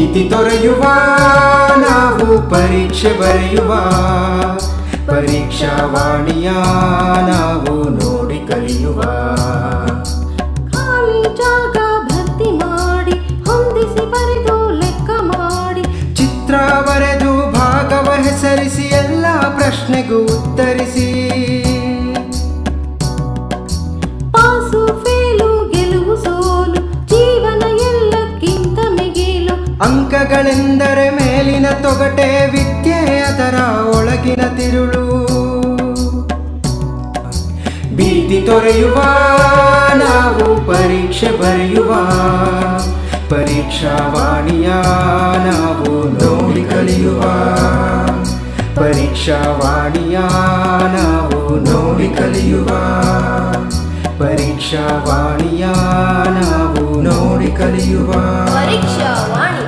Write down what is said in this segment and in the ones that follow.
ಭೀತಿ ತೊರೆಯುವ ನಾವು ಪರೀಕ್ಷೆ ಬರೆಯುವ ಪರೀಕ್ಷಾವಾಣಿಯ ನಾವು ನೋಡಿ ಕಲಿಯುವ ಖಾಲಿ ಜಾಗ ಭರ್ತಿ ಮಾಡಿ ಹೊಂದಿಸಿ ಬರೆದು ಲೆಕ್ಕ ಮಾಡಿ ಚಿತ್ರ ಬರೆದು ಭಾಗವ ಹೆಸರಿಸಿ ಎಲ್ಲ ಪ್ರಶ್ನೆಗೂ ಉತ್ತರಿಸಿ ಪಾಸು ಫೇಲು ಗೆಲುವು ಸೋಲು ಜೀವನ ಎಲ್ಲಕ್ಕಿಂತ ಮಿಗಿಲು ಅಂಕಗಳೆಂದರೆ ಮೇಲಿನ ತೊಗಟೆ ವಿದ್ಯೆ ಅದರ ಒಳಗಿನ ತಿರುಳು ಭೀತಿ ತೊರೆಯುವ ನಾವು ಪರೀಕ್ಷೆ ಬರೆಯುವ ಪರೀಕ್ಷಾವಾಣಿಯ ನಾವು ನೋಡಿ ಕಲಿಯುವ ಪರೀಕ್ಷಾವಾಣಿಯ ನಾವು ನೋಡಿ ಕಲಿಯುವ ಪರೀಕ್ಷಾವಾಣಿಯ ನಾವು ನೋಡಿ ಕಲಿಯುವ ಪರೀಕ್ಷಾ ವಾಣಿ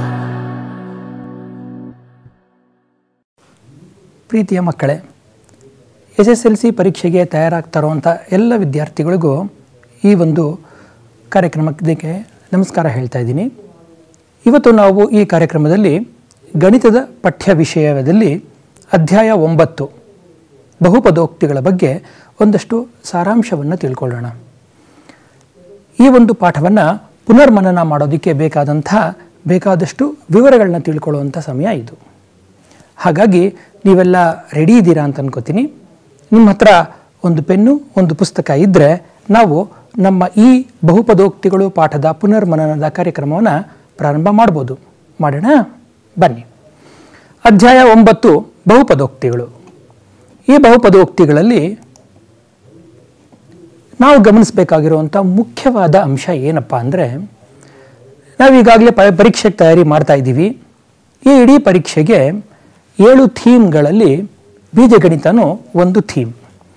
ಪ್ರೀತಿಯ ಮಕ್ಕಳೇ ಎಸ್ ಎಸ್ ಎಲ್ ಸಿ ಪರೀಕ್ಷೆಗೆ ತಯಾರಾಗ್ತಾ ಇರುವಂಥ ಎಲ್ಲ ವಿದ್ಯಾರ್ಥಿಗಳಿಗೂ ಈ ಒಂದು ಕಾರ್ಯಕ್ರಮಕ್ಕೆ ನಮಸ್ಕಾರ ಹೇಳ್ತಾ ಇದ್ದೀನಿ ಇವತ್ತು ನಾವು ಈ ಕಾರ್ಯಕ್ರಮದಲ್ಲಿ ಗಣಿತದ ಪಠ್ಯ ವಿಷಯದಲ್ಲಿ ಅಧ್ಯಾಯ ಒಂಬತ್ತು ಬಹುಪದೋಕ್ತಿಗಳ ಬಗ್ಗೆ ಒಂದಷ್ಟು ಸಾರಾಂಶವನ್ನು ತಿಳ್ಕೊಳ್ಳೋಣ ಈ ಒಂದು ಪಾಠವನ್ನು ಪುನರ್ಮನನ ಮಾಡೋದಕ್ಕೆ ಬೇಕಾದಂಥ ಬೇಕಾದಷ್ಟು ವಿವರಗಳನ್ನ ತಿಳ್ಕೊಳ್ಳುವಂಥ ಸಮಯ ಇದು ಹಾಗಾಗಿ ನೀವೆಲ್ಲ ರೆಡಿ ಇದ್ದೀರಾ ಅಂತ ಅನ್ಕೋತೀನಿ ನಿಮ್ಮ ಹತ್ರ ಒಂದು ಪೆನ್ನು ಒಂದು ಪುಸ್ತಕ ಇದ್ದರೆ ನಾವು ನಮ್ಮ ಈ ಬಹುಪದೋಕ್ತಿಗಳು ಪಾಠದ ಪುನರ್ಮನನದ ಕಾರ್ಯಕ್ರಮವನ್ನು ಪ್ರಾರಂಭ ಮಾಡ್ಬೋದು ಮಾಡೋಣ ಬನ್ನಿ ಅಧ್ಯಾಯ ಒಂಬತ್ತು ಬಹುಪದೋಕ್ತಿಗಳು ಈ ಬಹುಪದೋಕ್ತಿಗಳಲ್ಲಿ ನಾವು ಗಮನಿಸಬೇಕಾಗಿರುವಂಥ ಮುಖ್ಯವಾದ ಅಂಶ ಏನಪ್ಪ ಅಂದರೆ ನಾವೀಗಾಗಲೇ ಪ ಪರೀಕ್ಷೆಗೆ ತಯಾರಿ ಮಾಡ್ತಾ ಇದ್ದೀವಿ ಈ ಇಡೀ ಪರೀಕ್ಷೆಗೆ ಏಳು ಥೀಮ್ಗಳಲ್ಲಿ ಬೀಜಗಣಿತನೂ ಒಂದು ಥೀಮ್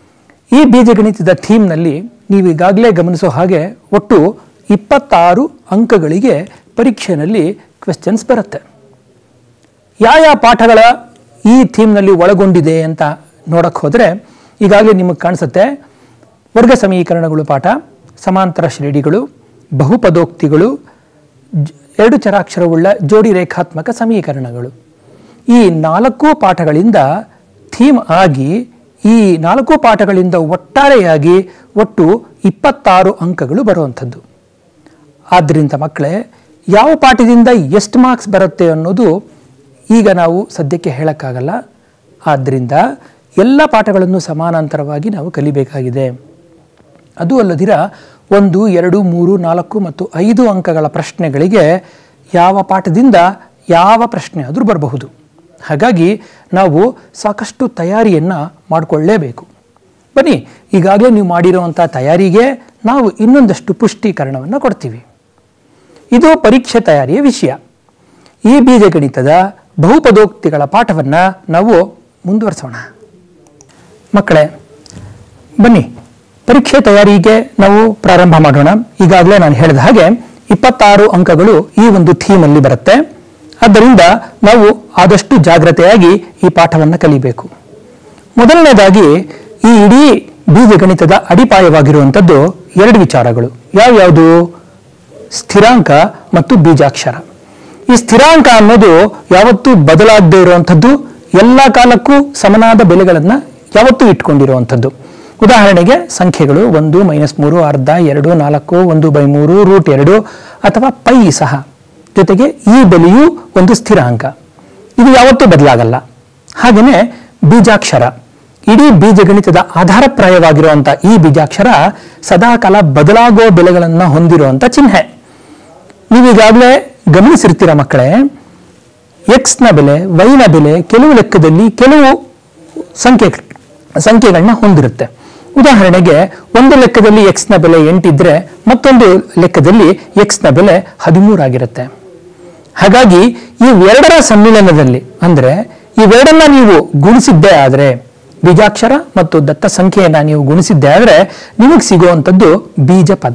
ಈ ಬೀಜಗಣಿತದ ಥೀಮ್ನಲ್ಲಿ ನೀವು ಈಗಾಗಲೇ ಗಮನಿಸೋ ಹಾಗೆ ಒಟ್ಟು ಇಪ್ಪತ್ತಾರು ಅಂಕಗಳಿಗೆ ಪರೀಕ್ಷೆಯಲ್ಲಿ ಕ್ವೆಶ್ಚನ್ಸ್ ಬರುತ್ತೆ ಯಾವ ಯಾವ ಪಾಠಗಳ ಈ ಥೀಮ್ನಲ್ಲಿ ಒಳಗೊಂಡಿದೆ ಅಂತ ನೋಡಕ್ಕೆ ಹೋದರೆ ಈಗಾಗಲೇ ನಿಮಗೆ ಕಾಣಿಸುತ್ತೆ ವರ್ಗ ಸಮೀಕರಣಗಳು ಪಾಠ ಸಮಾಂತರ ಶ್ರೇಣಿಗಳು ಬಹುಪದೋಕ್ತಿಗಳು ಜ- ಎರಡು ಚರಾಕ್ಷರವುಳ್ಳ ಜೋಡಿ ರೇಖಾತ್ಮಕ ಸಮೀಕರಣಗಳು ಈ ನಾಲ್ಕು ಪಾಠಗಳಿಂದ ಥೀಮ್ ಆಗಿ ಈ ನಾಲ್ಕು ಪಾಠಗಳಿಂದ ಒಟ್ಟಾರೆಯಾಗಿ ಒಟ್ಟು ಇಪ್ಪತ್ತಾರು ಅಂಕಗಳು ಬರುವಂಥದ್ದು ಆದ್ದರಿಂದ ಮಕ್ಕಳೇ ಯಾವ ಪಾಠದಿಂದ ಎಷ್ಟು ಮಾರ್ಕ್ಸ್ ಬರುತ್ತೆ ಅನ್ನೋದು ಈಗ ನಾವು ಸದ್ಯಕ್ಕೆ ಹೇಳೋಕ್ಕಾಗಲ್ಲ ಆದ್ದರಿಂದ ಎಲ್ಲ ಪಾಠಗಳನ್ನು ಸಮಾನಾಂತರವಾಗಿ ನಾವು ಕಲಿಬೇಕಾಗಿದೆ ಅದು ಅಲ್ಲದಿರ ಒಂದು ಎರಡು ಮೂರು ನಾಲ್ಕು ಮತ್ತು ಐದು ಅಂಕಗಳ ಪ್ರಶ್ನೆಗಳಿಗೆ ಯಾವ ಪಾಠದಿಂದ ಯಾವ ಪ್ರಶ್ನೆ ಆದರೂ ಬರಬಹುದು ಹಾಗಾಗಿ ನಾವು ಸಾಕಷ್ಟು ತಯಾರಿಯನ್ನು ಮಾಡಿಕೊಳ್ಳೇಬೇಕು ಬನ್ನಿ ಈಗಾಗಲೇ ನೀವು ಮಾಡಿರುವಂಥ ತಯಾರಿಗೆ ನಾವು ಇನ್ನೊಂದಷ್ಟು ಪುಷ್ಟೀಕರಣವನ್ನು ಕೊಡ್ತೀವಿ ಇದು ಪರೀಕ್ಷೆ ತಯಾರಿಯ ವಿಷಯ ಈ ಬೀಜಗಣಿತದ ಬಹುಪದೋಕ್ತಿಗಳ ಪಾಠವನ್ನು ನಾವು ಮುಂದುವರಿಸೋಣ ಮಕ್ಕಳೇ ಬನ್ನಿ ಪರೀಕ್ಷೆ ತಯಾರಿಗೆ ನಾವು ಪ್ರಾರಂಭ ಮಾಡೋಣ ಈಗಾಗಲೇ ನಾನು ಹೇಳಿದ ಹಾಗೆ ಇಪ್ಪತ್ತಾರು ಅಂಕಗಳು ಈ ಒಂದು ಥೀಮಲ್ಲಿ ಬರುತ್ತೆ ಆದ್ದರಿಂದ ನಾವು ಆದಷ್ಟು ಜಾಗ್ರತೆಯಾಗಿ ಈ ಪಾಠವನ್ನು ಕಲಿಬೇಕು ಮೊದಲನೇದಾಗಿ ಈ ಇಡೀ ಬೀಜಗಣಿತದ ಅಡಿಪಾಯವಾಗಿರುವಂಥದ್ದು ಎರಡು ವಿಚಾರಗಳು ಯಾವ್ಯಾವುದು ಸ್ಥಿರಾಂಕ ಮತ್ತು ಬೀಜಾಕ್ಷರ ಈ ಸ್ಥಿರಾಂಕ ಅನ್ನೋದು ಯಾವತ್ತೂ ಬದಲಾಗದೇ ಇರುವಂಥದ್ದು ಎಲ್ಲ ಕಾಲಕ್ಕೂ ಸಮನಾದ ಬೆಲೆಗಳನ್ನು ಯಾವತ್ತೂ ಇಟ್ಕೊಂಡಿರುವಂಥದ್ದು ಉದಾಹರಣೆಗೆ ಸಂಖ್ಯೆಗಳು ಒಂದು ಮೈನಸ್ ಮೂರು ಅರ್ಧ ಎರಡು ನಾಲ್ಕು ಒಂದು ಬೈ ಮೂರು ರೂಟ್ ಎರಡು ಅಥವಾ ಪೈ ಸಹ ಜೊತೆಗೆ ಈ ಬೆಲೆಯು ಒಂದು ಸ್ಥಿರಾಂಕ ಇದು ಯಾವತ್ತೂ ಬದಲಾಗಲ್ಲ ಹಾಗೆಯೇ ಬೀಜಾಕ್ಷರ ಇಡೀ ಬೀಜಗಣಿತದ ಆಧಾರಪ್ರಾಯವಾಗಿರುವಂಥ ಈ ಬೀಜಾಕ್ಷರ ಸದಾಕಾಲ ಬದಲಾಗುವ ಬೆಲೆಗಳನ್ನು ಹೊಂದಿರುವಂಥ ಚಿಹ್ನೆ ನೀವೀಗಾಗಲೇ ಗಮನಿಸಿರ್ತೀರ ಮಕ್ಕಳೇ ಎಕ್ಸ್ನ ಬೆಲೆ ವೈನ ಬೆಲೆ ಕೆಲವು ಲೆಕ್ಕದಲ್ಲಿ ಕೆಲವು ಸಂಖ್ಯೆ ಸಂಖ್ಯೆಗಳನ್ನ ಹೊಂದಿರುತ್ತೆ ಉದಾಹರಣೆಗೆ ಒಂದು ಲೆಕ್ಕದಲ್ಲಿ ಎಕ್ಸ್ನ ಬೆಲೆ ಎಂಟಿದ್ರೆ ಮತ್ತೊಂದು ಲೆಕ್ಕದಲ್ಲಿ ಎಕ್ಸ್ನ ಬೆಲೆ ಹದಿಮೂರಾಗಿರುತ್ತೆ ಹಾಗಾಗಿ ಇವೆರಡರ ಸಮ್ಮಿಲನದಲ್ಲಿ ಅಂದರೆ ಇವೆರಡನ್ನ ನೀವು ಗುಣಿಸಿದ್ದೇ ಆದರೆ ಬೀಜಾಕ್ಷರ ಮತ್ತು ದತ್ತ ಸಂಖ್ಯೆಯನ್ನ ನೀವು ಗುಣಿಸಿದ್ದೇ ಆದರೆ ನಿಮಗೆ ಸಿಗುವಂಥದ್ದು ಬೀಜ ಪದ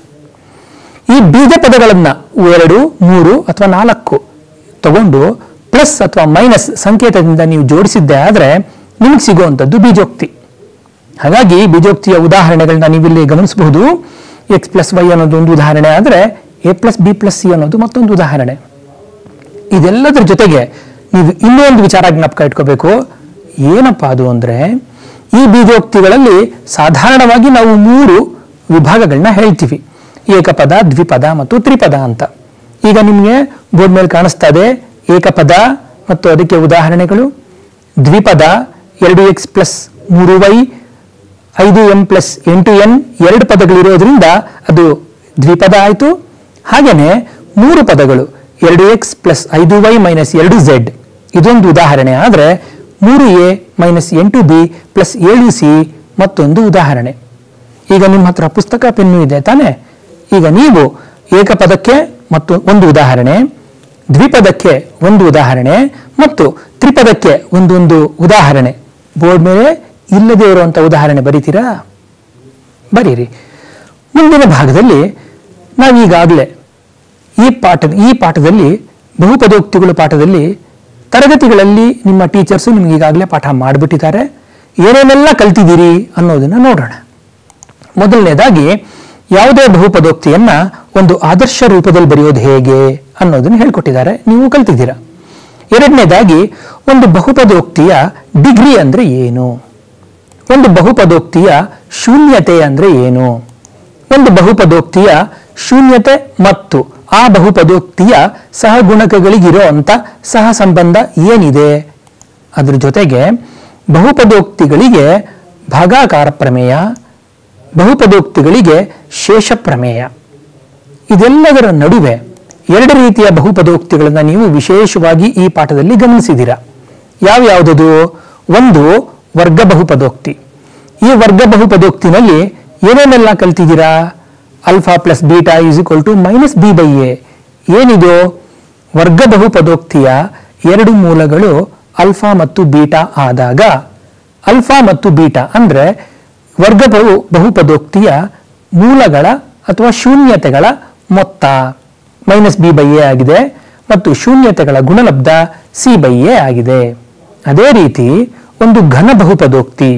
ಈ ಬೀಜ ಪದಗಳನ್ನ ಎರಡು ಮೂರು ಅಥವಾ ನಾಲ್ಕು ತಗೊಂಡು ಪ್ಲಸ್ ಅಥವಾ ಮೈನಸ್ ಸಂಕೇತದಿಂದ ನೀವು ಜೋಡಿಸಿದ್ದೇ ಆದರೆ ನಿಮಗೆ ಸಿಗುವಂಥದ್ದು ಬೀಜೋಕ್ತಿ ಹಾಗಾಗಿ ಬೀಜೋಕ್ತಿಯ ಉದಾಹರಣೆಗಳನ್ನ ನೀವಿಲ್ಲಿ ಗಮನಿಸಬಹುದು ಎಕ್ಸ್ ಪ್ಲಸ್ ವೈ ಅನ್ನೋದು ಒಂದು ಉದಾಹರಣೆ ಆದರೆ A plus B plus C ಅನ್ನೋದು ಮತ್ತೊಂದು ಉದಾಹರಣೆ ಇದೆಲ್ಲದರ ಜೊತೆಗೆ ನೀವು ಇನ್ನೊಂದು ವಿಚಾರ ಜ್ಞಾಪಕ ಇಟ್ಕೋಬೇಕು ಏನಪ್ಪ ಅದು ಅಂದ್ರೆ ಈ ಬೀಜೋಕ್ತಿಗಳಲ್ಲಿ ಸಾಧಾರಣವಾಗಿ ನಾವು ಮೂರು ವಿಭಾಗಗಳನ್ನ ಹೇಳ್ತೀವಿ ಏಕಪದ ದ್ವಿಪದ ಮತ್ತು ತ್ರಿಪದ ಅಂತ ಈಗ ನಿಮಗೆ ಬೋರ್ಡ್ ಮೇಲೆ ಕಾಣಿಸ್ತಾ ಇದೆ ಏಕಪದ ಮತ್ತು ಅದಕ್ಕೆ ಉದಾಹರಣೆಗಳು ದ್ವಿಪದ ಎರಡು ಎಕ್ಸ್ ಪ್ಲಸ್ ಮೂರು ವೈ ಐದು ಎಂ ಪ್ಲಸ್ ಎಂಟು ಎನ್ ಎರಡು ಪದಗಳಿರೋದ್ರಿಂದ ಅದು ದ್ವಿಪದ ಆಯಿತು ಹಾಗೆಯೇ ಮೂರು ಪದಗಳು ಎರಡು ಎಕ್ಸ್ ಪ್ಲಸ್ ಐದು ವೈ ಮೈನಸ್ ಎರಡು ಝೆಡ್ ಇದೊಂದು ಉದಾಹರಣೆ ಆದರೆ ಮೂರು ಎ ಮೈನಸ್ ಎಂಟು ಬಿ ಪ್ಲಸ್ ಏಳು ಸಿ ಮತ್ತೊಂದು ಉದಾಹರಣೆ ಈಗ ನಿಮ್ಮ ಹತ್ರ ಪುಸ್ತಕ ಪೆನ್ನು ಇದೆ ತಾನೇ ಈಗ ನೀವು ಏಕಪದಕ್ಕೆ ಮತ್ತು ಒಂದು ಉದಾಹರಣೆ ದ್ವಿಪದಕ್ಕೆ ಒಂದು ಉದಾಹರಣೆ ಮತ್ತು ತ್ರಿಪದಕ್ಕೆ ಒಂದೊಂದು ಉದಾಹರಣೆ ಬೋರ್ಡ್ ಮೇಲೆ ಇಲ್ಲದೆ ಇರುವಂಥ ಉದಾಹರಣೆ ಬರೀತೀರಾ ಬರೀರಿ ಮುಂದಿನ ಭಾಗದಲ್ಲಿ ನಾವೀಗಾಗಲೇ ಈ ಪಾಠ ಈ ಪಾಠದಲ್ಲಿ ಬಹುಪದೋಕ್ತಿಗಳು ಪಾಠದಲ್ಲಿ ತರಗತಿಗಳಲ್ಲಿ ನಿಮ್ಮ ಟೀಚರ್ಸು ನಿಮ್ಗೆ ಈಗಾಗಲೇ ಪಾಠ ಮಾಡಿಬಿಟ್ಟಿದ್ದಾರೆ ಏನೇನೆಲ್ಲ ಕಲ್ತಿದ್ದೀರಿ ಅನ್ನೋದನ್ನು ನೋಡೋಣ ಮೊದಲನೇದಾಗಿ ಯಾವುದೇ ಬಹುಪದೋಕ್ತಿಯನ್ನ ಒಂದು ಆದರ್ಶ ರೂಪದಲ್ಲಿ ಬರೆಯೋದು ಹೇಗೆ ಅನ್ನೋದನ್ನು ಹೇಳ್ಕೊಟ್ಟಿದ್ದಾರೆ ನೀವು ಕಲ್ತಿದ್ದೀರಾ ಎರಡನೇದಾಗಿ ಒಂದು ಬಹುಪದೋಕ್ತಿಯ ಡಿಗ್ರಿ ಅಂದ್ರೆ ಏನು ಒಂದು ಬಹುಪದೋಕ್ತಿಯ ಶೂನ್ಯತೆ ಅಂದ್ರೆ ಏನು ಒಂದು ಬಹುಪದೋಕ್ತಿಯ ಶೂನ್ಯತೆ ಮತ್ತು ಆ ಬಹುಪದೋಕ್ತಿಯ ಸಹಗುಣಕಗಳಿಗಿರೋ ಅಂತ ಸಹ ಸಂಬಂಧ ಏನಿದೆ ಅದ್ರ ಜೊತೆಗೆ ಬಹುಪದೋಕ್ತಿಗಳಿಗೆ ಭಾಗಾಕಾರ ಪ್ರಮೇಯ ಬಹುಪದೋಕ್ತಿಗಳಿಗೆ ಶೇಷ ಪ್ರಮೇಯ ಇದೆಲ್ಲದರ ನಡುವೆ ಎರಡು ರೀತಿಯ ಬಹುಪದೋಕ್ತಿಗಳನ್ನು ನೀವು ವಿಶೇಷವಾಗಿ ಈ ಪಾಠದಲ್ಲಿ ಗಮನಿಸಿದ್ದೀರಾ ಯಾವ್ಯಾವುದದು ಒಂದು ವರ್ಗ ಬಹುಪದೋಕ್ತಿ ಈ ವರ್ಗ ಬಹುಪದೋಕ್ತಿನಲ್ಲಿ ಏನೇನೆಲ್ಲ ಕಲ್ತಿದ್ದೀರಾ alpha plus beta is equal to minus B by A ಏನಿದು ವರ್ಗ ಬಹುಪದೋಕ್ತಿಯ ಎರಡು ಮೂಲಗಳು ಅಲ್ಫಾ ಮತ್ತು ಬೀಟಾ ಆದಾಗ ಅಲ್ಫಾ ಮತ್ತು ಬೀಟಾ ಅಂದ್ರೆ ವರ್ಗ ಬಹು ಬಹುಪದೋಕ್ತಿಯ ಮೂಲಗಳ ಅಥವಾ ಶೂನ್ಯತೆಗಳ ಮೊತ್ತ ಮೈನಸ್ ಬಿ ಬೈ ಎ ಆಗಿದೆ ಮತ್ತು ಶೂನ್ಯತೆಗಳ ಗುಣಲಬ್ಧ ಸಿ ಬೈ ಎ ಆಗಿದೆ ಅದೇ ರೀತಿ ಒಂದು ಘನ ಬಹುಪದೋಕ್ತಿ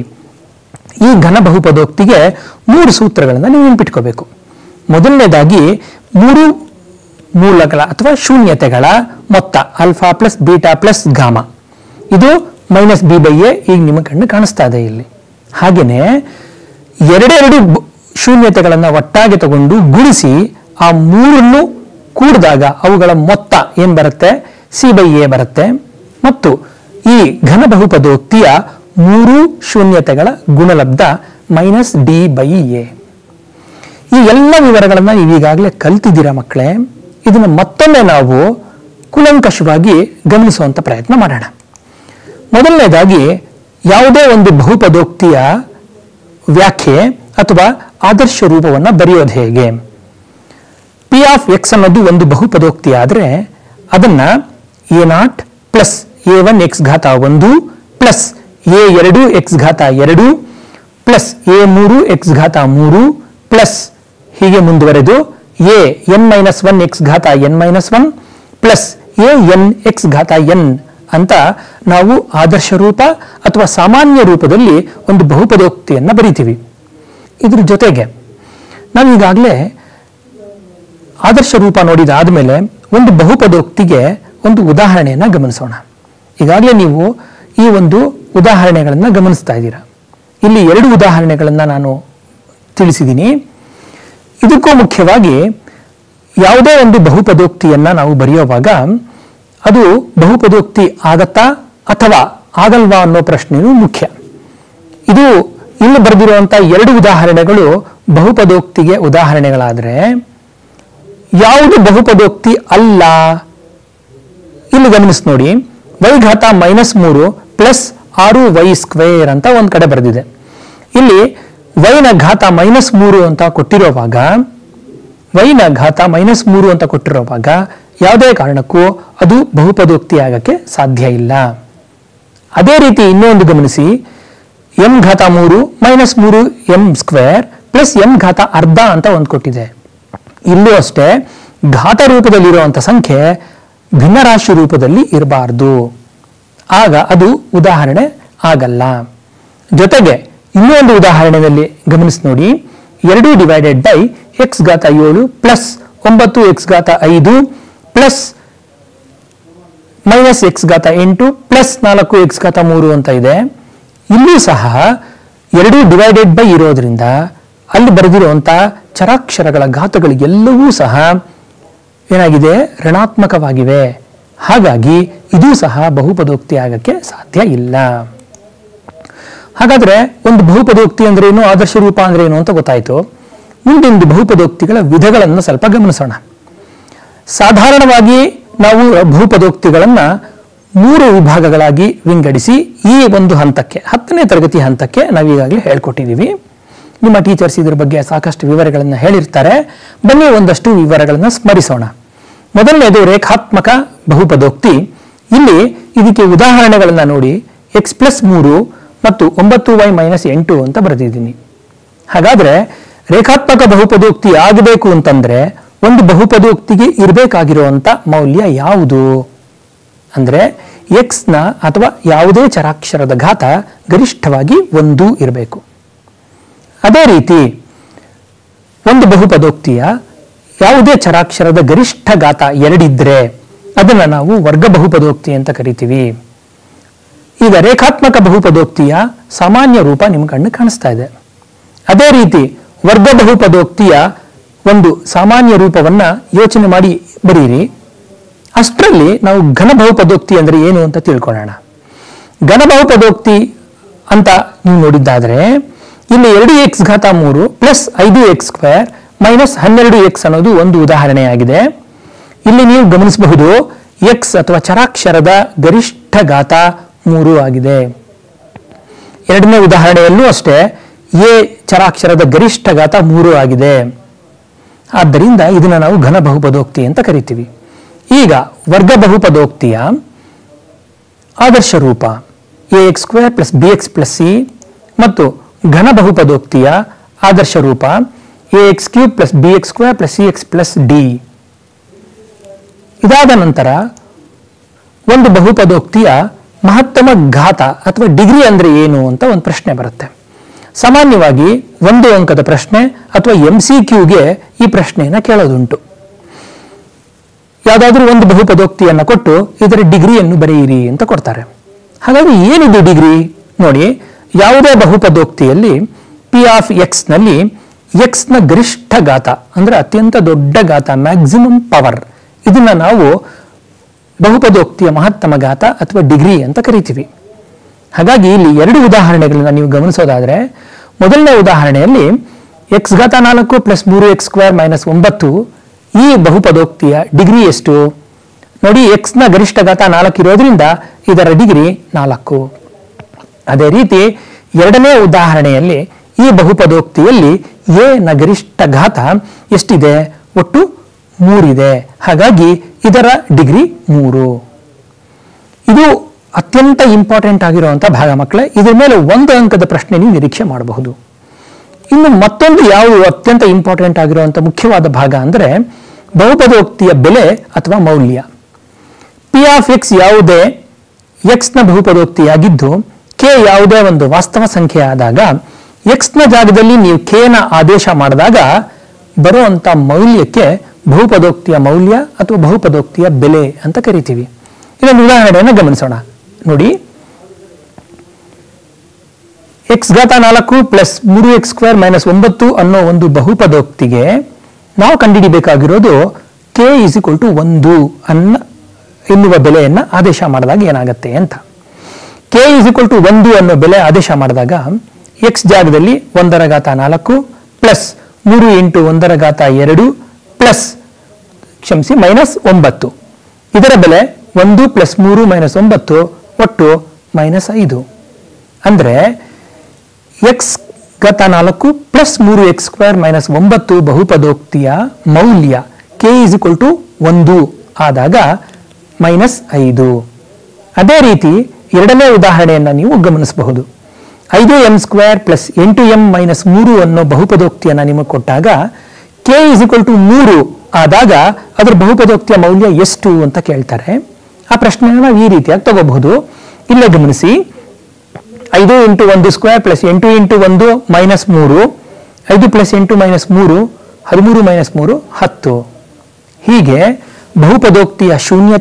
ಈ ಘನ ಬಹುಪದೋಕ್ತಿಗೆ ಮೂರು ಸೂತ್ರಗಳನ್ನು ನೀವು ನೆನ್ಪಿಟ್ಕೋಬೇಕು ಮೊದಲನೇದಾಗಿ ಮೂರು ಮೂಲಗಳ ಅಥವಾ ಶೂನ್ಯತೆಗಳ ಮೊತ್ತ alpha plus beta plus gamma ಇದು ಮೈನಸ್ ಬಿ ಬೈ ಎ ಈಗ ನಿಮ್ಮ ಕಣ್ಣು ಕಾಣಿಸ್ತಾ ಇದೆ ಇಲ್ಲಿ ಹಾಗೆಯೇ ಎರಡೆರಡು ಬ- ಶೂನ್ಯತೆಗಳನ್ನು ಒಟ್ಟಾಗಿ ತಗೊಂಡು ಗುಣಿಸಿ ಆ ಮೂರನ್ನು ಕೂಡಿದಾಗ ಅವುಗಳ ಮೊತ್ತ ಏನ್ ಬರುತ್ತೆ ಸಿ ಬೈ ಎ ಬರುತ್ತೆ ಮತ್ತು ಈ ಘನ ಬಹುಪದೋಕ್ತಿಯ ಮೂರು ಶೂನ್ಯತೆಗಳ ಗುಣಲಬ್ಧ ಮೈನಸ್ ಡಿ ಬೈ ಎ ಈ ಎಲ್ಲ ವಿವರಗಳನ್ನು ನೀವು ಈಗಾಗಲೇ ಕಲ್ತಿದ್ದೀರಾ ಮಕ್ಕಳೇ ಇದನ್ನು ಮತ್ತೊಮ್ಮೆ ನಾವು ಕುಲಂಕಷವಾಗಿ ಗಮನಿಸುವಂತ ಪ್ರಯತ್ನ ಮಾಡೋಣ ಮೊದಲನೇದಾಗಿ ಯಾವುದೇ ಒಂದು ಬಹುಪದೋಕ್ತಿಯ ವ್ಯಾಖ್ಯೆ ಅಥವಾ ಆದರ್ಶ ರೂಪವನ್ನು ಬರೆಯೋದು ಹೇಗೆ ಪಿ ಆಫ್ ಎಕ್ಸ್ ಅನ್ನೋದು ಒಂದು ಬಹುಪದೋಕ್ತಿ ಆದರೆ ಅದನ್ನ A not plus A one X ಘಾತ ಒಂದು ಪ್ಲಸ್ ಎ ಎರಡು ಎಕ್ಸ್ ಘಾತ ಎರಡು ಪ್ಲಸ್ ಎ ಮೂರು ಎಕ್ಸ್ ಘಾತ ಮೂರು ಪ್ಲಸ್ ಹೀಗೆ ಮುಂದುವರೆದು A N minus one X ಘಾತ N minus one plus A N X ಘಾತ ಎನ್ ಅಂತ ನಾವು ಆದರ್ಶ ರೂಪ ಅಥವಾ ಸಾಮಾನ್ಯ ರೂಪದಲ್ಲಿ ಒಂದು ಬಹುಪದೋಕ್ತಿಯನ್ನು ಬರಿತೀವಿ ಇದ್ರ ಜೊತೆಗೆ ನಾವೀಗಾಗಲೇ ಆದರ್ಶ ರೂಪ ನೋಡಿದಾದ್ಮೇಲೆ ಒಂದು ಬಹುಪದೋಕ್ತಿಗೆ ಒಂದು ಉದಾಹರಣೆಯನ್ನ ಗಮನಿಸೋಣ ಈಗಾಗಲೇ ನೀವು ಈ ಒಂದು ಉದಾಹರಣೆಗಳನ್ನು ಗಮನಿಸ್ತಾ ಇದ್ದೀರಾ ಇಲ್ಲಿ ಎರಡು ಉದಾಹರಣೆಗಳನ್ನು ನಾನು ತಿಳಿಸಿದ್ದೀನಿ ಇದಕ್ಕೂ ಮುಖ್ಯವಾಗಿ ಯಾವುದೇ ಒಂದು ಬಹುಪದೋಕ್ತಿಯನ್ನ ನಾವು ಬರೆಯುವಾಗ ಅದು ಬಹುಪದೋಕ್ತಿ ಆಗತ್ತಾ ಅಥವಾ ಆಗಲ್ವಾ ಅನ್ನೋ ಪ್ರಶ್ನೆಯೂ ಮುಖ್ಯ ಇದು ಇಲ್ಲಿ ಬರೆದಿರುವಂತ ಎರಡು ಉದಾಹರಣೆಗಳು ಬಹುಪದೋಕ್ತಿಗೆ ಉದಾಹರಣೆಗಳಾದರೆ ಯಾವುದು ಬಹುಪದೋಕ್ತಿ ಅಲ್ಲ ಇಲ್ಲಿ ಗಮನಿಸಿ ನೋಡಿ ವೈ ಘಾತ ಮೈನಸ್ ಮೂರು ಪ್ಲಸ್ ಆರು ವೈ ಸ್ಕ್ವೇರ್ ಅಂತ ಒಂದ್ ಕಡೆ ಬರೆದಿದೆ ಇಲ್ಲಿ ವೈನ ಘಾತ ಮೈನಸ್ ಮೂರು ಅಂತ ಕೊಟ್ಟಿರುವಾಗ ವೈನ ಘಾತ ಮೈನಸ್ ಮೂರು ಅಂತ ಕೊಟ್ಟಿರುವಾಗ ಯಾವುದೇ ಕಾರಣಕ್ಕೂ ಅದು ಬಹುಪದೋಕ್ತಿ ಆಗಕ್ಕೆ ಸಾಧ್ಯ ಇಲ್ಲ ಅದೇ ರೀತಿ ಇನ್ನೊಂದು ಗಮನಿಸಿ ಎಂ ಘಾತ ಮೂರು ಮೈನಸ್ ಮೂರು ಎಂ ಸ್ಕ್ವೇರ್ ಪ್ಲಸ್ ಎಂ ಘಾತ ಅರ್ಧ ಅಂತ ಒಂದು ಕೊಟ್ಟಿದೆ ಇಲ್ಲೂ ಅಷ್ಟೇ ಘಾತ ರೂಪದಲ್ಲಿರುವಂಥ ಸಂಖ್ಯೆ ಭಿನ್ನರಾಶಿ ರೂಪದಲ್ಲಿ ಇರಬಾರ್ದು ಆಗ ಅದು ಉದಾಹರಣೆ ಆಗಲ್ಲ ಜೊತೆಗೆ ಇನ್ನೂ ಒಂದು ಉದಾಹರಣೆಯಲ್ಲಿ ಗಮನಿಸಿ ನೋಡಿ ಎರಡು ಡಿವೈಡೆಡ್ ಬೈ ಎಕ್ಸ್ ಘಾತ ಏಳು ಪ್ಲಸ್ ಒಂಬತ್ತು ಎಕ್ಸ್ ಘಾತ ಐದು ಪ್ಲಸ್ ಮೈನಸ್ ಎಕ್ಸ್ ಘಾತ ಎಂಟು ಪ್ಲಸ್ ನಾಲ್ಕು ಎಕ್ಸ್ ಘಾತ ಮೂರು ಅಂತ ಇದೆ ಇಲ್ಲೂ ಸಹ ಎರಡು ಡಿವೈಡೆಡ್ ಬೈ ಇರೋದ್ರಿಂದ ಅಲ್ಲಿ ಬರೆದಿರುವಂಥ ಚರಾಕ್ಷರಗಳ ಘಾತಗಳು ಎಲ್ಲವೂ ಸಹ ಏನಾಗಿದೆ ಋಣಾತ್ಮಕವಾಗಿವೆ ಹಾಗಾಗಿ ಇದೂ ಸಹ ಬಹುಪದೋಕ್ತಿ ಆಗಕ್ಕೆ ಸಾಧ್ಯ ಇಲ್ಲ ಹಾಗಾದ್ರೆ ಒಂದು ಬಹುಪದೋಕ್ತಿ ಅಂದ್ರೆ ಏನು ಆದರ್ಶ ರೂಪ ಅಂದ್ರೆ ಏನು ಅಂತ ಗೊತ್ತಾಯ್ತು ಮುಂದೊಂದು ಬಹುಪದೋಕ್ತಿಗಳ ವಿಧಗಳನ್ನು ಸ್ವಲ್ಪ ಗಮನಿಸೋಣ ಸಾಧಾರಣವಾಗಿ ನಾವು ಬಹುಪದೋಕ್ತಿಗಳನ್ನ ಮೂರು ವಿಭಾಗಗಳಾಗಿ ವಿಂಗಡಿಸಿ ಈ ಒಂದು ಹಂತಕ್ಕೆ ಹತ್ತನೇ ತರಗತಿ ಹಂತಕ್ಕೆ ನಾವು ಈಗಾಗಲೇ ಹೇಳ್ಕೊಟ್ಟಿದ್ದೀವಿ ನಿಮ್ಮ ಟೀಚರ್ಸ್ ಇದ್ರ ಬಗ್ಗೆ ಸಾಕಷ್ಟು ವಿವರಗಳನ್ನು ಹೇಳಿರ್ತಾರೆ ಬನ್ನಿ ಒಂದಷ್ಟು ವಿವರಗಳನ್ನು ಸ್ಮರಿಸೋಣ ಮೊದಲನೇದು ರೇಖಾತ್ಮಕ ಬಹುಪದೋಕ್ತಿ ಇಲ್ಲಿ ಇದಕ್ಕೆ ಉದಾಹರಣೆಗಳನ್ನು ನೋಡಿ ಎಕ್ಸ್ ಪ್ಲಸ್ ಮೂರು ಮತ್ತು ಒಂಬತ್ತು ವೈ ಮೈನಸ್ ಎಂಟು ಅಂತ ಬರೆದಿದ್ದೀನಿ ಹಾಗಾದ್ರೆ ರೇಖಾತ್ಮಕ ಬಹುಪದೋಕ್ತಿ ಆಗಬೇಕು ಅಂತಂದ್ರೆ ಒಂದು ಬಹುಪದೋಕ್ತಿಗೆ ಇರಬೇಕಾಗಿರುವಂತ ಮೌಲ್ಯ ಯಾವುದು ಅಂದ್ರೆ ಎಕ್ಸ್ ನ ಅಥವಾ ಯಾವುದೇ ಚರಾಕ್ಷರದ ಘಾತ ಗರಿಷ್ಠವಾಗಿ ಒಂದು ಇರಬೇಕು ಅದೇ ರೀತಿ ಒಂದು ಬಹುಪದೋಕ್ತಿಯ ಯಾವುದೇ ಚರಾಕ್ಷರದ ಗರಿಷ್ಠ ಘಾತ ಎರಡಿದ್ರೆ ಅದನ್ನ ನಾವು ವರ್ಗ ಬಹುಪದೋಕ್ತಿ ಅಂತ ಕರಿತೀವಿ ಈಗ ರೇಖಾತ್ಮಕ ಬಹುಪದೋಕ್ತಿಯ ಸಾಮಾನ್ಯ ರೂಪ ನಿಮ್ಮ ಕಣ್ಣು ಕಾಣಿಸ್ತಾ ಇದೆ ಅದೇ ರೀತಿ ವರ್ಗ ಬಹುಪದೋಕ್ತಿಯ ಒಂದು ಸಾಮಾನ್ಯ ರೂಪವನ್ನ ಯೋಚನೆ ಮಾಡಿ ಬರೀರಿ ಅಷ್ಟರಲ್ಲಿ ನಾವು ಘನ ಬಹುಪದೋಕ್ತಿ ಅಂದ್ರೆ ಏನು ಅಂತ ತಿಳ್ಕೊಳ್ಳೋಣ ಘನ ಬಹುಪದೋಕ್ತಿ ಅಂತ ನೀವು ನೋಡಿದ್ದಾದ್ರೆ ಇಲ್ಲಿ ಎರಡು ಎಕ್ಸ್ ಘಾತ ಮೂರು ಪ್ಲಸ್ ಐದು ಎಕ್ಸ್ ಸ್ಕ್ವೇರ್ ಮೈನಸ್ ಹನ್ನೆರಡು ಎಕ್ಸ್ ಅನ್ನೋದು ಒಂದು ಉದಾಹರಣೆಯಾಗಿದೆ ಇಲ್ಲಿ ನೀವು ಗಮನಿಸಬಹುದು ಎಕ್ಸ್ ಅಥವಾ ಚರಾಕ್ಷರದ ಗರಿಷ್ಠ ಘಾತ ಮೂರು ಆಗಿದೆ ಎರಡನೇ ಉದಾಹರಣೆಯಲ್ಲೂ ಅಷ್ಟೇ ಎ ಚರಾಕ್ಷರದ ಗರಿಷ್ಠ ಘಾತ ಮೂರು ಆಗಿದೆ ಆದ್ದರಿಂದ ಇದನ್ನ ನಾವು ಘನ ಬಹುಪದೋಕ್ತಿ ಅಂತ ಕರಿತೀವಿ ಈಗ ವರ್ಗ ಬಹುಪದೋಕ್ತಿಯ ಆದರ್ಶ ರೂಪ A X square plus B X plus C ಮತ್ತು ಘನ ಬಹುಪದೋಕ್ತಿಯ ಆದರ್ಶ ರೂಪ A X cube plus B X square plus C X plus D ಇದಾದ ನಂತರ ಒಂದು ಬಹುಪದೋಕ್ತಿಯ ಮಹತ್ತಮ ಘಾತ ಅಥವಾ ಡಿಗ್ರಿ ಅಂದ್ರೆ ಏನು ಅಂತ ಒಂದು ಪ್ರಶ್ನೆ ಬರುತ್ತೆ ಸಾಮಾನ್ಯವಾಗಿ ಒಂದು ಅಂಕದ ಪ್ರಶ್ನೆ ಅಥವಾ ಎಂ ಸಿ ಕ್ಯೂಗೆ ಈ ಪ್ರಶ್ನೆಯನ್ನು ಕೇಳೋದುಂಟು ಯಾವುದಾದ್ರೂ ಒಂದು ಬಹುಪದೋಕ್ತಿಯನ್ನು ಕೊಟ್ಟು ಇದರ ಡಿಗ್ರಿಯನ್ನು ಬರೆಯಿರಿ ಅಂತ ಕೊಡ್ತಾರೆ ಹಾಗಾಗಿ ಏನಿದು ಡಿಗ್ರಿ ನೋಡಿ ಯಾವುದೇ ಬಹುಪದೋಕ್ತಿಯಲ್ಲಿ ಪಿ ಆಫ್ ಎಕ್ಸ್ ನಲ್ಲಿ ಎಕ್ಸ್ ನ ಗರಿಷ್ಠ ಘಾತ ಅಂದ್ರೆ ಅತ್ಯಂತ ದೊಡ್ಡ ಘಾತ ಮ್ಯಾಕ್ಸಿಮಮ್ ಪವರ್ ಇದನ್ನ ನಾವು ಬಹುಪದೋಕ್ತಿಯ ಮಹತ್ತಮ ಘಾತ ಅಥವಾ ಡಿಗ್ರಿ ಅಂತ ಕರಿತೀವಿ ಹಾಗಾಗಿ ಇಲ್ಲಿ ಎರಡು ಉದಾಹರಣೆಗಳನ್ನ ನೀವು ಗಮನಿಸೋದಾದ್ರೆ ಮೊದಲನೇ ಉದಾಹರಣೆಯಲ್ಲಿ ಎಕ್ಸ್ ಘಾತ ನಾಲ್ಕು ಪ್ಲಸ್ ಮೂರು ಎಕ್ಸ್ ಸ್ಕ್ವೇರ್ ಮೈನಸ್ ಒಂಬತ್ತು ಈ ಬಹುಪದೋಕ್ತಿಯ ಡಿಗ್ರಿ ಎಷ್ಟು ನೋಡಿ ಎಕ್ಸ್ ನ ಗರಿಷ್ಠ ಘಾತ ನಾಲ್ಕು ಇರೋದ್ರಿಂದ ಇದರ ಡಿಗ್ರಿ ನಾಲ್ಕು ಅದೇ ರೀತಿ ಎರಡನೇ ಉದಾಹರಣೆಯಲ್ಲಿ ಈ ಬಹುಪದೋಕ್ತಿಯಲ್ಲಿ ಎ ನ ಗರಿಷ್ಠ ಘಾತ ಎಷ್ಟಿದೆ ಒಟ್ಟು ಮೂರಿದೆ ಹಾಗಾಗಿ ಇದರ ಡಿಗ್ರಿ ಮೂರು ಇದು ಅತ್ಯಂತ ಇಂಪಾರ್ಟೆಂಟ್ ಆಗಿರುವಂಥ ಭಾಗ ಮಕ್ಕಳೇ ಇದರ ಮೇಲೆ ಒಂದು ಅಂಕದ ಪ್ರಶ್ನೆ ನೀವು ನಿರೀಕ್ಷೆ ಮಾಡಬಹುದು ಇನ್ನು ಮತ್ತೊಂದು ಯಾವುದು ಅತ್ಯಂತ ಇಂಪಾರ್ಟೆಂಟ್ ಆಗಿರುವಂಥ ಮುಖ್ಯವಾದ ಭಾಗ ಅಂದರೆ ಬಹುಪದೋಕ್ತಿಯ ಬೆಲೆ ಅಥವಾ ಮೌಲ್ಯ ಪಿ ಆಫ್ ಎಕ್ಸ್ ಯಾವುದೇ ಎಕ್ಸ್ ನ ಬಹುಪದೋಕ್ತಿಯಾಗಿದ್ದು ಕೆ ಯಾವುದೇ ಒಂದು ವಾಸ್ತವ ಸಂಖ್ಯೆ ಆದಾಗ ಎಕ್ಸ್ ನ ಜಾಗದಲ್ಲಿ ನೀವು ಕೆ ನ ಆದೇಶ ಮಾಡಿದಾಗ ಬರುವಂತ ಮೌಲ್ಯಕ್ಕೆ ಬಹುಪದೋಕ್ತಿಯ ಮೌಲ್ಯ ಅಥವಾ ಬಹುಪದೋಕ್ತಿಯ ಬೆಲೆ ಅಂತ ಕರಿತೀವಿ ಇದೊಂದು ಉದಾಹರಣೆಯನ್ನು ಗಮನಿಸೋಣ ನೋಡಿ ಎಕ್ಸ್ ಘಾತ ನಾಲ್ಕು ಪ್ಲಸ್ ಮೂರು ಎಕ್ಸ್ ಸ್ಕ್ವೇರ್ ಮೈನಸ್ ಒಂಬತ್ತು ಅನ್ನೋ ಒಂದು ಬಹುಪದೋಕ್ತಿಗೆ ನಾವು ಕಂಡುಹಿಡಿಬೇಕಾಗಿರೋದು ಕೆ ಇಸ್ ಇಕ್ವಲ್ ಟು ಒಂದು ಅನ್ನ ಎನ್ನುವ ಬೆಲೆಯನ್ನ ಆದೇಶ ಮಾಡಿದಾಗ ಏನಾಗುತ್ತೆ ಅಂತ ಕೆ ಇಸ್ ಇಕ್ವಲ್ ಟು ಒಂದು ಅನ್ನೋ ಬೆಲೆ ಆದೇಶ ಮಾಡಿದಾಗ ಎಕ್ಸ್ ಜಾಗದಲ್ಲಿ ಒಂದರ ಘಾತ ನಾಲ್ಕು ಪ್ಲಸ್ ಮೂರು ಇಂಟು ಒಂದರ ಘಾತ ಎರಡು ಪ್ಲಸ್ ಕ್ಷಮಿಸಿ ಮೈನಸ್ ಒಂಬತ್ತು ಇದರ ಬೆಲೆ ಒಂದು ಪ್ಲಸ್ ಮೂರು ಮೈನಸ್ ಒಂಬತ್ತು ಒಟ್ಟು ಮೈನಸ್ ಐದು ಅಂದ್ರೆ ಎಕ್ಸ್ ಗತ ನಾಲ್ಕು ಪ್ಲಸ್ ಮೂರು ಎಕ್ಸ್ ಸ್ಕ್ವೇರ್ ಮೈನಸ್ ಒಂಬತ್ತು ಬಹುಪದೋಕ್ತಿಯ ಮೌಲ್ಯ ಕೆ ಇಸ್ ಇಕ್ವಲ್ ಟು ಒಂದು ಆದಾಗ ಮೈನಸ್ ಐದು ಅದೇ ರೀತಿ ಎರಡನೇ ಉದಾಹರಣೆಯನ್ನು ನೀವು ಗಮನಿಸಬಹುದು ಐದು ಎಂ ಸ್ಕ್ವೇರ್ ಪ್ಲಸ್ ಎಂಟು ಎಂ ಮೈನಸ್ ಮೂರು ಅನ್ನೋ ಬಹುಪದೋಕ್ತಿಯನ್ನು ನಿಮಗೆ ಕೊಟ್ಟಾಗ ಕೆ ಇಸ್ ಇಕ್ವಲ್ ಟು ಮೂರು ಆದಾಗ ಅದರ ಬಹುಪದೋಕ್ತಿಯ ಮೌಲ್ಯ ಎಷ್ಟು ಅಂತ ಕೇಳ್ತಾರೆ ಆ ಪ್ರಶ್ನೆಯನ್ನು ನಾವು ಈ ರೀತಿಯಾಗಿ ತಗೋಬಹುದು ಇಲ್ಲೇ ಗಮನಿಸಿ ಐದು ಇಂಟು ಒಂದು ಸ್ಕ್ವೇರ್ ಪ್ಲಸ್ ಎಂಟು ಇಂಟು ಒಂದು ಮೈನಸ್ ಮೂರು ಐದು ಪ್ಲಸ್ ಎಂಟು ಮೈನಸ್ ಮೂರು ಹದಿಮೂರು ಮೈನಸ್ ಮೂರು ಹತ್ತು ಹೀಗೆ ಬಹುಪದೋಕ್ತಿಯ ಶೂನ್ಯತೆ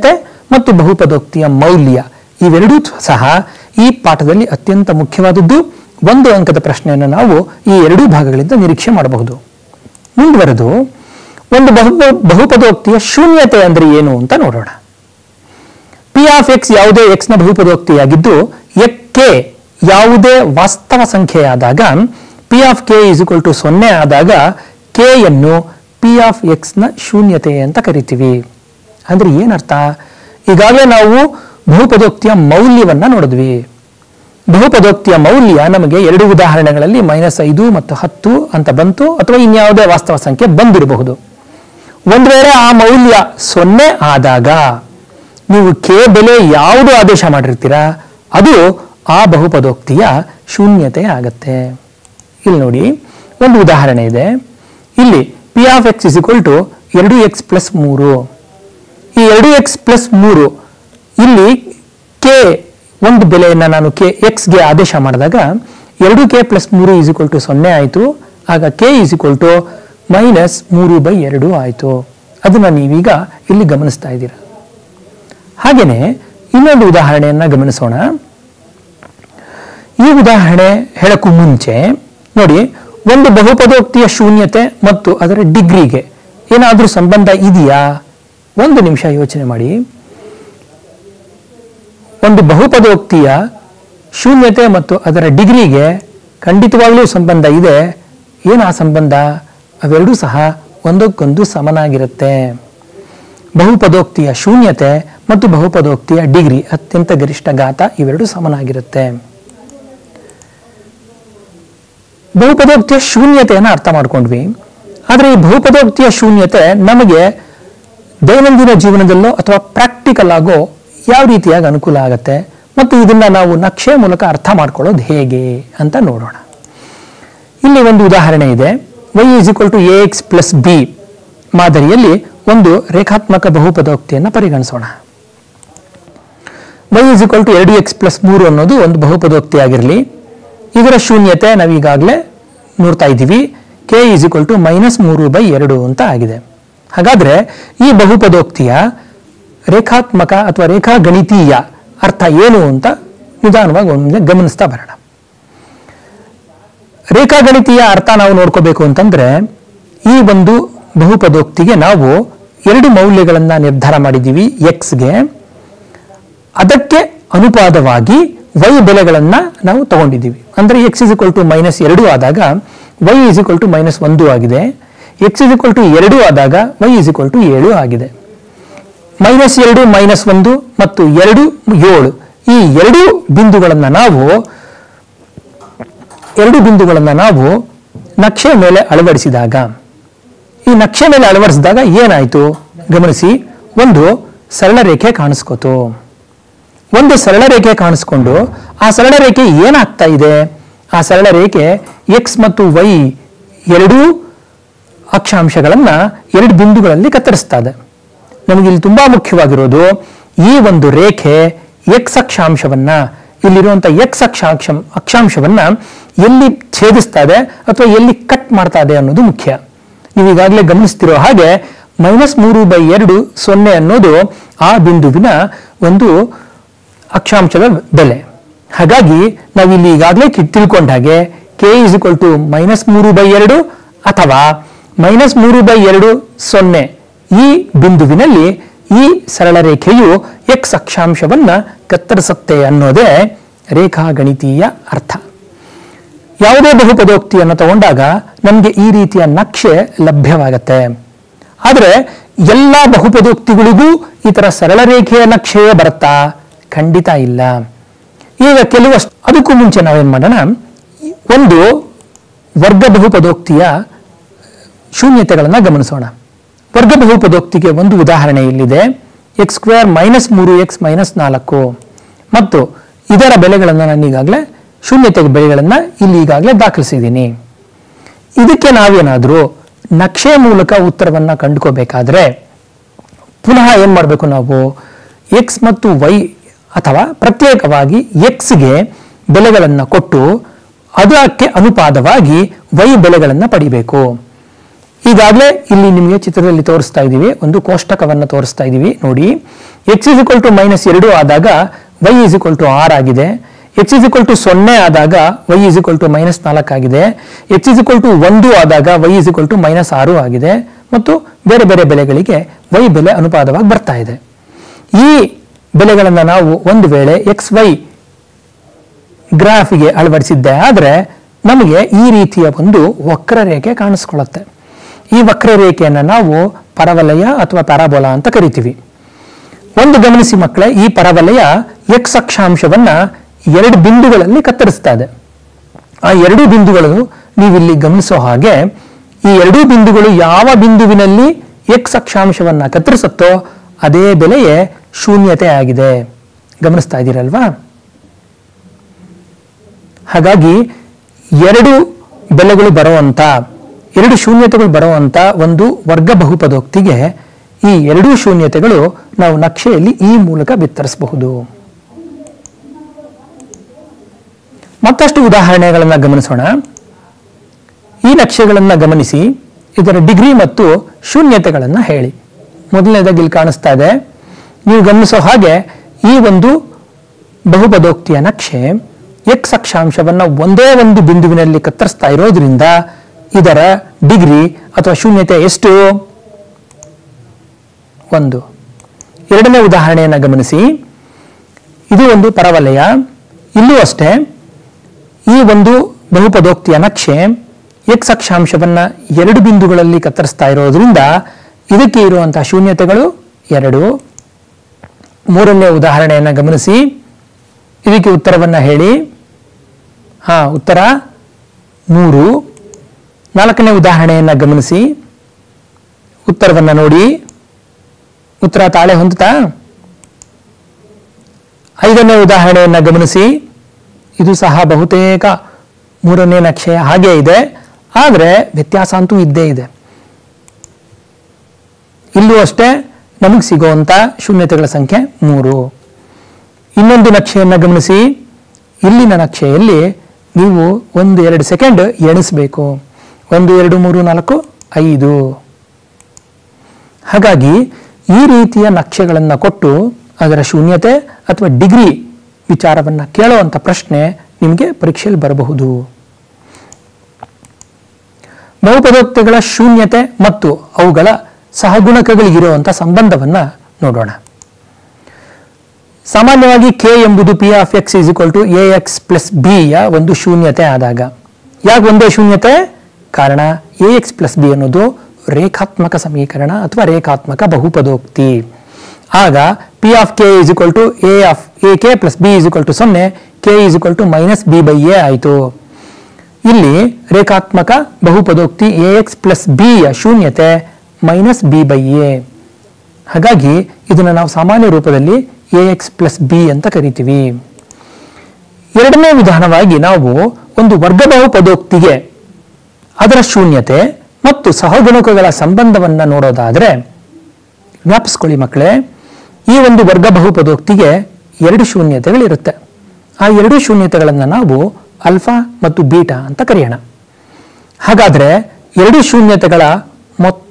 ಮತ್ತು ಬಹುಪದೋಕ್ತಿಯ ಮೌಲ್ಯ ಇವೆರಡೂ ಸಹ ಈ ಪಾಠದಲ್ಲಿ ಅತ್ಯಂತ ಮುಖ್ಯವಾದದ್ದು ಒಂದು ಅಂಕದ ಪ್ರಶ್ನೆಯನ್ನು ನಾವು ಈ ಎರಡೂ ಭಾಗಗಳಿಂದ ನಿರೀಕ್ಷೆ ಮಾಡಬಹುದು ಮುಂದುವರೆದು ಒಂದು ಬಹು ಬಹುಪದೋಕ್ತಿಯ ಶೂನ್ಯತೆ ಅಂದರೆ ಏನು ಅಂತ ನೋಡೋಣ ಪಿ ಆಫ್ ಎಕ್ಸ್ ಯಾವುದೇ ಎಕ್ಸ್ ನ ಬಹುಪದೋಕ್ತಿಯಾಗಿದ್ದು ಕೆ ಯಾವುದೇ ವಾಸ್ತವ ಸಂಖ್ಯೆಯಾದಾಗ P of K is equal to ಸೊನ್ನೆ ಆದಾಗ ಕೆ ಯನ್ನು ಪಿ ಆಫ್ ಎಕ್ಸ್ ನ ಶೂನ್ಯತೆ ಅಂತ ಕರಿತೀವಿ ಅಂದ್ರೆ ಏನರ್ಥ ಈಗಾಗಲೇ ನಾವು ಬಹುಪದೋಕ್ತಿಯ ಮೌಲ್ಯವನ್ನ ನೋಡಿದ್ವಿ ಬಹುಪದೋಕ್ತಿಯ ಮೌಲ್ಯ ನಮಗೆ ಎರಡು ಉದಾಹರಣೆಗಳಲ್ಲಿ ಮೈನಸ್ ಐದು ಮತ್ತು ಹತ್ತು ಅಂತ ಬಂತು ಅಥವಾ ಇನ್ಯಾವುದೇ ವಾಸ್ತವ ಸಂಖ್ಯೆ ಬಂದಿರಬಹುದು ಒಂದು ವೇಳೆ ಆ ಮೌಲ್ಯ ಸೊನ್ನೆ ಆದಾಗ ನೀವು ಕೆ ಬೆಲೆ ಯಾವುದು ಆದೇಶ ಮಾಡಿರ್ತೀರಾ ಅದು ಆ ಬಹುಪದೋಕ್ತಿಯ ಶೂನ್ಯತೆ ಆಗತ್ತೆ ಇಲ್ಲಿ ನೋಡಿ ಒಂದು ಉದಾಹರಣೆ ಇದೆ ಇಲ್ಲಿ P of X is equal to ಎರಡು ಎಕ್ಸ್ ಪ್ಲಸ್ ಮೂರು ಈ ಎರಡು ಎಕ್ಸ್ ಪ್ಲಸ್ ಮೂರು ಇಲ್ಲಿ ಕೆ ಒಂದು ಬೆಲೆಯನ್ನು ನಾನು ಕೆ ಎಕ್ಸ್ಗೆ ಆದೇಶ ಮಾಡಿದಾಗ ಎರಡು ಕೆ ಪ್ಲಸ್ ಮೂರು ಈಸ್ ಇಕ್ವಲ್ ಟು ಸೊನ್ನೆ ಆಯಿತು ಆಗ K is equal to minus ಮೂರು ಬೈ ಎರಡು ಆಯಿತು ಅದನ್ನು ನೀವೀಗ ಇಲ್ಲಿ ಗಮನಿಸ್ತಾ ಇದ್ದೀರಾ ಹಾಗೆಯೇ ಇನ್ನೊಂದು ಉದಾಹರಣೆಯನ್ನ ಗಮನಿಸೋಣ ಈ ಉದಾಹರಣೆ ಹೇಳಕ್ಕೂ ಮುಂಚೆ ನೋಡಿ ಒಂದು ಬಹುಪದೋಕ್ತಿಯ ಶೂನ್ಯತೆ ಮತ್ತು ಅದರ ಡಿಗ್ರಿಗೆ ಏನಾದರೂ ಸಂಬಂಧ ಇದೆಯಾ ಒಂದು ನಿಮಿಷ ಯೋಚನೆ ಮಾಡಿ ಒಂದು ಬಹುಪದೋಕ್ತಿಯ ಶೂನ್ಯತೆ ಮತ್ತು ಅದರ ಡಿಗ್ರಿಗೆ ಖಂಡಿತವಾಗ್ಲೂ ಸಂಬಂಧ ಇದೆ ಏನು ಆ ಸಂಬಂಧ ಅವೆರಡೂ ಸಹ ಒಂದಕ್ಕೊಂದು ಸಮನಾಗಿರುತ್ತೆ ಬಹುಪದೋಕ್ತಿಯ ಶೂನ್ಯತೆ ಮತ್ತು ಬಹುಪದೋಕ್ತಿಯ ಡಿಗ್ರಿ ಅತ್ಯಂತ ಗರಿಷ್ಠ ಘಾತ ಇವೆರಡು ಸಮನಾಗಿರುತ್ತೆ ಬಹುಪದೋಕ್ತಿಯ ಶೂನ್ಯತೆಯನ್ನು ಅರ್ಥ ಮಾಡ್ಕೊಂಡ್ವಿ ಆದರೆ ಈ ಬಹುಪದೋಕ್ತಿಯ ಶೂನ್ಯತೆ ನಮಗೆ ದೈನಂದಿನ ಜೀವನದಲ್ಲೋ ಅಥವಾ ಪ್ರಾಕ್ಟಿಕಲ್ ಆಗೋ ಯಾವ ರೀತಿಯಾಗಿ ಅನುಕೂಲ ಆಗುತ್ತೆ ಮತ್ತು ಇದನ್ನ ನಾವು ನಕ್ಷೆ ಮೂಲಕ ಅರ್ಥ ಮಾಡ್ಕೊಳ್ಳೋದು ಹೇಗೆ ಅಂತ ನೋಡೋಣ ಇಲ್ಲಿ ಒಂದು ಉದಾಹರಣೆ ಇದೆ Y is equal to A X plus B ಮಾದರಿಯಲ್ಲಿ ಒಂದು ರೇಖಾತ್ಮಕ ಬಹುಪದೋಕ್ತಿಯನ್ನು ಪರಿಗಣಿಸೋಣ ವೈ ಇಸ್ ಈಕ್ವಲ್ ಟು ಎರಡು ಎಕ್ಸ್ ಪ್ಲಸ್ ಮೂರು ಅನ್ನೋದು ಒಂದು ಬಹುಪದೋಕ್ತಿ ಆಗಿರಲಿ ಇದರ ಶೂನ್ಯತೆ ನಾವೀಗಾಗಲೇ ನೋಡ್ತಾ ಇದ್ದೀವಿ K is equal to minus ಮೂರು ಬೈ ಎರಡು ಅಂತ ಆಗಿದೆ ಹಾಗಾದ್ರೆ ಈ ಬಹುಪದೋಕ್ತಿಯ ರೇಖಾತ್ಮಕ ಅಥವಾ ರೇಖಾಗಣಿತೀಯ ಅರ್ಥ ಏನು ಅಂತ ನಿಧಾನವಾಗಿ ಒಮ್ಮೆ ಗಮನಿಸ್ತಾ ಬರೋಣ ರೇಖಾಗಣಿತೀಯ ಅರ್ಥ ನಾವು ನೋಡ್ಕೋಬೇಕು ಅಂತಂದ್ರೆ ಈ ಒಂದು ಬಹುಪದೋಕ್ತಿಗೆ ನಾವು ಎರಡು ಮೌಲ್ಯಗಳನ್ನ ನಿರ್ಧಾರ ಮಾಡಿದ್ದೀವಿ ಎಕ್ಸ್ಗೆ ಅದಕ್ಕೆ ಅನುಪಾತವಾಗಿ ವೈ ಬೆಲೆಗಳನ್ನ ನಾವು ತಗೊಂಡಿದ್ದೀವಿ ಅಂದ್ರೆ X is equal to minus ಎರಡು ಆದಾಗ Y is equal to minus ಒಂದು ಆಗಿದೆ ಎಕ್ಸ್ ಇಸ್ ಇಕ್ವಲ್ ಟು ಎರಡು ಆದಾಗ ವೈ ಇಸ್ ಇಕ್ವಲ್ ಟು ಏಳು ಆಗಿದೆ ಮೈನಸ್ ಎರಡು ಮೈನಸ್ ಒಂದು ಮತ್ತು ಎರಡು ಏಳು ಈ ಎರಡು ಬಿಂದುಗಳನ್ನು ನಾವು ಎರಡು ಬಿಂದುಗಳನ್ನು ನಾವು ನಕ್ಷೆ ಮೇಲೆ ಅಳವಡಿಸಿದಾಗ ಈ ನಕ್ಷೆ ಮೇಲೆ ಅಳವಡಿಸಿದಾಗ ಏನಾಯಿತು ಗಮನಿಸಿ ಒಂದು ಸರಳ ರೇಖೆ ಕಾಣಿಸ್ಕೋತು ಒಂದು ಸರಳ ರೇಖೆ ಕಾಣಿಸ್ಕೊಂಡು ಆ ಸರಳ ರೇಖೆ ಏನಾಗ್ತಾ ಇದೆ ಆ ಸರಳ ರೇಖೆ ಎಕ್ಸ್ ಮತ್ತು ವೈ ಎರಡೂ ಅಕ್ಷಾಂಶಗಳನ್ನ ಎರಡು ಬಿಂದುಗಳಲ್ಲಿ ಕತ್ತರಿಸ್ತಾ ಇದೆ ನಮಗೆ ಇಲ್ಲಿ ತುಂಬಾ ಮುಖ್ಯವಾಗಿರೋದು ಈ ಒಂದು ರೇಖೆ ಎಕ್ಸ್ ಅಕ್ಷಾಂಶವನ್ನ ಇಲ್ಲಿರುವಂತಹ ಎಕ್ಸ್ ಅಕ್ಷಾಂಶ ಅಕ್ಷಾಂಶವನ್ನ ಎಲ್ಲಿ ಛೇದಿಸ್ತಾ ಇದೆ ಅಥವಾ ಎಲ್ಲಿ ಕಟ್ ಮಾಡ್ತಾ ಇದೆ ಅನ್ನೋದು ಮುಖ್ಯ ನೀವು ಈಗಾಗಲೇ ಗಮನಿಸ್ತಿರೋ ಹಾಗೆ ಮೈನಸ್ ಮೂರು ಬೈ ಎರಡು ಸೊನ್ನೆ ಅನ್ನೋದು ಆ ಬಿಂದುವಿನ ಒಂದು ಅಕ್ಷಾಂಶದ ಬೆಲೆ ಹಾಗಾಗಿ ನಾವು ಇಲ್ಲಿ ಈಗಾಗಲೇ ಕಿ- ತಿಳ್ಕೊಂಡ ಹಾಗೆ K is equal to minus ಮೂರು ಬೈ ಎರಡು ಅಥವಾ ಮೈನಸ್ ಮೂರು ಬೈ ಎರಡು ಸೊನ್ನೆ ಈ ಬಿಂದುವಿನಲ್ಲಿ ಈ ಸರಳ ರೇಖೆಯು ಎಕ್ಸ್ ಅಕ್ಷಾಂಶವನ್ನ ಕತ್ತರಿಸುತ್ತೆ ಅನ್ನೋದೇ ರೇಖಾಗಣಿತೀಯ ಅರ್ಥ ಯಾವುದೇ ಬಹುಪದೋಕ್ತಿಯನ್ನು ತಗೊಂಡಾಗ ನಮಗೆ ಈ ರೀತಿಯ ನಕ್ಷೆ ಲಭ್ಯವಾಗತ್ತೆ ಆದರೆ ಎಲ್ಲ ಬಹುಪದೋಕ್ತಿಗಳಿಗೂ ಈ ತರ ಸರಳ ರೇಖೆಯ ನಕ್ಷೆಯೇ ಬರುತ್ತಾ ಖಂಡಿತ ಇಲ್ಲ ಈಗ ಕೆಲವಷ್ಟು ಅದಕ್ಕೂ ಮುಂಚೆ ನಾವೇನ್ ಮಾಡೋಣ ಒಂದು ವರ್ಗ ಬಹುಪದೋಕ್ತಿಯ ಶೂನ್ಯತೆಗಳನ್ನು ಗಮನಿಸೋಣ ವರ್ಗ ಬಹುಪದೋಕ್ತಿಗೆ ಒಂದು ಉದಾಹರಣೆ ಇಲ್ಲಿದೆ ಎಕ್ಸ್ ಸ್ಕ್ವೇರ್ ಮೈನಸ್ ಮೂರು ಎಕ್ಸ್ ಮೈನಸ್ ನಾಲ್ಕು ಮತ್ತು ಇದರ ಬೆಲೆಗಳನ್ನು ನಾನು ಈಗಾಗಲೇ ಶೂನ್ಯತೆ ಬೆಲೆಗಳನ್ನು ಇಲ್ಲಿ ಈಗಾಗಲೇ ದಾಖಲಿಸಿದ್ದೀನಿ ಇದಕ್ಕೆ ನಾವೇನಾದರೂ ನಕ್ಷೆ ಮೂಲಕ ಉತ್ತರವನ್ನು ಕಂಡುಕೋಬೇಕಾದ್ರೆ ಪುನಃ ಏನು ಮಾಡಬೇಕು ನಾವು ಎಕ್ಸ್ ಮತ್ತು ವೈ ಅಥವಾ ಪ್ರತ್ಯೇಕವಾಗಿ ಎಕ್ಸ್ಗೆ ಬೆಲೆಗಳನ್ನು ಕೊಟ್ಟು ಅದಕ್ಕೆ ಅನುಪಾತವಾಗಿ ವೈ ಬೆಲೆಗಳನ್ನು ಪಡಿಬೇಕು ಈಗಾಗಲೇ ಇಲ್ಲಿ ನಿಮಗೆ ಚಿತ್ರದಲ್ಲಿ ತೋರಿಸ್ತಾ ಇದ್ದೀವಿ ಒಂದು ಕೋಷ್ಟಕವನ್ನು ತೋರಿಸ್ತಾ ಇದ್ದೀವಿ ನೋಡಿ X is equal to minus ಎರಡು ಆದಾಗ ವೈ ಇಸ್ ಇಕ್ವಲ್ ಟು ಆರ್ ಆಗಿದೆ ಎಕ್ಸ್ ಇಸ್ ಇಕ್ವಲ್ ಟು ಸೊನ್ನೆ ಆದಾಗ Y is equal to minus ನಾಲ್ಕು ಆಗಿದೆ ಎಕ್ಸ್ ಇಸ್ ಇಕ್ವಲ್ ಟು ಒಂದು ಆದಾಗ Y is equal to minus ಆರು ಆಗಿದೆ ಮತ್ತು ಬೇರೆ ಬೇರೆ ಬೆಲೆಗಳಿಗೆ ವೈ ಬೆಲೆ ಅನುಪಾತವಾಗಿ ಬರ್ತಾ ಇದೆ ಈ ಬೆಲೆಗಳನ್ನು ನಾವು ಒಂದು ವೇಳೆ ಎಕ್ಸ್ ವೈ ಗ್ರಾಫಿಗೆ ಅಳವಡಿಸಿದ್ದೆ ಆದರೆ ನಮಗೆ ಈ ರೀತಿಯ ಒಂದು ವಕ್ರರೇಖೆ ಕಾಣಿಸ್ಕೊಳ್ಳುತ್ತೆ ಈ ವಕ್ರರೇಖೆಯನ್ನು ನಾವು ಪರವಲಯ ಅಥವಾ ಪ್ಯಾರಾಬೋಲಾ ಅಂತ ಕರಿತೀವಿ ಒಂದು ಗಮನಿಸಿ ಮಕ್ಕಳೇ ಈ ಪರವಲಯ ಎಕ್ಸ್ ಅಕ್ಷಾಂಶವನ್ನ ಎರಡು ಬಿಂದುಗಳಲ್ಲಿ ಕತ್ತರಿಸ್ತಾ ಇದೆ ಆ ಎರಡು ಬಿಂದುಗಳು ನೀವಿಲ್ಲಿ ಗಮನಿಸೋ ಹಾಗೆ ಈ ಎರಡೂ ಬಿಂದುಗಳು ಯಾವ ಬಿಂದುವಿನಲ್ಲಿ ಎಕ್ಸ್ ಅಕ್ಷಾಂಶವನ್ನ ಕತ್ತರಿಸುತ್ತೋ ಅದೇ ಬೆಲೆಯೇ ಶೂನ್ಯತೆ ಆಗಿದೆ ಗಮನಿಸ್ತಾ ಇದ್ದೀರಲ್ವಾ ಹಾಗಾಗಿ ಎರಡು ಬೆಲೆಗಳು ಬರುವಂತ ಎರಡು ಶೂನ್ಯತೆಗಳು ಬರುವಂತ ಒಂದು ವರ್ಗ ಬಹುಪದೋಕ್ತಿಗೆ ಈ ಎರಡೂ ಶೂನ್ಯತೆಗಳು ನಾವು ನಕ್ಷೆಯಲ್ಲಿ ಈ ಮೂಲಕ ಬಿತ್ತರಿಸಬಹುದು ಮತ್ತಷ್ಟು ಉದಾಹರಣೆಗಳನ್ನು ಗಮನಿಸೋಣ ಈ ನಕ್ಷೆಗಳನ್ನು ಗಮನಿಸಿ ಇದರ ಡಿಗ್ರಿ ಮತ್ತು ಶೂನ್ಯತೆಗಳನ್ನು ಹೇಳಿ ಮೊದಲನೇದಾಗಿ ಇಲ್ಲಿ ಕಾಣಿಸ್ತಾ ಇದೆ ನೀವು ಗಮನಿಸೋ ಹಾಗೆ ಈ ಒಂದು ಬಹುಪದೋಕ್ತಿಯ ನಕ್ಷೆ ಎಕ್ಸ್ ಅಕ್ಷಾಂಶವನ್ನು ಒಂದೇ ಒಂದು ಬಿಂದುವಿನಲ್ಲಿ ಕತ್ತರಿಸ್ತಾ ಇರೋದ್ರಿಂದ ಇದರ ಡಿಗ್ರಿ ಅಥವಾ ಶೂನ್ಯತೆ ಎಷ್ಟು ಒಂದು ಎರಡನೇ ಉದಾಹರಣೆಯನ್ನು ಗಮನಿಸಿ ಇದು ಒಂದು ಪರವಲಯ ಇಲ್ಲೂ ಅಷ್ಟೇ ಈ ಒಂದು ಬಹುಪದೋಕ್ತಿಯ ನಕ್ಷೆ ಎಕ್ಸ್ ಅಕ್ಷಾಂಶವನ್ನ ಎರಡು ಬಿಂದುಗಳಲ್ಲಿ ಕತ್ತರಿಸ್ತಾ ಇರೋದ್ರಿಂದ ಇದಕ್ಕೆ ಇರುವಂತಹ ಶೂನ್ಯತೆಗಳು ಎರಡು ಮೂರನೇ ಉದಾಹರಣೆಯನ್ನು ಗಮನಿಸಿ ಇದಕ್ಕೆ ಉತ್ತರವನ್ನು ಹೇಳಿ ಹಾ ಉತ್ತರ ಮೂರು ನಾಲ್ಕನೇ ಉದಾಹರಣೆಯನ್ನು ಗಮನಿಸಿ ಉತ್ತರವನ್ನು ನೋಡಿ ಉತ್ತರ ತಾಳೆ ಹೊಂದುತ್ತಾ ಐದನೇ ಉದಾಹರಣೆಯನ್ನು ಗಮನಿಸಿ ಇದು ಸಹ ಬಹುತೇಕ ಮೂರನೇ ನಕ್ಷೆ ಹಾಗೇ ಇದೆ ಆದರೆ ವ್ಯತ್ಯಾಸ ಅಂತೂ ಇದ್ದೇ ಇದೆ ಇಲ್ಲೂ ಅಷ್ಟೇ ನಮಗೆ ಸಿಗುವಂಥ ಶೂನ್ಯತೆಗಳ ಸಂಖ್ಯೆ ಮೂರು ಇನ್ನೊಂದು ನಕ್ಷೆಯನ್ನು ಗಮನಿಸಿ ಇಲ್ಲಿನ ನಕ್ಷೆಯಲ್ಲಿ ನೀವು ಒಂದು ಎರಡು ಸೆಕೆಂಡ್ ಎಣಿಸಬೇಕು ಒಂದು ಎರಡು ಮೂರು ನಾಲ್ಕು ಐದು ಹಾಗಾಗಿ ಈ ರೀತಿಯ ನಕ್ಷೆಗಳನ್ನು ಕೊಟ್ಟು ಅದರ ಶೂನ್ಯತೆ ಅಥವಾ ಡಿಗ್ರಿ ವಿಚಾರವನ್ನು ಕೇಳುವಂಥ ಪ್ರಶ್ನೆ ನಿಮಗೆ ಪರೀಕ್ಷೆಯಲ್ಲಿ ಬರಬಹುದು ಬಹುಪದೋಕ್ತಿಗಳ ಶೂನ್ಯತೆ ಮತ್ತು ಅವುಗಳ ಸಹಗುಣಕಗಳಿಗಿರುವಂಥ ಸಂಬಂಧವನ್ನು ನೋಡೋಣ ಸಾಮಾನ್ಯವಾಗಿ ಕೆ ಎಂಬುದು P of X is equal to A X plus ಬಿಯ ಒಂದು ಶೂನ್ಯತೆ ಆದಾಗ ಯಾಕೆ ಒಂದೇ ಶೂನ್ಯತೆ ಕಾರಣ ಎ ಎಕ್ಸ್ ಪ್ಲಸ್ ಬಿ ಅನ್ನೋದು ರೇಖಾತ್ಮಕ ಸಮೀಕರಣ ಅಥವಾ ರೇಖಾತ್ಮಕ ಬಹುಪದೋಕ್ತಿ ಆಗ P of K is equal to A of A K plus B is equal to ಸೊನ್ನೆ K is equal to minus B by A ಆಯಿತು ಇಲ್ಲಿ ರೇಖಾತ್ಮಕ ಬಹುಪದೋಕ್ತಿ ಎ ಎಕ್ಸ್ ಪ್ಲಸ್ ಬಿಯ ಶೂನ್ಯತೆ ಮೈನಸ್ ಬಿ ಬೈ ಎ ಹಾಗಾಗಿ ಇದನ್ನು ನಾವು ಸಾಮಾನ್ಯ ರೂಪದಲ್ಲಿ ಎ ಎಕ್ಸ್ ಪ್ಲಸ್ ಬಿ ಅಂತ ಕರಿತೀವಿ ಎರಡನೇ ವಿಧಾನವಾಗಿ ನಾವು ಒಂದು ವರ್ಗ ಬಹುಪದೋಕ್ತಿಗೆ ಅದರ ಶೂನ್ಯತೆ ಮತ್ತು ಸಹಗುಣಕಗಳ ಸಂಬಂಧವನ್ನು ನೋಡೋದಾದರೆ ಜ್ಞಾಪಿಸ್ಕೊಳ್ಳಿ ಮಕ್ಕಳೇ ಈ ಒಂದು ವರ್ಗ ಬಹುಪದೋಕ್ತಿಗೆ ಎರಡು ಶೂನ್ಯತೆಗಳಿರುತ್ತೆ ಆ ಎರಡು ಶೂನ್ಯತೆಗಳನ್ನು ನಾವು ಅಲ್ಫಾ ಮತ್ತು ಬೀಟಾ ಅಂತ ಕರೆಯೋಣ ಹಾಗಾದರೆ ಎರಡು ಶೂನ್ಯತೆಗಳ ಮೊತ್ತ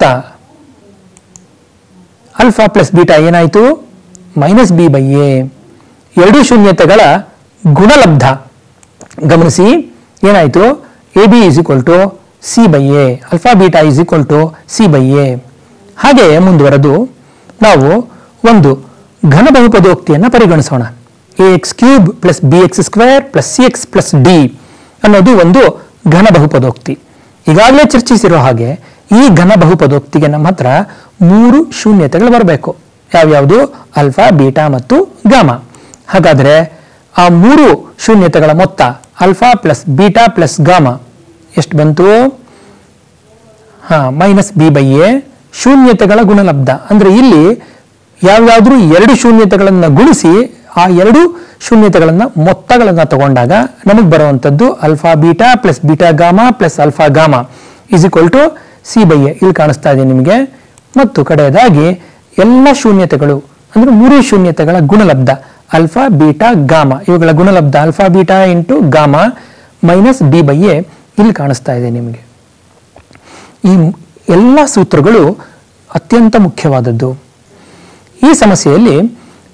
ಅಲ್ಫಾ ಪ್ಲಸ್ ಬೀಟಾ ಏನಾಯಿತು ಮೈನಸ್ ಬಿ ಬೈ ಎ ಎರಡು ಶೂನ್ಯತೆಗಳ ಗುಣಲಬ್ಧ ಗಮನಿಸಿ ಏನಾಯಿತು A B is equal to C by A alpha beta is equal to C by A ಹಾಗೆಯೇ ಮುಂದುವರೆದು ನಾವು ಒಂದು ಘನ ಬಹುಪದೋಕ್ತಿಯನ್ನು ಪರಿಗಣಿಸೋಣ A X cube plus B X square plus C X plus D ಅನ್ನೋದು ಒಂದು ಘನ ಬಹುಪದೋಕ್ತಿ ಈಗಾಗಲೇ ಚರ್ಚಿಸಿರೋ ಹಾಗೆ ಈ ಘನ ಬಹುಪದೋಕ್ತಿಗೆ ನಮ್ಮ ಹತ್ರ ಮೂರು ಶೂನ್ಯತೆಗಳು ಬರಬೇಕು ಯಾವ್ಯಾವುದು ಅಲ್ಫಾ ಬೀಟಾ ಮತ್ತು ಗಾಮ ಹಾಗಾದರೆ ಆ ಮೂರು ಶೂನ್ಯತೆಗಳ ಮೊತ್ತ alpha plus beta plus gamma ಎಷ್ಟು ಬಂತು ಹಾ ಮೈನಸ್ ಬಿ ಬೈ ಎ ಶೂನ್ಯತೆಗಳ ಗುಣಲಬ್ಧ ಅಂದ್ರೆ ಇಲ್ಲಿ ಯಾವ್ಯಾದ್ರೂ ಎರಡು ಶೂನ್ಯತೆಗಳನ್ನು ಗುಣಿಸಿ ಆ ಎರಡು ಶೂನ್ಯತೆಗಳನ್ನು ಮೊತ್ತಗಳನ್ನು ತಗೊಂಡಾಗ ನಮಗೆ ಬರುವಂಥದ್ದು alpha beta plus beta gamma plus alpha gamma is equal to C by A ಇಲ್ಲಿ ಕಾಣಿಸ್ತಾ ಇದೆ ನಿಮಗೆ ಮತ್ತು ಕಡೆಯದಾಗಿ ಎಲ್ಲ ಶೂನ್ಯತೆಗಳು ಅಂದ್ರೆ ಮೂರು ಶೂನ್ಯತೆಗಳ ಗುಣಲಬ್ಧ ಅಲ್ಫಾ ಬೀಟಾ ಗಾಮ ಇವುಗಳ ಗುಣಲಬ್ಧ alpha beta into gamma minus D by A ಇಲ್ಲಿ ಕಾಣಿಸ್ತಾ ಇದೆ ನಿಮಗೆ ಈ ಎಲ್ಲ ಸೂತ್ರಗಳು ಅತ್ಯಂತ ಮುಖ್ಯವಾದದ್ದು ಈ ಸಮಸ್ಯೆಯಲ್ಲಿ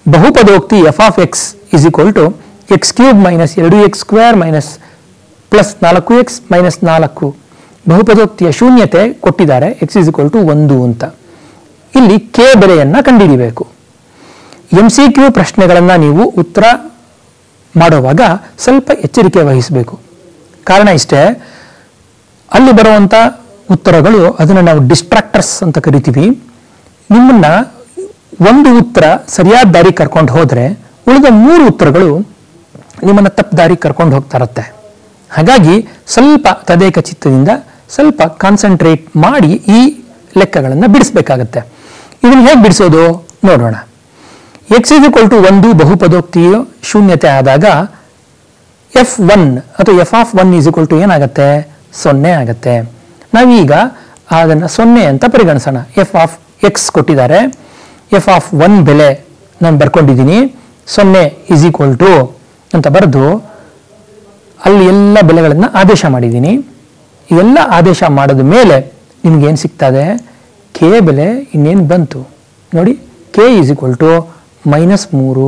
ಬಹುಪದೋಕ್ತಿ F of X is equal to X cube minus ಎರಡು ಎಕ್ಸ್ ಸ್ಕ್ವೇರ್ ಮೈನಸ್ ಪ್ಲಸ್ ನಾಲ್ಕು ಎಕ್ಸ್ ಮೈನಸ್ ನಾಲ್ಕು ಬಹುಪದೋಕ್ತಿಯ ಶೂನ್ಯತೆ ಕೊಟ್ಟಿದ್ದಾರೆ ಎಕ್ಸ್ ಇಸ್ ಈಕ್ವಲ್ ಟು ಒಂದು ಅಂತ ಇಲ್ಲಿ ಕೆ ಬೆಲೆಯನ್ನು ಕಂಡುಹಿಡಿಬೇಕು ಎಂ ಸಿ ಕ್ಯೂ ಪ್ರಶ್ನೆಗಳನ್ನು ನೀವು ಉತ್ತರ ಮಾಡುವಾಗ ಸ್ವಲ್ಪ ಎಚ್ಚರಿಕೆ ವಹಿಸಬೇಕು ಕಾರಣ ಇಷ್ಟೇ ಅಲ್ಲಿ ಬರುವಂಥ ಉತ್ತರಗಳು ಅದನ್ನು ನಾವು ಡಿಸ್ಟ್ರಾಕ್ಟರ್ಸ್ ಅಂತ ಕರಿತೀವಿ ನಿಮ್ಮನ್ನ ಒಂದು ಉತ್ತರ ಸರಿಯಾದ ದಾರಿ ಕರ್ಕೊಂಡು ಹೋದರೆ ಉಳಿದ ಮೂರು ಉತ್ತರಗಳು ನಿಮ್ಮನ್ನು ತಪ್ಪು ದಾರಿ ಕರ್ಕೊಂಡು ಹೋಗ್ತಾ ಇರುತ್ತೆ ಹಾಗಾಗಿ ಸ್ವಲ್ಪ ತದೇಕ ಚಿತ್ತದಿಂದ ಸ್ವಲ್ಪ ಕಾನ್ಸಂಟ್ರೇಟ್ ಮಾಡಿ ಈ ಲೆಕ್ಕಗಳನ್ನು ಬಿಡಿಸ್ಬೇಕಾಗತ್ತೆ ಇದನ್ನು ಹೇಗೆ ಬಿಡಿಸೋದು ನೋಡೋಣ ಎಕ್ಸ್ ಇಸ್ ಟು ಒಂದು ಬಹುಪದೋಕ್ತಿಯು ಶೂನ್ಯತೆ ಆದಾಗ ಎಫ್ ಒನ್ ಅಥವಾ F of one is to ಏನಾಗುತ್ತೆ ಸೊನ್ನೆ ಆಗುತ್ತೆ ನಾವೀಗ ಅದನ್ನು ಸೊನ್ನೆ ಅಂತ ಪರಿಗಣಿಸೋಣ ಎಫ್ ಆಫ್ ಎಕ್ಸ್ ಕೊಟ್ಟಿದ್ದಾರೆ ಎಫ್ ಆಫ್ ಒನ್ ಬೆಲೆ ನಾನು ಬರ್ಕೊಂಡಿದ್ದೀನಿ ಸೊನ್ನೆ ಈಸ್ ಈಕ್ವಲ್ ಟು ಅಂತ ಬರೆದು ಅಲ್ಲಿ ಎಲ್ಲ ಬೆಲೆಗಳನ್ನು ಆದೇಶ ಮಾಡಿದ್ದೀನಿ ಎಲ್ಲ ಆದೇಶ ಮಾಡಿದ ಮೇಲೆ ನಿಮ್ಗೇನು ಸಿಗ್ತದೆ ಕೆ ಬೆಲೆ ಇನ್ನೇನು ಬಂತು ನೋಡಿ K is equal to minus ಮೂರು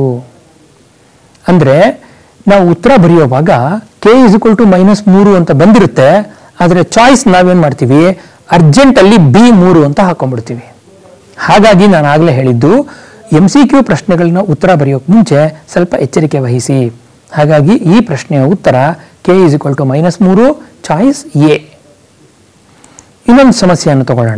ಅಂದರೆ ನಾವು ಉತ್ತರ ಬರೆಯುವಾಗ K is equal to minus ಮೂರು ಅಂತ ಬಂದಿರುತ್ತೆ ಆದರೆ ಚಾಯ್ಸ್ ನಾವೇನು ಮಾಡ್ತೀವಿ ಅರ್ಜೆಂಟಲ್ಲಿ ಬಿ ಮೂರು ಅಂತ ಹಾಕೊಂಡ್ಬಿಡ್ತೀವಿ ಹಾಗಾಗಿ ನಾನು ಆಗಲೇ ಹೇಳಿದ್ದು ಎಂ ಸಿ ಕ್ಯೂ ಪ್ರಶ್ನೆಗಳನ್ನ ಉತ್ತರ ಬರೆಯೋಕೆ ಮುಂಚೆ ಸ್ವಲ್ಪ ಎಚ್ಚರಿಕೆ ವಹಿಸಿ ಹಾಗಾಗಿ ಈ ಪ್ರಶ್ನೆಯ ಉತ್ತರ K is equal to minus ಮೂರು ಚಾಯ್ಸ್ ಎ ಇನ್ನೊಂದು ಸಮಸ್ಯೆಯನ್ನು ತಗೊಳ್ಳೋಣ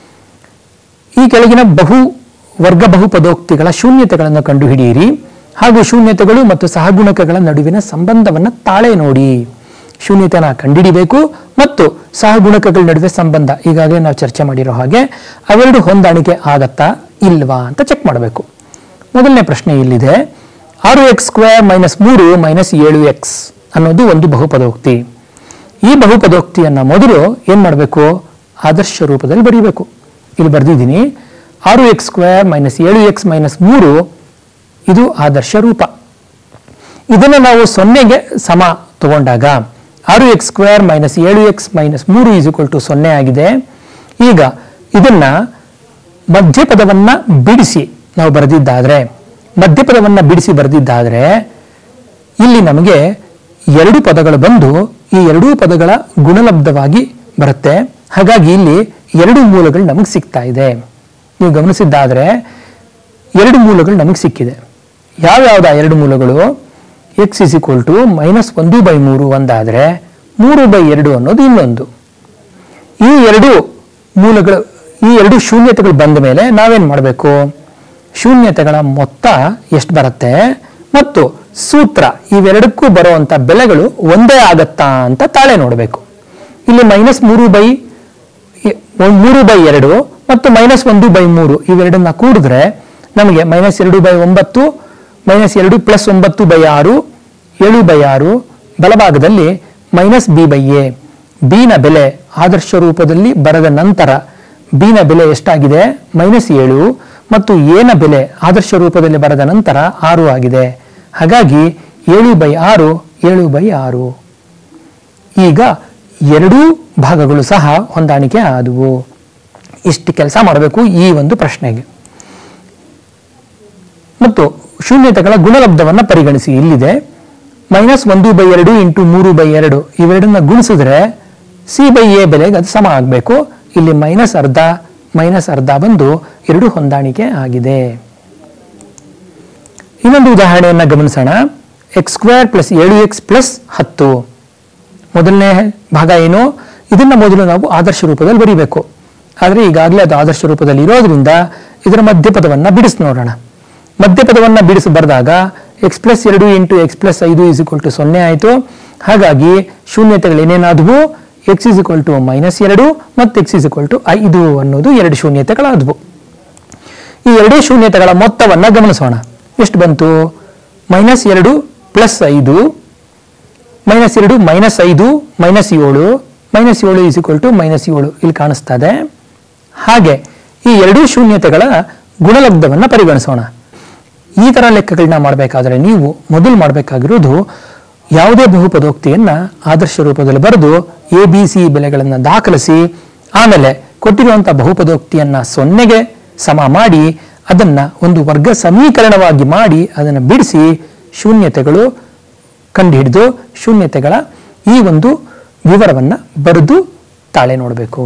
ಈ ಕೆಳಗಿನ ಬಹು ವರ್ಗ ಬಹುಪದೋಕ್ತಿಗಳ ಶೂನ್ಯತೆಗಳನ್ನು ಕಂಡುಹಿಡಿಯಿರಿ ಹಾಗೂ ಶೂನ್ಯತೆಗಳು ಮತ್ತು ಸಹಗುಣಕಗಳ ನಡುವಿನ ಸಂಬಂಧವನ್ನು ತಾಳೆ ನೋಡಿ ಶೂನ್ಯತೆನ ಕಂಡುಹಿಡಿಬೇಕು ಮತ್ತು ಸಹಗುಣಕಗಳ ನಡುವೆ ಸಂಬಂಧ ಈಗಾಗಲೇ ನಾವು ಚರ್ಚೆ ಮಾಡಿರೋ ಹಾಗೆ ಅವೆರಡು ಹೊಂದಾಣಿಕೆ ಆಗತ್ತಾ ಇಲ್ವಾ ಅಂತ ಚೆಕ್ ಮಾಡಬೇಕು ಮೊದಲನೇ ಪ್ರಶ್ನೆ ಇಲ್ಲಿದೆ ಆರು ಎಕ್ಸ್ ಸ್ಕ್ವೇರ್ ಮೈನಸ್ ಮೂರು ಮೈನಸ್ ಏಳು ಎಕ್ಸ್ ಅನ್ನೋದು ಒಂದು ಬಹುಪದೋಕ್ತಿ ಈ ಬಹುಪದೋಕ್ತಿಯನ್ನು ಮೊದಲು ಏನು ಮಾಡಬೇಕು ಆದರ್ಶ ರೂಪದಲ್ಲಿ ಬರೀಬೇಕು ಇಲ್ಲಿ ಬರೆದಿದ್ದೀನಿ ಆರು ಎಕ್ಸ್ ಸ್ಕ್ವೇರ್ ಮೈನಸ್ ಏಳು ಎಕ್ಸ್ ಮೈನಸ್ ಮೂರು ಇದು ಆದರ್ಶ ರೂಪ ಇದನ್ನು ನಾವು ಸೊನ್ನೆಗೆ ಸಮ ತಗೊಂಡಾಗ ಆರು ಎಕ್ಸ್ ಸ್ಕ್ವೇರ್ ಮೈನಸ್ ಏಳು ಎಕ್ಸ್ ಮೈನಸ್ ಮೂರು ಈಸ್ ಈಕ್ವಲ್ ಟು ಸೊನ್ನೆ ಆಗಿದೆ ಈಗ ಇದನ್ನ ಮಧ್ಯಪದವನ್ನ ಬಿಡಿಸಿ ನಾವು ಬರೆದಿದ್ದಾದ್ರೆ ಮಧ್ಯಪದವನ್ನ ಬಿಡಿಸಿ ಬರೆದಿದ್ದಾದ್ರೆ ಇಲ್ಲಿ ನಮಗೆ ಎರಡು ಪದಗಳು ಬಂದು ಈ ಎರಡೂ ಪದಗಳ ಗುಣಲಬ್ಧವಾಗಿ ಬರುತ್ತೆ ಹಾಗಾಗಿ ಇಲ್ಲಿ ಎರಡು ಮೂಲಗಳು ನಮಗೆ ಸಿಗ್ತಾ ಇದೆ ನೀವು ಗಮನಿಸಿದ್ದಾದ್ರೆ ಎರಡು ಮೂಲಗಳು ನಮಗೆ ಸಿಕ್ಕಿದೆ ಯಾವ್ಯಾವ್ದು ಆ ಎರಡು ಮೂಲಗಳು X is equal to minus ಒಂದು ಬೈ ಮೂರು ಒಂದಾದರೆ ಮೂರು ಬೈ ಎರಡು ಅನ್ನೋದು ಇನ್ನೊಂದು ಈ ಎರಡು ಮೂಲಗಳು ಈ ಎರಡು ಶೂನ್ಯತೆಗಳು ಬಂದ ಮೇಲೆ ನಾವೇನು ಮಾಡಬೇಕು ಶೂನ್ಯತೆಗಳ ಮೊತ್ತ ಎಷ್ಟು ಬರುತ್ತೆ ಮತ್ತು ಸೂತ್ರ ಇವೆರಡಕ್ಕೂ ಬರುವಂಥ ಬೆಲೆಗಳು ಒಂದೇ ಆಗತ್ತಾ ಅಂತ ತಾಳೆ ನೋಡಬೇಕು ಇಲ್ಲಿ ಮೈನಸ್ ಮೂರು ಬೈ ಮೂರು ಬೈ ಎರಡು ಮತ್ತು ಮೈನಸ್ ಒಂದು ಬೈ ಮೂರು ಇವೆರಡನ್ನ ಕೂಡಿದ್ರೆ ನಮಗೆ ಮೈನಸ್ ಎರಡು ಬೈ ಒಂಬತ್ತು ಮೈನಸ್ ಎರಡು ಪ್ಲಸ್ ಒಂಬತ್ತು ಬೈ ಆರು ಏಳು ಬೈ ಆರು ಬಲಭಾಗದಲ್ಲಿ ಮೈನಸ್ ಬಿ ಬೈ ಎ ಬಿನ ಬೆಲೆ ಆದರ್ಶ ರೂಪದಲ್ಲಿ ಬರೆದ ನಂತರ ಬಿನ ಬೆಲೆ ಎಷ್ಟಾಗಿದೆ ಮೈನಸ್ ಏಳು ಮತ್ತು ಎನ ಬೆಲೆ ಆದರ್ಶ ರೂಪದಲ್ಲಿ ಬರೆದ ನಂತರ ಆರು ಆಗಿದೆ ಹಾಗಾಗಿ ಏಳು ಬೈ ಆರು ಏಳು ಬೈ ಆರು ಈಗ ಎರಡೂ ಭಾಗಗಳು ಸಹ ಹೊಂದಾಣಿಕೆ ಆದವು ಇಷ್ಟು ಕೆಲಸ ಮಾಡಬೇಕು ಈ ಒಂದು ಪ್ರಶ್ನೆಗೆ ಮತ್ತು ಶೂನ್ಯತೆಗಳ ಗುಣಲಬ್ಧವನ್ನು ಪರಿಗಣಿಸಿ ಇಲ್ಲಿದೆ ಮೈನಸ್ ಒಂದು ಬೈ ಎರಡು ಇಂಟು ಮೂರು ಬೈ ಎರಡು ಇವೆರಡನ್ನ ಗುಣಿಸಿದ್ರೆ ಸಿ ಬೈ ಎ ಬೆಲೆಗೆ ಅದು ಸಮ ಆಗಬೇಕು ಇಲ್ಲಿ ಮೈನಸ್ ಅರ್ಧ ಮೈನಸ್ ಅರ್ಧ ಬಂದು ಎರಡು ಹೊಂದಾಣಿಕೆ ಆಗಿದೆ ಇನ್ನೊಂದು ಉದಾಹರಣೆಯನ್ನು ಗಮನಿಸೋಣ ಎಕ್ಸ್ ಸ್ಕ್ವೇರ್ ಪ್ಲಸ್ ಏಳು ಎಕ್ಸ್ ಪ್ಲಸ್ ಹತ್ತು ಮೊದಲನೇ ಭಾಗ ಏನು ಇದನ್ನ ಮೊದಲು ನಾವು ಆದರ್ಶ ರೂಪದಲ್ಲಿ ಬರೀಬೇಕು ಆದರೆ ಈಗಾಗಲೇ ಅದು ಆದರ್ಶ ರೂಪದಲ್ಲಿ ಇರೋದ್ರಿಂದ ಇದರ ಮಧ್ಯಪದವನ್ನು ಬಿಡಿಸಿ ನೋಡೋಣ ಮಧ್ಯಪದವನ್ನು ಬಿಡಿಸಿ ಬರೆದಾಗ ಎಕ್ಸ್ ಪ್ಲಸ್ ಎರಡು ಇಂಟು ಎಕ್ಸ್ ಪ್ಲಸ್ ಐದು ಇಸ್ ಇಕ್ವಲ್ ಟು ಸೊನ್ನೆ ಆಯಿತು ಹಾಗಾಗಿ ಶೂನ್ಯತೆಗಳು ಏನೇನಾದವು X is equal to minus ಎರಡು ಮತ್ತು ಎಕ್ಸ್ ಇಸ್ ಇಕ್ವಲ್ ಟು ಐದು ಅನ್ನೋದು ಎರಡು ಶೂನ್ಯತೆಗಳಾದವು ಈ ಎರಡೂ ಶೂನ್ಯತೆಗಳ ಮೊತ್ತವನ್ನು ಗಮನಿಸೋಣ ಎಷ್ಟು ಬಂತು ಮೈನಸ್ ಎರಡು ಪ್ಲಸ್ ಐದು ಮೈನಸ್ ಎರಡು ಮೈನಸ್ ಐದು ಮೈನಸ್ ಏಳು ಮೈನಸ್ ಏಳು ಈಸ್ ಈಕ್ವಲ್ ಟು ಮೈನಸ್ ಏಳು ಇಲ್ಲಿ ಕಾಣಿಸ್ತಾ ಇದೆ ಹಾಗೆ ಈ ಎರಡೂ ಶೂನ್ಯತೆಗಳ ಗುಣಲಬ್ಧವನ್ನು ಪರಿಗಣಿಸೋಣ ಈ ಥರ ಲೆಕ್ಕಗಳನ್ನ ಮಾಡಬೇಕಾದ್ರೆ ನೀವು ಮೊದಲು ಮಾಡಬೇಕಾಗಿರೋದು ಯಾವುದೇ ಬಹುಪದೋಕ್ತಿಯನ್ನು ಆದರ್ಶ ರೂಪದಲ್ಲಿ ಬರೆದು ಎ ಬಿ ಸಿ ಬೆಲೆಗಳನ್ನು ದಾಖಲಿಸಿ ಆಮೇಲೆ ಕೊಟ್ಟಿರುವಂಥ ಬಹುಪದೋಕ್ತಿಯನ್ನು ಸೊನ್ನೆಗೆ ಸಮ ಮಾಡಿ ಅದನ್ನು ಒಂದು ವರ್ಗ ಸಮೀಕರಣವಾಗಿ ಮಾಡಿ ಅದನ್ನು ಬಿಡಿಸಿ ಶೂನ್ಯತೆಗಳು ಕಂಡುಹಿಡಿದು ಶೂನ್ಯತೆಗಳ ಈ ಒಂದು ವಿವರವನ್ನು ಬರೆದು ತಾಳೆ ನೋಡಬೇಕು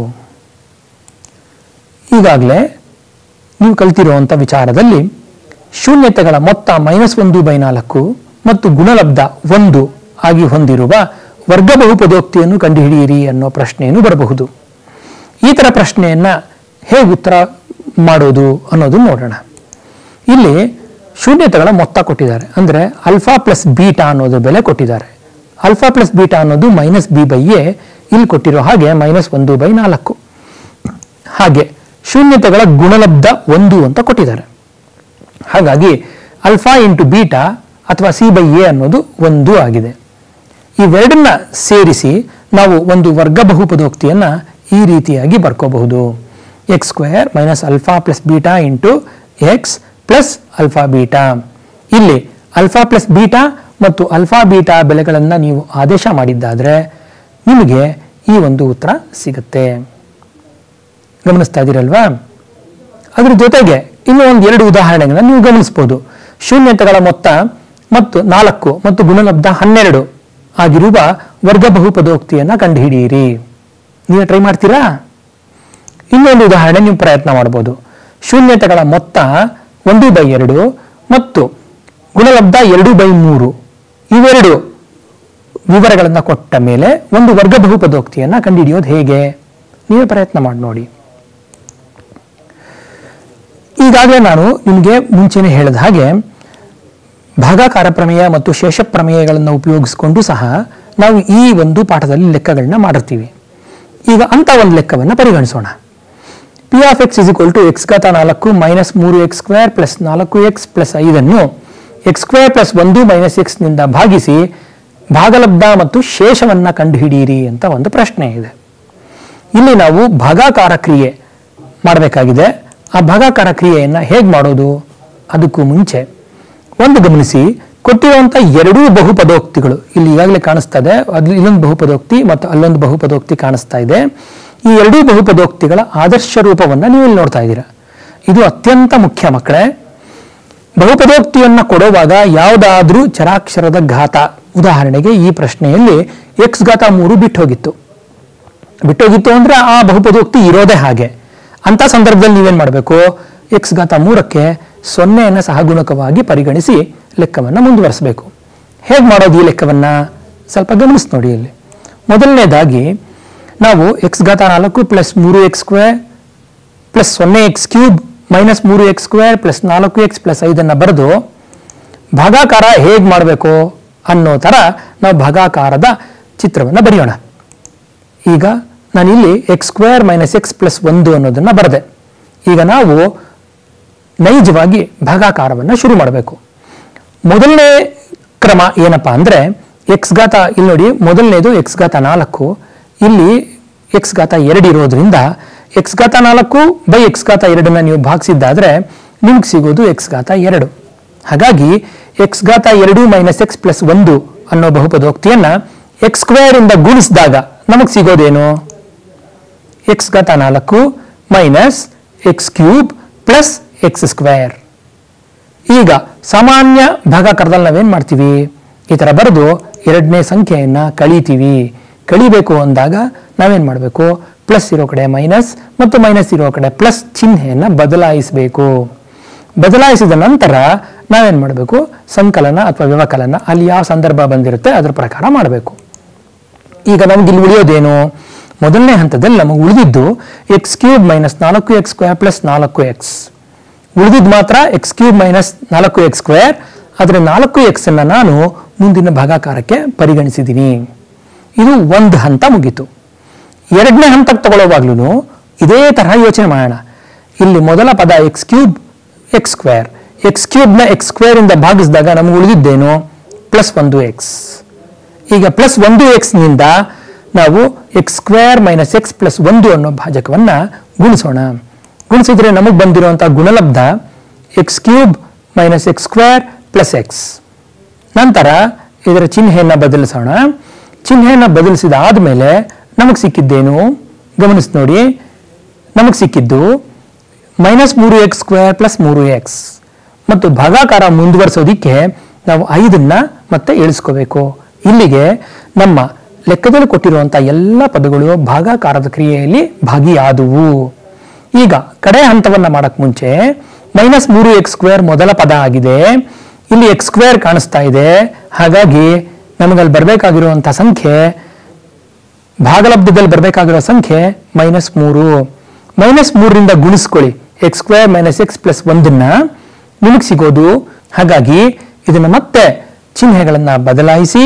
ಈಗಾಗಲೇ ನೀವು ಕಲಿತಿರುವಂಥ ವಿಚಾರದಲ್ಲಿ ಶೂನ್ಯತೆಗಳ ಮೊತ್ತ ಮೈನಸ್ ಒಂದು ಬೈ ನಾಲ್ಕು ಮತ್ತು ಗುಣಲಬ್ಧ ಒಂದು ಆಗಿ ಹೊಂದಿರುವ ವರ್ಗ ಬಹುಪದೋಕ್ತಿಯನ್ನು ಕಂಡುಹಿಡಿಯಿರಿ ಅನ್ನೋ ಪ್ರಶ್ನೆಯನ್ನು ಬರಬಹುದು ಈ ಥರ ಪ್ರಶ್ನೆಯನ್ನು ಹೇಗೆ ಉತ್ತರ ಮಾಡೋದು ಅನ್ನೋದು ನೋಡೋಣ ಇಲ್ಲಿ ಶೂನ್ಯತೆಗಳ ಮೊತ್ತ ಕೊಟ್ಟಿದ್ದಾರೆ ಅಂದರೆ ಅಲ್ಫಾ ಪ್ಲಸ್ ಬೀಟಾ ಅನ್ನೋದ್ರ ಬೆಲೆ ಕೊಟ್ಟಿದ್ದಾರೆ ಅಲ್ಫಾ ಪ್ಲಸ್ ಬೀಟಾ ಅನ್ನೋದು ಮೈನಸ್ ಬಿ ಬೈ ಎ ಇಲ್ಲಿ ಕೊಟ್ಟಿರೋ ಹಾಗೆ ಮೈನಸ್ ಒಂದು ಬೈ ನಾಲ್ಕು ಹಾಗೆ ಶೂನ್ಯತೆಗಳ ಗುಣಲಬ್ಧ ಒಂದು ಅಂತ ಕೊಟ್ಟಿದ್ದಾರೆ ಹಾಗಾಗಿ ಅಲ್ಫಾ ಇಂಟು ಬೀಟಾ ಅಥವಾ ಸಿ ಬೈ ಎ ಅನ್ನೋದು ಒಂದು ಆಗಿದೆ ಇವೆರಡನ್ನ ಸೇರಿಸಿ ನಾವು ಒಂದು ವರ್ಗ ಬಹುಪದೋಕ್ತಿಯನ್ನು ಈ ರೀತಿಯಾಗಿ ಬರ್ಕೋಬಹುದು x square minus alpha plus beta into X plus alpha beta ಇಲ್ಲಿ ಅಲ್ಫಾ ಪ್ಲಸ್ ಬೀಟಾ ಮತ್ತು ಅಲ್ಫಾ ಬೀಟಾ ಬೆಲೆಗಳನ್ನು ನೀವು ಆದೇಶ ಮಾಡಿದ್ದಾದರೆ ನಿಮಗೆ ಈ ಒಂದು ಉತ್ತರ ಸಿಗುತ್ತೆ ಗಮನಿಸ್ತಾ ಇದ್ದೀರಲ್ವಾ ಅದ್ರ ಜೊತೆಗೆ ಇನ್ನೂ ಒಂದು ಎರಡು ಉದಾಹರಣೆಗಳನ್ನ ನೀವು ಗಮನಿಸ್ಬೋದು ಶೂನ್ಯತೆಗಳ ಮೊತ್ತ ಮತ್ತು ನಾಲ್ಕು ಮತ್ತು ಗುಣಲಬ್ಧ ಹನ್ನೆರಡು ಆಗಿರುವ ವರ್ಗ ಬಹುಪದೋಕ್ತಿಯನ್ನು ಕಂಡುಹಿಡಿಯಿರಿ ನೀವು ಟ್ರೈ ಮಾಡ್ತೀರಾ ಇನ್ನೊಂದು ಉದಾಹರಣೆ ನೀವು ಪ್ರಯತ್ನ ಮಾಡ್ಬೋದು ಶೂನ್ಯತೆಗಳ ಮೊತ್ತ ಒಂದು ಬೈ ಎರಡು ಮತ್ತು ಗುಣಲಬ್ಧ ಎರಡು ಬೈ ಮೂರು ಇವೆರಡು ವಿವರಗಳನ್ನು ಕೊಟ್ಟ ಮೇಲೆ ಒಂದು ವರ್ಗ ಬಹುಪದೋಕ್ತಿಯನ್ನು ಕಂಡುಹಿಡಿಯೋದು ಹೇಗೆ ನೀವೇ ಪ್ರಯತ್ನ ಮಾಡಿ ನೋಡಿ ಈಗಾಗಲೇ ನಾನು ನಿಮಗೆ ಮುಂಚೆನೆ ಹೇಳಿದ ಹಾಗೆ ಭಾಗಾಕಾರ ಪ್ರಮೇಯ ಮತ್ತು ಶೇಷ ಪ್ರಮೇಯಗಳನ್ನು ಉಪಯೋಗಿಸಿಕೊಂಡು ಸಹ ನಾವು ಈ ಒಂದು ಪಾಠದಲ್ಲಿ ಲೆಕ್ಕಗಳನ್ನ ಮಾಡಿರ್ತೀವಿ ಈಗ ಅಂತ ಒಂದು ಲೆಕ್ಕವನ್ನು ಪರಿಗಣಿಸೋಣ P of X is equal to x ಘಾತ ನಾಲ್ಕು ಮೈನಸ್ ಮೂರು ಎಕ್ಸ್ ಸ್ಕ್ವೇರ್ ಪ್ಲಸ್ ನಾಲ್ಕು ಎಕ್ಸ್ ಪ್ಲಸ್ ಐದನ್ನು ಎಕ್ಸ್ ಸ್ಕ್ವೇರ್ ಪ್ಲಸ್ ಒಂದು ಮೈನಸ್ ಎಕ್ಸ್ನಿಂದ ಭಾಗಿಸಿ ಭಾಗಲಬ್ಧ ಮತ್ತು ಶೇಷವನ್ನು ಕಂಡುಹಿಡಿಯಿರಿ ಅಂತ ಒಂದು ಪ್ರಶ್ನೆ ಇದೆ ಇಲ್ಲಿ ನಾವು ಭಾಗಾಕಾರ ಕ್ರಿಯೆ ಮಾಡಬೇಕಾಗಿದೆ ಆ ಭಾಗಾಕಾರ ಕ್ರಿಯೆಯನ್ನು ಹೇಗೆ ಮಾಡೋದು ಅದಕ್ಕೂ ಮುಂಚೆ ಒಂದು ಗಮನಿಸಿ ಕೊಟ್ಟಿರುವಂಥ ಎರಡೂ ಬಹುಪದೋಕ್ತಿಗಳು ಇಲ್ಲಿ ಈಗಾಗಲೇ ಕಾಣಿಸ್ತಾ ಇದೆ ಅದು ಇಲ್ಲೊಂದು ಬಹುಪದೋಕ್ತಿ ಮತ್ತು ಅಲ್ಲೊಂದು ಬಹುಪದೋಕ್ತಿ ಕಾಣಿಸ್ತಾ ಇದೆ ಈ ಎರಡೂ ಬಹುಪದೋಕ್ತಿಗಳ ಆದರ್ಶ ರೂಪವನ್ನು ನೀವು ಇಲ್ಲಿ ನೋಡ್ತಾ ಇದ್ದೀರಾ ಇದು ಅತ್ಯಂತ ಮುಖ್ಯ ಮಕ್ಕಳೇ ಬಹುಪದೋಕ್ತಿಯನ್ನು ಕೊಡುವಾಗ ಯಾವುದಾದ್ರೂ ಚರಾಕ್ಷರದ ಘಾತ ಉದಾಹರಣೆಗೆ ಈ ಪ್ರಶ್ನೆಯಲ್ಲಿ ಎಕ್ಸ್ ಘಾತ ಮೂರು ಬಿಟ್ಟು ಹೋಗಿತ್ತು ಬಿಟ್ಟೋಗಿತ್ತು ಅಂದ್ರೆ ಆ ಬಹುಪದೋಕ್ತಿ ಇರೋದೇ ಹಾಗೆ ಅಂತ ಸಂದರ್ಭದಲ್ಲಿ ನೀವೇನ್ ಮಾಡಬೇಕು ಎಕ್ಸ್ ಘಾತ ಮೂರಕ್ಕೆ ಸೊನ್ನೆಯನ್ನು ಸಹಗುಣಕವಾಗಿ ಪರಿಗಣಿಸಿ ಲೆಕ್ಕವನ್ನು ಮುಂದುವರಿಸಬೇಕು ಹೇಗೆ ಮಾಡೋದು ಈ ಲೆಕ್ಕವನ್ನ ಸ್ವಲ್ಪ ಗಮನಿಸಿ ನೋಡಿ ಇಲ್ಲಿ ಮೊದಲನೇದಾಗಿ ನಾವು ಎಕ್ಸ್ ಘಾತ ನಾಲ್ಕು ಪ್ಲಸ್ ಮೂರು ಎಕ್ಸ್ ಸ್ಕ್ವೇರ್ ಪ್ಲಸ್ ಸೊನ್ನೆ ಎಕ್ಸ್ ಕ್ಯೂಬ್ ಮೈನಸ್ ಮೂರು ಎಕ್ಸ್ ಸ್ಕ್ವೇರ್ ಪ್ಲಸ್ ನಾಲ್ಕು ಎಕ್ಸ್ ಪ್ಲಸ್ ಐದನ್ನು ಬರೆದು ಭಾಗಾಕಾರ ಹೇಗೆ ಮಾಡಬೇಕು ಅನ್ನೋ ಥರ ನಾವು ಭಾಗಾಕಾರದ ಚಿತ್ರವನ್ನು ಬರೆಯೋಣ ಈಗ ನಾನಿಲ್ಲಿ x square minus x plus ಒಂದು ಅನ್ನೋದನ್ನು ಬರೆದೆ ಈಗ ನಾವು ನೈಜವಾಗಿ ಭಾಗಾಕಾರವನ್ನು ಶುರು ಮಾಡಬೇಕು ಮೊದಲನೇ ಕ್ರಮ ಏನಪ್ಪ ಅಂದರೆ ಎಕ್ಸ್ ಘಾತ ಇಲ್ಲಿ ನೋಡಿ ಮೊದಲನೇದು ಎಕ್ಸ್ ಘಾತ ನಾಲ್ಕು ಇಲ್ಲಿ ಎಕ್ಸ್ ಘಾತ ಎರಡು ಇರೋದ್ರಿಂದ ಎಕ್ಸ್ ಘಾತ ನಾಲ್ಕು ಬೈ ಎಕ್ಸ್ ಘಾತ ಎರಡನ್ನ ನೀವು ಭಾಗಿಸಿದ್ದಾದ್ರೆ ನಿಮ್ಗೆ ಸಿಗೋದು ಎಕ್ಸ್ ಘಾತ ಎರಡು ಹಾಗಾಗಿ ಎಕ್ಸ್ ಘಾತ ಎರಡು ಮೈನಸ್ ಎಕ್ಸ್ ಪ್ಲಸ್ ಒಂದು ಅನ್ನೋ ಬಹುಪದೋಕ್ತಿಯನ್ನ ಎಕ್ಸ್ ಸ್ಕ್ವೇರ್ ಇಂದ ಗುಣಿಸಿದಾಗ ನಮಗೆ ಸಿಗೋದೇನು ಎಕ್ಸ್ ಘಾತ ನಾಲ್ಕು minus x cube plus x square ಈಗ ಸಾಮಾನ್ಯ ಭಾಗಾಕಾರದಲ್ಲಿ ನಾವೇನು ಮಾಡ್ತೀವಿ ಈ ಥರ ಬರೆದು ಎರಡನೇ ಸಂಖ್ಯೆಯನ್ನು ಕಳೀತೀವಿ ಕಳಿಬೇಕು ಅಂದಾಗ ನಾವೇನು ಮಾಡಬೇಕು ಪ್ಲಸ್ ಇರೋ ಕಡೆ ಮೈನಸ್ ಮತ್ತು ಮೈನಸ್ ಇರೋ ಕಡೆ ಪ್ಲಸ್ ಚಿಹ್ನೆಯನ್ನು ಬದಲಾಯಿಸಬೇಕು ಬದಲಾಯಿಸಿದ ನಂತರ ನಾವೇನು ಮಾಡಬೇಕು ಸಂಕಲನ ಅಥವಾ ವ್ಯವಕಲನ ಅಲ್ಲಿ ಯಾವ ಸಂದರ್ಭ ಬಂದಿರುತ್ತೆ ಅದರ ಪ್ರಕಾರ ಮಾಡಬೇಕು ಈಗ ನಮ್ಗೆ ಇಲ್ಲಿ ಉಳಿಯೋದೇನು ಮೊದಲನೇ ಹಂತದಲ್ಲಿ ನಮಗೆ ಉಳಿದಿದ್ದು ಎಕ್ಸ್ ಕ್ಯೂಬ್ ಮೈನಸ್ ನಾಲ್ಕು ಎಕ್ಸ್ ಸ್ಕ್ವೇರ್ ಪ್ಲಸ್ ನಾಲ್ಕು ಎಕ್ಸ್ ಉಳಿದಿದ್ದು ಮಾತ್ರ ಎಕ್ಸ್ ಕ್ಯೂಬ್ ಮೈನಸ್ ನಾಲ್ಕು ಎಕ್ಸ್ ಸ್ಕ್ವೇರ್ ಆದರೆ ನಾಲ್ಕು ಎಕ್ಸ್ ಅನ್ನ ನಾನು ಮುಂದಿನ ಭಾಗಾಕಾರಕ್ಕೆ ಪರಿಗಣಿಸಿದ್ದೀನಿ ಇದು ಒಂದು ಹಂತ ಮುಗೀತು ಎರಡನೇ ಹಂತಕ್ಕೆ ತಗೊಳ್ಳುವಾಗ್ಲೂ ಇದೇ ತರಹ ಯೋಚನೆ ಮಾಡೋಣ ಇಲ್ಲಿ ಮೊದಲ ಪದ x cube x square x ಕ್ಯೂಬ್ನ ಎಕ್ಸ್ ಸ್ಕ್ವೇರ್ ಇಂದ ಭಾಗಿಸಿದಾಗ ನಮಗೆ ಉಳಿದಿದ್ದೇನು ಪ್ಲಸ್ ಒಂದು ಎಕ್ಸ್ ಈಗ ಪ್ಲಸ್ ಒಂದು ಎಕ್ಸ್ನಿಂದ ನಾವು x square minus x plus ಒಂದು ಅನ್ನೋ ಭಾಜಕವನ್ನು ಗುಣಿಸೋಣ ಗುಣಿಸಿದ್ರೆ ನಮಗೆ ಬಂದಿರುವಂಥ ಗುಣಲಬ್ಧ x cube minus x square plus x ನಂತರ ಇದರ ಚಿಹ್ನೆಯನ್ನು ಬದಲಿಸೋಣ ಚಿಹ್ನೆಯನ್ನು ಬದಲಿಸಿದ ಮೇಲೆ ನಮಗೆ ಸಿಕ್ಕಿದ್ದೇನು ಗಮನಿಸಿ ನೋಡಿ ನಮಗೆ ಸಿಕ್ಕಿದ್ದು ಮೈನಸ್ ಮೂರು ಎಕ್ಸ್ ಸ್ಕ್ವೇರ್ ಪ್ಲಸ್ ಮೂರು ಎಕ್ಸ್ ಮತ್ತು ಭಾಗಾಕಾರ ಮುಂದುವರಿಸೋದಿಕ್ಕೆ ನಾವು ಐದನ್ನ ಮತ್ತೆ ಇಳಿಸ್ಕೋಬೇಕು ಇಲ್ಲಿಗೆ ನಮ್ಮ ಲೆಕ್ಕದಲ್ಲಿ ಕೊಟ್ಟಿರುವಂಥ ಎಲ್ಲ ಪದಗಳು ಭಾಗಾಕಾರದ ಕ್ರಿಯೆಯಲ್ಲಿ ಭಾಗಿಯಾದುವು ಈಗ ಕಡೆ ಹಂತವನ್ನ ಮಾಡಕ್ ಮುಂಚೆ ಮೈನಸ್ ಮೂರು ಎಕ್ಸ್ ಸ್ಕ್ವೇರ್ ಮೊದಲ ಪದ ಆಗಿದೆ ಇಲ್ಲಿ ಎಕ್ಸ್ ಸ್ಕ್ವೇರ್ ಕಾಣಿಸ್ತಾ ಇದೆ ಹಾಗಾಗಿ ನಮಗಲ್ಲಿ ಬರಬೇಕಾಗಿರುವಂಥ ಸಂಖ್ಯೆ ಭಾಗಲಬ್ಧದಲ್ಲಿ ಬರಬೇಕಾಗಿರೋ ಸಂಖ್ಯೆ ಮೈನಸ್ ಮೂರು ಮೈನಸ್ ಮೂರರಿಂದ ಗುಣಿಸ್ಕೊಳ್ಳಿ x square minus x plus ಒಂದನ್ನ ನಿಮಗೆ ಸಿಗೋದು ಹಾಗಾಗಿ ಇದನ್ನು ಮತ್ತೆ ಚಿಹ್ನೆಗಳನ್ನು ಬದಲಾಯಿಸಿ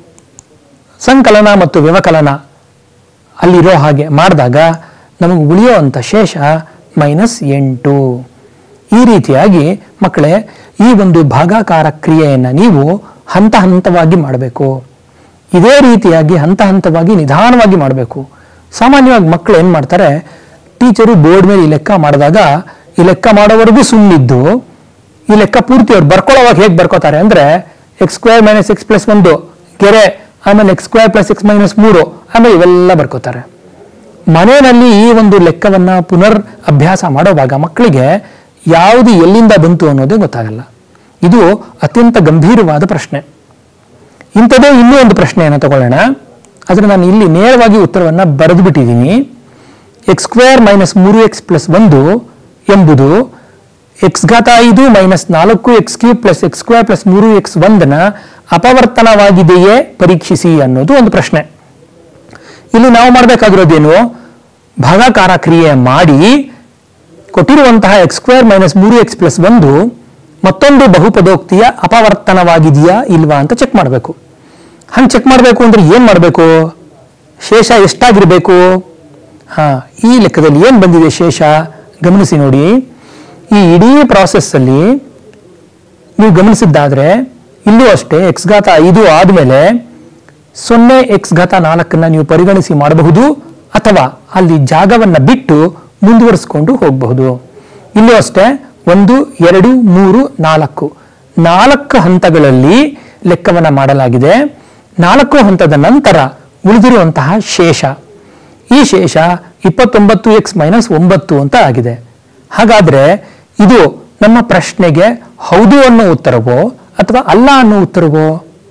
ಸಂಕಲನ ಮತ್ತು ವ್ಯವಕಲನ ಅಲ್ಲಿರೋ ಹಾಗೆ ಮಾಡಿದಾಗ ನಮಗೆ ಉಳಿಯುವಂಥ ಶೇಷ ಮೈನಸ್ ಎಂಟು ಈ ರೀತಿಯಾಗಿ ಮಕ್ಕಳೇ ಈ ಒಂದು ಭಾಗಾಕಾರ ಕ್ರಿಯೆಯನ್ನು ನೀವು ಹಂತ ಹಂತವಾಗಿ ಮಾಡಬೇಕು ಇದೇ ರೀತಿಯಾಗಿ ಹಂತ ಹಂತವಾಗಿ ನಿಧಾನವಾಗಿ ಮಾಡಬೇಕು ಸಾಮಾನ್ಯವಾಗಿ ಮಕ್ಕಳು ಏನು ಮಾಡ್ತಾರೆ ಟೀಚರು ಬೋರ್ಡ್ ಮೇಲೆ ಈ ಲೆಕ್ಕ ಮಾಡಿದಾಗ ಈ ಲೆಕ್ಕ ಮಾಡೋವರೆಗೂ ಸುಮ್ಮನಿದ್ದು ಈ ಲೆಕ್ಕ ಪೂರ್ತಿ ಅವ್ರು ಬರ್ಕೊಳ್ಳೋವಾಗ ಹೇಗೆ ಬರ್ಕೋತಾರೆ ಅಂದ್ರೆ x square minus x plus ಒಂದು ಗೆರೆ ಆಮೇಲೆ x square plus x minus ಮೂರು ಆಮೇಲೆ ಇವೆಲ್ಲ ಬರ್ಕೋತಾರೆ ಮನೆಯಲ್ಲಿ ಈ ಒಂದು ಲೆಕ್ಕವನ್ನ ಪುನರ್ ಅಭ್ಯಾಸ ಮಾಡೋವಾಗ ಮಕ್ಕಳಿಗೆ ಯಾವುದು ಎಲ್ಲಿಂದ ಬಂತು ಅನ್ನೋದೇ ಗೊತ್ತಾಗಲ್ಲ ಇದು ಅತ್ಯಂತ ಗಂಭೀರವಾದ ಪ್ರಶ್ನೆ ಇಂಥದೇ ಇನ್ನೂ ಒಂದು ಪ್ರಶ್ನೆಯನ್ನು ತಗೊಳ್ಳೋಣ ಆದರೆ ನಾನು ಇಲ್ಲಿ ನೇರವಾಗಿ ಉತ್ತರವನ್ನು ಬರೆದು ಬಿಟ್ಟಿದ್ದೀನಿ ಎಕ್ಸ್ ಸ್ಕ್ವೇರ್ ಮೈನಸ್ ಮೂರು ಎಕ್ಸ್ ಪ್ಲಸ್ ಒಂದು ಎಂಬುದು ಎಕ್ಸ್ ಘಾತ ಐದು ಮೈನಸ್ ನಾಲ್ಕು x cube plus x square plus ಮೂರು ಎಕ್ಸ್ ಒಂದನ ಅಪವರ್ತನವಾಗಿದೆಯೇ ಪರೀಕ್ಷಿಸಿ ಅನ್ನೋದು ಒಂದು ಪ್ರಶ್ನೆ ಇಲ್ಲಿ ನಾವು ಮಾಡಬೇಕಾಗಿರೋದೇನು ಭಾಗಾಕಾರ ಕ್ರಿಯೆ ಮಾಡಿ ಕೊಟ್ಟಿರುವಂತಹ ಎಕ್ಸ್ ಸ್ಕ್ವೇರ್ ಮೈನಸ್ ಮೂರು ಎಕ್ಸ್ ಪ್ಲಸ್ ಒಂದು ಮತ್ತೊಂದು ಬಹುಪದೋಕ್ತಿಯ ಅಪವರ್ತನವಾಗಿದೆಯಾ ಇಲ್ವಾ ಅಂತ ಚೆಕ್ ಮಾಡಬೇಕು ಹಂಗೆ ಚೆಕ್ ಮಾಡಬೇಕು ಅಂದ್ರೆ ಏನು ಮಾಡಬೇಕು ಶೇಷ ಎಷ್ಟಾಗಿರಬೇಕು ಹಾ ಈ ಲೆಕ್ಕದಲ್ಲಿ ಏನು ಬಂದಿದೆ ಶೇಷ ಗಮನಿಸಿ ನೋಡಿ ಈ ಇಡೀ ಪ್ರಾಸೆಸ್ಸಲ್ಲಿ ನೀವು ಗಮನಿಸಿದ್ದಾದ್ರೆ ಇಲ್ಲೂ ಅಷ್ಟೇ ಎಕ್ಸ್ ಘಾತ ಐದು ಆದಮೇಲೆ ಸೊನ್ನೆ ಎಕ್ಸ್ ಘಾತ ನಾಲ್ಕನ್ನ ನೀವು ಪರಿಗಣಿಸಿ ಮಾಡಬಹುದು ಅಥವಾ ಅಲ್ಲಿ ಜಾಗವನ್ನು ಬಿಟ್ಟು ಮುಂದುವರಿಸಿಕೊಂಡು ಹೋಗಬಹುದು ಇಲ್ಲೂ ಅಷ್ಟೇ ಒಂದು ಎರಡು ಮೂರು ನಾಲ್ಕು ನಾಲ್ಕು ಹಂತಗಳಲ್ಲಿ ಲೆಕ್ಕವನ್ನು ಮಾಡಲಾಗಿದೆ ನಾಲ್ಕು ಹಂತದ ನಂತರ ಉಳಿದಿರುವಂತಹ ಶೇಷ ಈ ಶೇಷ ಇಪ್ಪತ್ತೊಂಬತ್ತು ಎಕ್ಸ್ ಮೈನಸ್ ಒಂಬತ್ತು ಅಂತ ಆಗಿದೆ ಹಾಗಾದ್ರೆ ಇದು ನಮ್ಮ ಪ್ರಶ್ನೆಗೆ ಹೌದು ಅನ್ನೋ ಉತ್ತರವೋ ಅಥವಾ ಅಲ್ಲ ಅನ್ನೋ ಉತ್ತರವೋ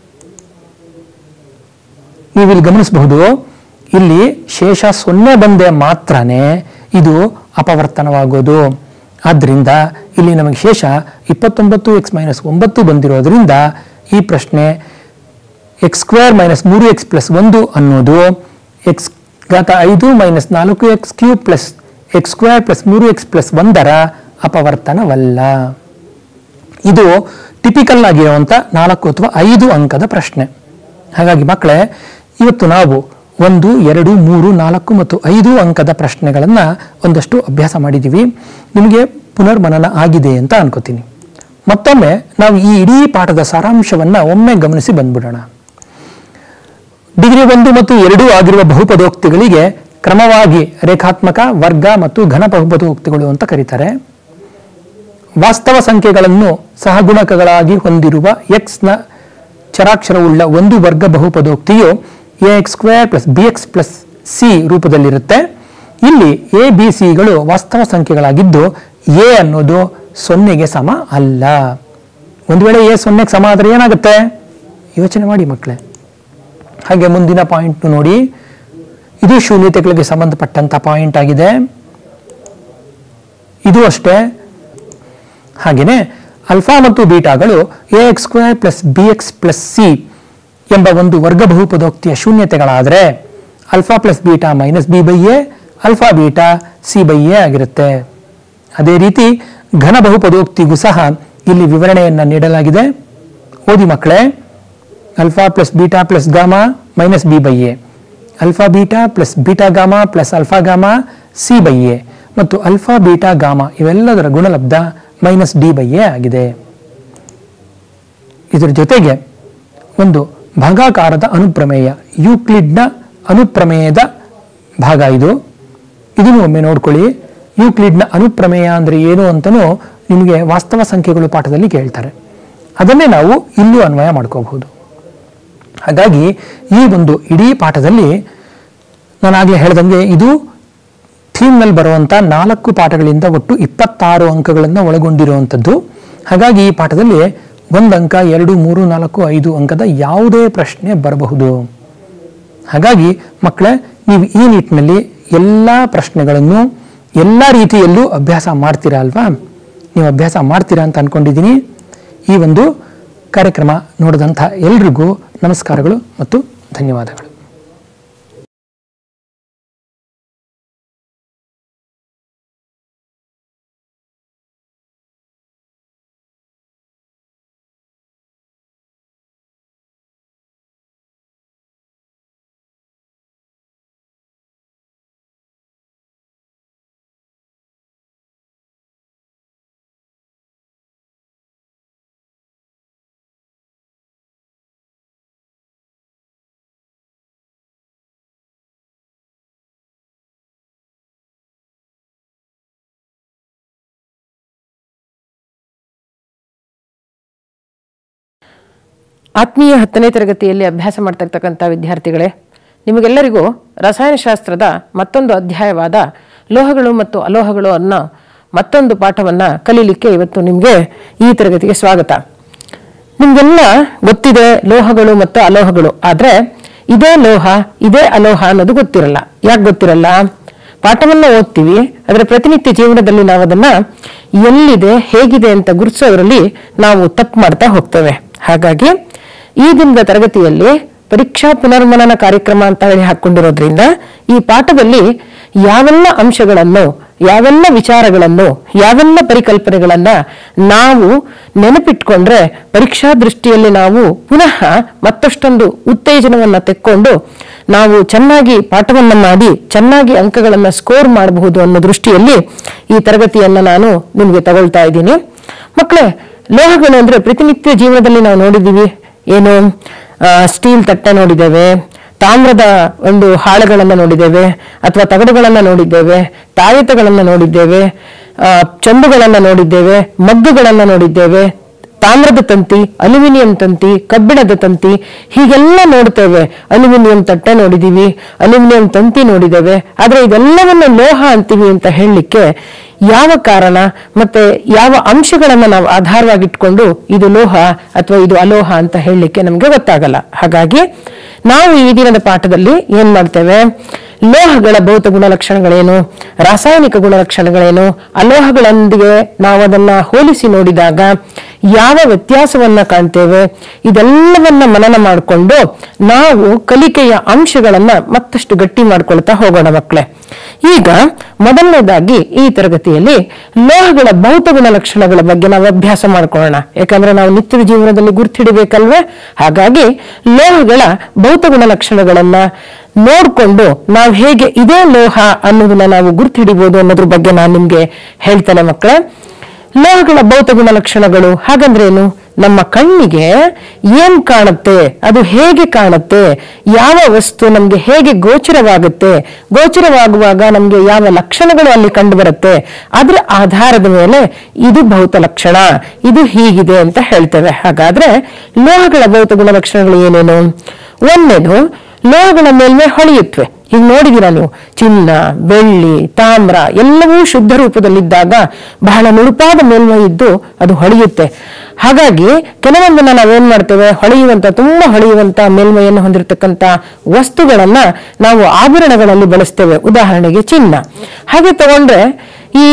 ನೀವು ಇಲ್ಲಿ ಗಮನಿಸಬಹುದು ಇಲ್ಲಿ ಶೇಷ ಸೊನ್ನೆ ಬಂದೆ ಮಾತ್ರನೇ ಇದು ಅಪವರ್ತನವಾಗೋದು ಆದ್ದರಿಂದ ಇಲ್ಲಿ ನಮಗೆ ಶೇಷ ಇಪ್ಪತ್ತೊಂಬತ್ತು ಎಕ್ಸ್ ಮೈನಸ್ ಒಂಬತ್ತು ಬಂದಿರೋದ್ರಿಂದ ಈ ಪ್ರಶ್ನೆ ಎಕ್ಸ್ ಸ್ಕ್ವೇರ್ ಮೈನಸ್ ಮೂರು ಎಕ್ಸ್ ಪ್ಲಸ್ ಒಂದು ಅನ್ನೋದು ಎಕ್ಸ್ ಘಾತ ಐದು ಮೈನಸ್ ನಾಲ್ಕು x cube plus x square plus ಮೂರು ಎಕ್ಸ್ ಪ್ಲಸ್ ಒಂದರ ಅಪವರ್ತನವಲ್ಲ ಇದು ಟಿಪಿಕಲ್ ಆಗಿರುವಂಥ ನಾಲ್ಕು ಅಥವಾ ಐದು ಅಂಕದ ಪ್ರಶ್ನೆ ಹಾಗಾಗಿ ಮಕ್ಕಳೇ ಇವತ್ತು ನಾವು ಒಂದು ಎರಡು ಮೂರು ನಾಲ್ಕು ಮತ್ತು ಐದು ಅಂಕದ ಪ್ರಶ್ನೆಗಳನ್ನು ಒಂದಷ್ಟು ಅಭ್ಯಾಸ ಮಾಡಿದ್ದೀವಿ ನಿಮಗೆ ಪುನರ್ಮನನ ಆಗಿದೆ ಅಂತ ಅನ್ಕೋತೀನಿ ಮತ್ತೊಮ್ಮೆ ನಾವು ಈ ಇಡೀ ಪಾಠದ ಸಾರಾಂಶವನ್ನು ಒಮ್ಮೆ ಗಮನಿಸಿ ಬಂದ್ಬಿಡೋಣ ಡಿಗ್ರಿ ಒಂದು ಮತ್ತು ಎರಡು ಆಗಿರುವ ಬಹುಪದೋಕ್ತಿಗಳಿಗೆ ಕ್ರಮವಾಗಿ ರೇಖಾತ್ಮಕ ವರ್ಗ ಮತ್ತು ಘನ ಬಹುಪದೋಕ್ತಿಗಳು ಅಂತ ಕರೀತಾರೆ ವಾಸ್ತವ ಸಂಖ್ಯೆಗಳನ್ನು ಸಹಗುಣಕಗಳಾಗಿ ಹೊಂದಿರುವ ಎಕ್ಸ್ನ ಚರಾಕ್ಷರವುಳ್ಳ ಒಂದು ವರ್ಗ ಬಹುಪದೋಕ್ತಿಯು a X square plus B X plus c ರೂಪದಲ್ಲಿರುತ್ತೆ ಇಲ್ಲಿ ಎ ಬಿ ಸಿಗಳು ವಾಸ್ತವ ಸಂಖ್ಯೆಗಳಾಗಿದ್ದು ಎ ಅನ್ನೋದು ಸೊನ್ನೆಗೆ ಸಮ ಅಲ್ಲ ಒಂದು ವೇಳೆ ಎ ಸೊನ್ನೆಗೆ ಸಮ ಆದರೆ ಏನಾಗುತ್ತೆ ಯೋಚನೆ ಮಾಡಿ ಮಕ್ಕಳೇ ಹಾಗೆ ಮುಂದಿನ ಪಾಯಿಂಟ್ ನೋಡಿ ಇದು ಶೂನ್ಯತೆಗಳಿಗೆ ಸಂಬಂಧಪಟ್ಟಂತ ಪಾಯಿಂಟ್ ಆಗಿದೆ ಇದು ಅಷ್ಟೇ ಹಾಗೆಯೇ ಅಲ್ಫಾ ಮತ್ತು ಬೀಟಾಗಳು a X square plus B X plus c ಎಂಬ ಒಂದು ವರ್ಗ ಬಹುಪದೋಕ್ತಿಯ ಶೂನ್ಯತೆಗಳಾದರೆ alpha plus beta minus B by A alpha beta c by a ಆಗಿರುತ್ತೆ ಅದೇ ರೀತಿ ಘನ ಬಹುಪದೋಕ್ತಿಗೂ ಸಹ ಇಲ್ಲಿ ವಿವರಣೆಯನ್ನು ನೀಡಲಾಗಿದೆ ಓದಿ ಮಕ್ಕಳೇ alpha plus beta plus gamma minus B by A alpha beta plus beta gamma plus alpha gamma c by a ಮತ್ತು ಅಲ್ಫಾ ಬೀಟಾ ಗಾಮಾ ಇವೆಲ್ಲದರ ಗುಣಲಬ್ಧ ಮೈನಸ್ ಡಿ ಬೈ ಎ ಆಗಿದೆ ಇದರ ಜೊತೆಗೆ ಒಂದು ಭಾಗಾಕಾರದ ಅನುಪ್ರಮೇಯ ಯೂಕ್ಲಿಡ್ನ ಅನುಪ್ರಮೇಯದ ಭಾಗ ಇದು ಇದನ್ನು ಒಮ್ಮೆ ನೋಡ್ಕೊಳ್ಳಿ ಯೂಕ್ಲಿಡ್ನ ಅನುಪ್ರಮೇಯ ಅಂದರೆ ಏನು ಅಂತಲೂ ನಿಮಗೆ ವಾಸ್ತವ ಸಂಖ್ಯೆಗಳು ಪಾಠದಲ್ಲಿ ಕೇಳ್ತಾರೆ ಅದನ್ನೇ ನಾವು ಇಲ್ಲೂ ಅನ್ವಯ ಮಾಡ್ಕೋಬಹುದು ಹಾಗಾಗಿ ಈ ಒಂದು ಇಡೀ ಪಾಠದಲ್ಲಿ ನಾನು ಆಗಲೇ ಹೇಳ್ದಂಗೆ ಇದು ಥೀಮ್ನಲ್ಲಿ ಬರುವಂಥ ನಾಲ್ಕು ಪಾಠಗಳಿಂದ ಒಟ್ಟು ಇಪ್ಪತ್ತಾರು ಅಂಕಗಳನ್ನು ಒಳಗೊಂಡಿರುವಂಥದ್ದು ಹಾಗಾಗಿ ಈ ಪಾಠದಲ್ಲಿ ಒಂದು ಅಂಕ ಎರಡು ಮೂರು ನಾಲ್ಕು ಐದು ಅಂಕದ ಯಾವುದೇ ಪ್ರಶ್ನೆ ಬರಬಹುದು ಹಾಗಾಗಿ ಮಕ್ಕಳೇ ನೀವು ಈ ನಿಟ್ಟಿನಲ್ಲಿ ಎಲ್ಲ ಪ್ರಶ್ನೆಗಳನ್ನು ಎಲ್ಲ ರೀತಿಯಲ್ಲೂ ಅಭ್ಯಾಸ ಮಾಡ್ತೀರಾ ಅಲ್ವಾ ನೀವು ಅಭ್ಯಾಸ ಮಾಡ್ತೀರಾ ಅಂತ ಅನ್ಕೊಂಡಿದ್ದೀನಿ ಈ ಒಂದು ಕಾರ್ಯಕ್ರಮ ನೋಡಿದಂಥ ಎಲ್ರಿಗೂ ನಮಸ್ಕಾರಗಳು ಮತ್ತು ಧನ್ಯವಾದಗಳು ಆತ್ಮೀಯ ಹತ್ತನೇ ತರಗತಿಯಲ್ಲಿ ಅಭ್ಯಾಸ ಮಾಡ್ತಾ ಇರ್ತಕ್ಕಂಥ ವಿದ್ಯಾರ್ಥಿಗಳೇ ನಿಮಗೆಲ್ಲರಿಗೂ ರಸಾಯನಶಾಸ್ತ್ರದ ಮತ್ತೊಂದು ಅಧ್ಯಾಯವಾದ ಲೋಹಗಳು ಮತ್ತು ಅಲೋಹಗಳು ಅನ್ನೋ ಮತ್ತೊಂದು ಪಾಠವನ್ನ ಕಲೀಲಿಕ್ಕೆ ಇವತ್ತು ನಿಮಗೆ ಈ ತರಗತಿಗೆ ಸ್ವಾಗತ ನಿಮ್ಗೆಲ್ಲ ಗೊತ್ತಿದೆ ಲೋಹಗಳು ಮತ್ತು ಅಲೋಹಗಳು ಆದ್ರೆ ಇದೇ ಲೋಹ ಇದೇ ಅಲೋಹ ಅನ್ನೋದು ಗೊತ್ತಿರಲ್ಲ ಯಾಕೆ ಗೊತ್ತಿರಲ್ಲ ಪಾಠವನ್ನ ಓದ್ತೀವಿ ಅದರ ಪ್ರತಿನಿತ್ಯ ಜೀವನದಲ್ಲಿ ನಾವು ಅದನ್ನ ಎಲ್ಲಿದೆ ಹೇಗಿದೆ ಅಂತ ಗುರುತಿಸೋದ್ರಲ್ಲಿ ನಾವು ತಪ್ಪು ಮಾಡ್ತಾ ಹೋಗ್ತೇವೆ ಹಾಗಾಗಿ ಈ ದಿನದ ತರಗತಿಯಲ್ಲಿ ಪರೀಕ್ಷಾ ಪುನರ್ಮನನ ಕಾರ್ಯಕ್ರಮ ಅಂತ ಹೇಳಿ ಹಾಕೊಂಡಿರೋದ್ರಿಂದ ಈ ಪಾಠದಲ್ಲಿ ಯಾವೆಲ್ಲ ಅಂಶಗಳನ್ನು ಯಾವೆಲ್ಲ ವಿಚಾರಗಳನ್ನು ಯಾವೆಲ್ಲ ಪರಿಕಲ್ಪನೆಗಳನ್ನ ನಾವು ನೆನಪಿಟ್ಕೊಂಡ್ರೆ ಪರೀಕ್ಷಾ ದೃಷ್ಟಿಯಲ್ಲಿ ನಾವು ಪುನಃ ಮತ್ತಷ್ಟೊಂದು ಉತ್ತೇಜನವನ್ನ ತೆಕ್ಕೊಂಡು ನಾವು ಚೆನ್ನಾಗಿ ಪಾಠವನ್ನ ಮಾಡಿ ಚೆನ್ನಾಗಿ ಅಂಕಗಳನ್ನ ಸ್ಕೋರ್ ಮಾಡಬಹುದು ಅನ್ನೋ ದೃಷ್ಟಿಯಲ್ಲಿ ಈ ತರಗತಿಯನ್ನ ನಾನು ನಿಮಗೆ ತಗೊಳ್ತಾ ಇದ್ದೀನಿ ಮಕ್ಕಳೇ ಲೋಹಗಳು ಅಂದ್ರೆ ಪ್ರತಿನಿತ್ಯ ಜೀವನದಲ್ಲಿ ನಾವು ನೋಡಿದ್ದೀವಿ ಏನು ಆ, ಸ್ಟೀಲ್ ತಟ್ಟೆ ನೋಡಿದ್ದೇವೆ ತಾಮ್ರದ ಒಂದು ಹಾಳೆಗಳನ್ನ ನೋಡಿದ್ದೇವೆ ಅಥವಾ ತಗಡುಗಳನ್ನ ನೋಡಿದ್ದೇವೆ ತಾಯತಗಳನ್ನ ನೋಡಿದ್ದೇವೆ ಆ, ಚಂಬುಗಳನ್ನ ನೋಡಿದ್ದೇವೆ ಮಗ್ಗುಗಳನ್ನ ನೋಡಿದ್ದೇವೆ ತಾಮ್ರದ ತಂತಿ ಅಲ್ಯೂಮಿನಿಯಂ ತಂತಿ ಕಬ್ಬಿಣದ ತಂತಿ ಹೀಗೆಲ್ಲ ನೋಡ್ತೇವೆ ಅಲ್ಯೂಮಿನಿಯಂ ತಟ್ಟೆ ನೋಡಿದೀವಿ ಅಲ್ಯೂಮಿನಿಯಂ ತಂತಿ ನೋಡಿದ್ದೇವೆ ಆದ್ರೆ ಇದೆಲ್ಲವನ್ನು ಲೋಹ ಅಂತೀವಿ ಅಂತ ಹೇಳಲಿಕ್ಕೆ ಯಾವ ಕಾರಣ ಮತ್ತೆ ಯಾವ ಅಂಶಗಳನ್ನ ನಾವು ಆಧಾರವಾಗಿಟ್ಕೊಂಡು ಇದು ಲೋಹ ಅಥವಾ ಇದು ಅಲೋಹ ಅಂತ ಹೇಳಲಿಕ್ಕೆ ನಮ್ಗೆ ಗೊತ್ತಾಗಲ್ಲ ಹಾಗಾಗಿ ನಾವು ಈ ದಿನದ ಪಾಠದಲ್ಲಿ ಏನ್ ಮಾಡ್ತೇವೆ ಲೋಹಗಳ ಭೌತ ಗುಣಲಕ್ಷಣಗಳೇನು ರಾಸಾಯನಿಕ ಗುಣಲಕ್ಷಣಗಳೇನು ಅಲೋಹಗಳೊಂದಿಗೆ ನಾವು ಅದನ್ನ ಹೋಲಿಸಿ ನೋಡಿದಾಗ ಯಾವ ವ್ಯತ್ಯಾಸವನ್ನ ಕಾಣ್ತೇವೆ ಇದೆಲ್ಲವನ್ನ ಮನನ ಮಾಡಿಕೊಂಡು ನಾವು ಕಲಿಕೆಯ ಅಂಶಗಳನ್ನ ಮತ್ತಷ್ಟು ಗಟ್ಟಿ ಮಾಡ್ಕೊಳ್ತಾ ಹೋಗೋಣ ಮಕ್ಕಳೇ ಈಗ ಮೊದಲನೇದಾಗಿ ಈ ತರಗತಿಯಲ್ಲಿ ಲೋಹಗಳ ಭೌತ ಗುಣಲಕ್ಷಣಗಳ ಬಗ್ಗೆ ನಾವು ಅಭ್ಯಾಸ ಮಾಡ್ಕೊಳ್ಳೋಣ ಯಾಕಂದ್ರೆ ನಾವು ನಿತ್ಯದ ಜೀವನದಲ್ಲಿ ಗುರ್ತಿಡಬೇಕಲ್ವೇ ಹಾಗಾಗಿ ಲೋಹಗಳ ಭೌತ ಗುಣಲಕ್ಷಣಗಳನ್ನ ನೋಡ್ಕೊಂಡು ನಾವು ಹೇಗೆ ಇದೇ ಲೋಹ ಅನ್ನೋದನ್ನ ನಾವು ಗುರ್ತಿಡಿಬಹುದು ಅನ್ನೋದ್ರ ಬಗ್ಗೆ ನಾನು ನಿಮ್ಗೆ ಹೇಳ್ತೇನೆ ಮಕ್ಕಳೇ ಲೋಹಗಳ ಭೌತ ಗುಣಲಕ್ಷಣಗಳು ಹಾಗಂದ್ರೇನು ನಮ್ಮ ಕಣ್ಣಿಗೆ ಏನ್ ಕಾಣುತ್ತೆ ಅದು ಹೇಗೆ ಕಾಣುತ್ತೆ ಯಾವ ವಸ್ತು ನಮ್ಗೆ ಹೇಗೆ ಗೋಚರವಾಗುತ್ತೆ ಗೋಚರವಾಗುವಾಗ ನಮ್ಗೆ ಯಾವ ಲಕ್ಷಣಗಳು ಅಲ್ಲಿ ಕಂಡು ಬರುತ್ತೆ ಅದರ ಆಧಾರದ ಮೇಲೆ ಇದು ಭೌತ ಲಕ್ಷಣ ಇದು ಹೀಗಿದೆ ಅಂತ ಹೇಳ್ತೇವೆ ಹಾಗಾದ್ರೆ ಲೋಹಗಳ ಭೌತ ಗುಣಲಕ್ಷಣಗಳು ಏನೇನು ಒಂದೇದು ಲೋಹಗಳ ಮೇಲ್ಮೆ ಹೊಳೆಯುತ್ತವೆ ಈಗ ನೋಡಿದೀರಾ ನೀವು ಚಿನ್ನ ಬೆಳ್ಳಿ ತಾಮ್ರ ಎಲ್ಲವೂ ಶುದ್ಧ ರೂಪದಲ್ಲಿದ್ದಾಗ ಬಹಳ ನುಣುಪಾದ ಮೇಲ್ಮೈ ಇದ್ದು ಅದು ಹೊಳೆಯುತ್ತೆ ಹಾಗಾಗಿ ಕೆಲವೊಂದನ್ನ ನಾವೇನ್ ಮಾಡ್ತೇವೆ ಹೊಳೆಯುವಂತ ತುಂಬಾ ಹೊಳೆಯುವಂತ ಮೇಲ್ಮೈಯನ್ನು ಹೊಂದಿರತಕ್ಕಂತ ವಸ್ತುಗಳನ್ನ ನಾವು ಆಭರಣಗಳಲ್ಲಿ ಬಳಸ್ತೇವೆ ಉದಾಹರಣೆಗೆ ಚಿನ್ನ ಹಾಗೆ ತಗೊಂಡ್ರೆ ಈ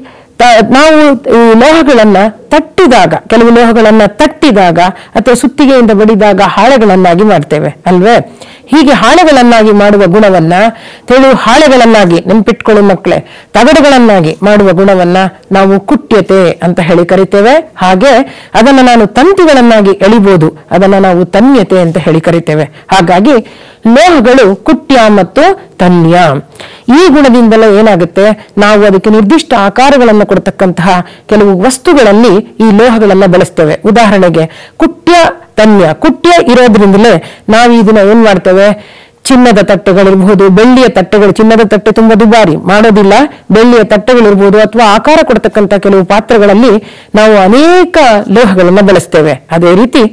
ತ- ನಾವು ಈ ಲೋಹಗಳನ್ನ ತಟ್ಟಿದಾಗ ಕೆಲವು ಲೋಹಗಳನ್ನ ತಟ್ಟಿದಾಗ ಅಥವಾ ಸುತ್ತಿಗೆಯಿಂದ ಬಡಿದಾಗ ಹಾಳೆಗಳನ್ನಾಗಿ ಮಾಡ್ತೇವೆ ಅಲ್ವೇ ಹೀಗೆ ಹಾಳೆಗಳನ್ನಾಗಿ ಮಾಡುವ ಗುಣವನ್ನ ತೆಳು ಹಾಳೆಗಳನ್ನಾಗಿ ನೆನ್ಪಿಟ್ಕೊಳ್ಳಿ ಮಕ್ಕಳೇ ತಗಡುಗಳನ್ನಾಗಿ ಮಾಡುವ ಗುಣವನ್ನ ನಾವು ಕುಟ್ಯತೆ ಅಂತ ಹೇಳಿ ಕರಿತೇವೆ ಹಾಗೆ ಅದನ್ನ ನಾನು ತಂತಿಗಳನ್ನಾಗಿ ಎಳಿಬಹುದು ಅದನ್ನ ನಾವು ತನ್ಯತೆ ಅಂತ ಹೇಳಿ ಕರಿತೇವೆ ಹಾಗಾಗಿ ಲೋಹಗಳು ಕುಟ್ಯ ಮತ್ತು ತನ್ಯ ಈ ಗುಣದಿಂದಲೇ ಏನಾಗುತ್ತೆ ನಾವು ಅದಕ್ಕೆ ನಿರ್ದಿಷ್ಟ ಆಕಾರಗಳನ್ನು ಕೊಡ್ತಕ್ಕಂತಹ ಕೆಲವು ವಸ್ತುಗಳಲ್ಲಿ ಈ ಲೋಹಗಳನ್ನ ಬಳಸ್ತೇವೆ ಉದಾಹರಣೆಗೆ ಕುಟ್ಯ ತನ್ಯ ಕುಟ್ಯ ಇರೋದ್ರಿಂದಲೇ ನಾವು ಇದನ್ನ ಏನ್ ಮಾಡ್ತೇವೆ ಚಿನ್ನದ ತಟ್ಟೆಗಳಿರ್ಬಹುದು ಬೆಳ್ಳಿಯ ತಟ್ಟೆಗಳು ಚಿನ್ನದ ತಟ್ಟೆ ತುಂಬಾ ದುಬಾರಿ ಮಾಡೋದಿಲ್ಲ ಬೆಳ್ಳಿಯ ತಟ್ಟೆಗಳಿರ್ಬೋದು ಅಥವಾ ಆಕಾರ ಕೊಡ್ತಕ್ಕಂಥ ಕೆಲವು ಪಾತ್ರಗಳಲ್ಲಿ ನಾವು ಅನೇಕ ಲೋಹಗಳನ್ನ ಬಳಸ್ತೇವೆ ಅದೇ ರೀತಿ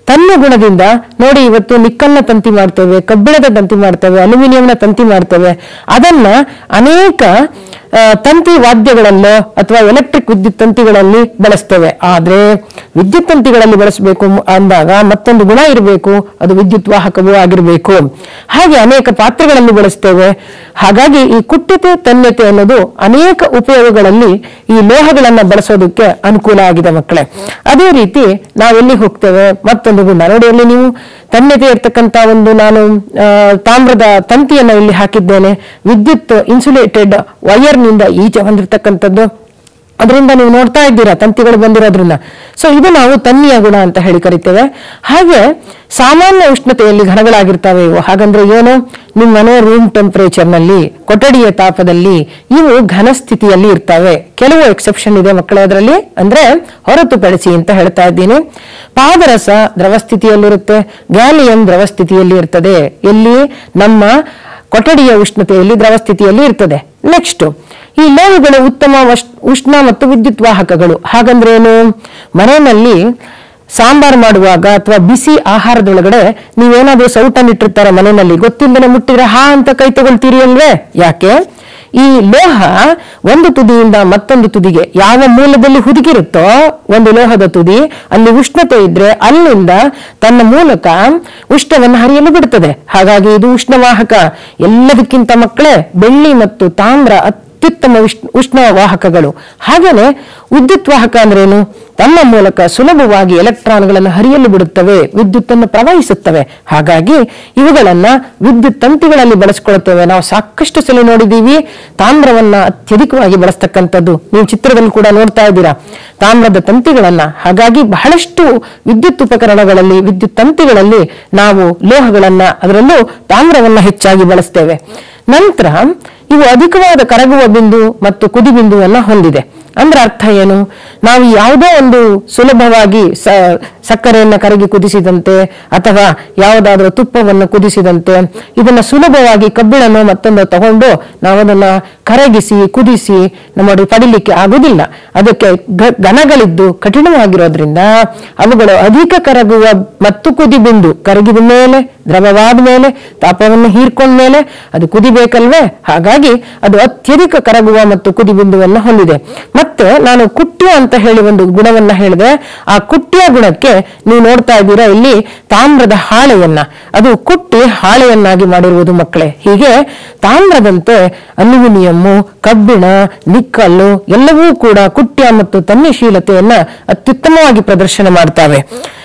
ತನ್ನ ಗುಣದಿಂದ ನೋಡಿ ಇವತ್ತು ನಿಕ್ಕಲ್ನ ತಂತಿ ಮಾಡ್ತೇವೆ ಕಬ್ಬಿಣದ ತಂತಿ ಮಾಡ್ತೇವೆ ಅಲ್ಯೂಮಿನಿಯಂನ ತಂತಿ ಮಾಡ್ತೇವೆ ಅದನ್ನ ಅನೇಕ ಆ, ತಂತಿ ವಾದ್ಯಗಳಲ್ಲೋ ಅಥವಾ ಎಲೆಕ್ಟ್ರಿಕ್ ವಿದ್ಯುತ್ ತಂತಿಗಳಲ್ಲಿ ಬಳಸ್ತೇವೆ ಆದ್ರೆ ವಿದ್ಯುತ್ ತಂತಿಗಳಲ್ಲಿ ಬಳಸಬೇಕು ಅಂದಾಗ ಮತ್ತೊಂದು ಗುಣ ಇರಬೇಕು ಅದು ವಿದ್ಯುತ್ ವಾಹಕವೂ ಆಗಿರಬೇಕು ಹಾಗೆ ಅನೇಕ ಪಾತ್ರೆಗಳಲ್ಲಿ ಬಳಸ್ತೇವೆ ಹಾಗಾಗಿ ಈ ಕುಟ್ಯತೆ ತನ್ಯತೆ ಅನ್ನೋದು ಅನೇಕ ಉಪಯೋಗಗಳಲ್ಲಿ ಈ ಲೋಹಗಳನ್ನ ಬಳಸೋದಕ್ಕೆ ಅನುಕೂಲ ಆಗಿದೆ ಮಕ್ಕಳೇ ಅದೇ ರೀತಿ ನಾವೆಲ್ಲಿ ಹೋಗ್ತೇವೆ ಮತ್ತೊಂದು ಗುಣ ನೋಡಿ ಅಲ್ಲಿ ನೀವು ತನ್ಯತೆ ಇರ್ತಕ್ಕಂತ ಒಂದು ನಾನು ಆ, ತಾಮ್ರದ ತಂತಿಯನ್ನ ಇಲ್ಲಿ ಹಾಕಿದ್ದೇನೆ ವಿದ್ಯುತ್ ಇನ್ಸುಲೇಟೆಡ್ ವೈರ್ನಿಂದ ಈಚೆ ಬಂದಿರತಕ್ಕಂಥದ್ದು ಅದರಿಂದ ನೀವು ನೋಡ್ತಾ ಇದ್ದೀರಾ ತಂತಿಗಳು ಬಂದಿರೋದ್ರಿಂದ ಸೊ ಇದು ನಾವು ತನ್ನಿಯ ಗುಣ ಅಂತ ಹೇಳಿ ಕರಿತೇವೆ ಹಾಗೆ ಸಾಮಾನ್ಯ ಉಷ್ಣತೆಯಲ್ಲಿ ಘನಗಳಾಗಿರ್ತವೆ ಇವು ಹಾಗಂದ್ರೆ ಏನು ನಿಮ್ಮ ಮನೆ ರೂಮ್ ಟೆಂಪರೇಚರ್ ನಲ್ಲಿ ಕೊಠಡಿಯ ತಾಪದಲ್ಲಿ ಇವು ಘನ ಸ್ಥಿತಿಯಲ್ಲಿ ಇರ್ತವೆ ಕೆಲವು ಎಕ್ಸೆಪ್ಷನ್ ಇದೆ ಮಕ್ಕಳೇ ಅದರಲ್ಲಿ ಅಂದ್ರೆ ಹೊರತುಪಡಿಸಿ ಅಂತ ಹೇಳ್ತಾ ಇದ್ದೀನಿ ಪಾದರಸ ದ್ರವ ಸ್ಥಿತಿಯಲ್ಲಿರುತ್ತೆ ಗ್ಯಾಲಿಯಂ ದ್ರವ ಸ್ಥಿತಿಯಲ್ಲಿ ಇರ್ತದೆ ಎಲ್ಲಿ ನಮ್ಮ ಕೊಠಡಿಯ ಉಷ್ಣತೆಯಲ್ಲಿ ದ್ರವ ಸ್ಥಿತಿಯಲ್ಲಿ ಇರ್ತದೆ ನೆಕ್ಸ್ಟ್ ಈ ಲೋಹಗಳು ಉತ್ತಮ ವಶ್- ಉಷ್ಣ ಮತ್ತು ವಿದ್ಯುತ್ ವಾಹಕಗಳು ಹಾಗಂದ್ರೆ ಏನು ಮನೆಯಲ್ಲಿ ಸಾಂಬಾರ್ ಮಾಡುವಾಗ ಅಥವಾ ಬಿಸಿ ಆಹಾರದೊಳಗಡೆ ನೀವೇನಾದ್ರೂ ಸೌಟನ್ನಿಟ್ಟಿರ್ತಾರೆ ಮನೆಯಲ್ಲಿ ಗೊತ್ತಿಲ್ಲದೆ ಮುಟ್ಟಿದ್ರೆ ಹಾ ಅಂತ ಕೈ ತಗೊಳ್ತೀರಿ ಅಲ್ವೇ ಯಾಕೆ ಈ ಲೋಹ ಒಂದು ತುದಿಯಿಂದ ಮತ್ತೊಂದು ತುದಿಗೆ ಯಾವ ಮೂಲದಲ್ಲಿ ಹುದುಗಿರುತ್ತೋ ಒಂದು ಲೋಹದ ತುದಿ ಅಲ್ಲಿ ಉಷ್ಣತೆ ಇದ್ರೆ ಅಲ್ಲಿಂದ ತನ್ನ ಮೂಲಕ ಉಷ್ಣವನ್ನು ಹರಿಯಲು ಬಿಡುತ್ತದೆ ಹಾಗಾಗಿ ಇದು ಉಷ್ಣವಾಹಕ ಎಲ್ಲದಕ್ಕಿಂತ ಮಕ್ಕಳೇ ಬೆಳ್ಳಿ ಮತ್ತು ತಾಮ್ರ ಅತ್ಯುತ್ತಮ ಉಷ್ಣ ಉಷ್ಣ ವಾಹಕಗಳು ಹಾಗೇನೆ ವಿದ್ಯುತ್ ವಾಹಕ ಅಂದ್ರೇನು ತಮ್ಮ ಮೂಲಕ ಸುಲಭವಾಗಿ ಎಲೆಕ್ಟ್ರಾನ್ಗಳನ್ನು ಹರಿಯಲು ಬಿಡುತ್ತವೆ ವಿದ್ಯುತ್ತನ್ನು ಪ್ರವಹಿಸುತ್ತವೆ ಹಾಗಾಗಿ ಇವುಗಳನ್ನ ವಿದ್ಯುತ್ ತಂತಿಗಳಲ್ಲಿ ಬಳಸ್ಕೊಳ್ತೇವೆ ನಾವು ಸಾಕಷ್ಟು ಸಲ ನೋಡಿದೀವಿ ತಾಮ್ರವನ್ನ ಅತ್ಯಧಿಕವಾಗಿ ಬಳಸ್ತಕ್ಕಂಥದ್ದು ನೀವು ಚಿತ್ರದಲ್ಲಿ ಕೂಡ ನೋಡ್ತಾ ಇದ್ದೀರಾ ತಾಮ್ರದ ತಂತಿಗಳನ್ನ ಹಾಗಾಗಿ ಬಹಳಷ್ಟು ವಿದ್ಯುತ್ ಉಪಕರಣಗಳಲ್ಲಿ ವಿದ್ಯುತ್ ತಂತಿಗಳಲ್ಲಿ ನಾವು ಲೋಹಗಳನ್ನ ಅದರಲ್ಲೂ ತಾಮ್ರವನ್ನ ಹೆಚ್ಚಾಗಿ ಬಳಸ್ತೇವೆ ನಂತರ ಇವು ಅಧಿಕವಾದ ಕರಗುವ ಬಿಂದು ಮತ್ತು ಕುದಿ ಬಿಂದುವನ್ನ ಹೊಂದಿದೆ ಅಂದ್ರೆ ಅರ್ಥ ಏನು ನಾವು ಯಾವುದೋ ಒಂದು ಸುಲಭವಾಗಿ ಸ- ಸಕ್ಕರೆಯನ್ನ ಕರಗಿ ಕುದಿಸಿದಂತೆ ಅಥವಾ ಯಾವುದಾದ್ರೂ ತುಪ್ಪವನ್ನು ಕುದಿಸಿದಂತೆ ಇದನ್ನ ಸುಲಭವಾಗಿ ಕಬ್ಬಿಣನೋ ಮತ್ತೊಂದು ತಗೊಂಡು ನಾವು ಅದನ್ನ ಕರಗಿಸಿ ಕುದಿಸಿ ನಮ್ಮ ಪಡಿಲಿಕ್ಕೆ ಆಗುದಿಲ್ಲ ಅದಕ್ಕೆ ಘ- ಘನಗಳಿದ್ದು ಕಠಿಣವಾಗಿರೋದ್ರಿಂದ ಅವುಗಳು ಅಧಿಕ ಕರಗುವ ಮತ್ತು ಕುದಿ ಬಿಂದು ಕರಗಿದ ಮೇಲೆ ದ್ರವವಾದ ಮೇಲೆ ತಾಪವನ್ನು ಹೀರ್ಕೊಂಡ ಮೇಲೆ ಅದು ಕುದಿಬೇಕಲ್ವೇ ಹಾಗಾಗಿ ಅದು ಅತ್ಯಧಿಕ ಕರಗುವ ಮತ್ತು ಕುದಿ ಬಿಂದುವನ್ನು ಹೊಂದಿದೆ ಮತ್ತೆ ನಾನು ಕುಟ್ಯ ಅಂತ ಹೇಳಿ ಒಂದು ಗುಣವನ್ನ ಹೇಳಿದೆ ಆ ಕುಟ್ಯ ಗುಣಕ್ಕೆ ನೀವು ನೋಡ್ತಾ ಇದ್ದೀರಾ ಇಲ್ಲಿ ತಾಮ್ರದ ಹಾಳೆಯನ್ನ ಅದು ಕುಟ್ಟಿ ಹಾಳೆಯನ್ನಾಗಿ ಮಾಡಿರುವುದು ಮಕ್ಕಳೇ ಹೀಗೆ ತಾಮ್ರದಂತೆ ಅಲ್ಯೂಮಿನಿಯಮ್ಮು ಕಬ್ಬಿಣ ನಿಕ್ಕಲ್ಲು ಎಲ್ಲವೂ ಕೂಡ ಕುಟ್ಯ ಮತ್ತು ತನ್ಯಶೀಲತೆಯನ್ನ ಅತ್ಯುತ್ತಮವಾಗಿ ಪ್ರದರ್ಶನ ಮಾಡ್ತವೆ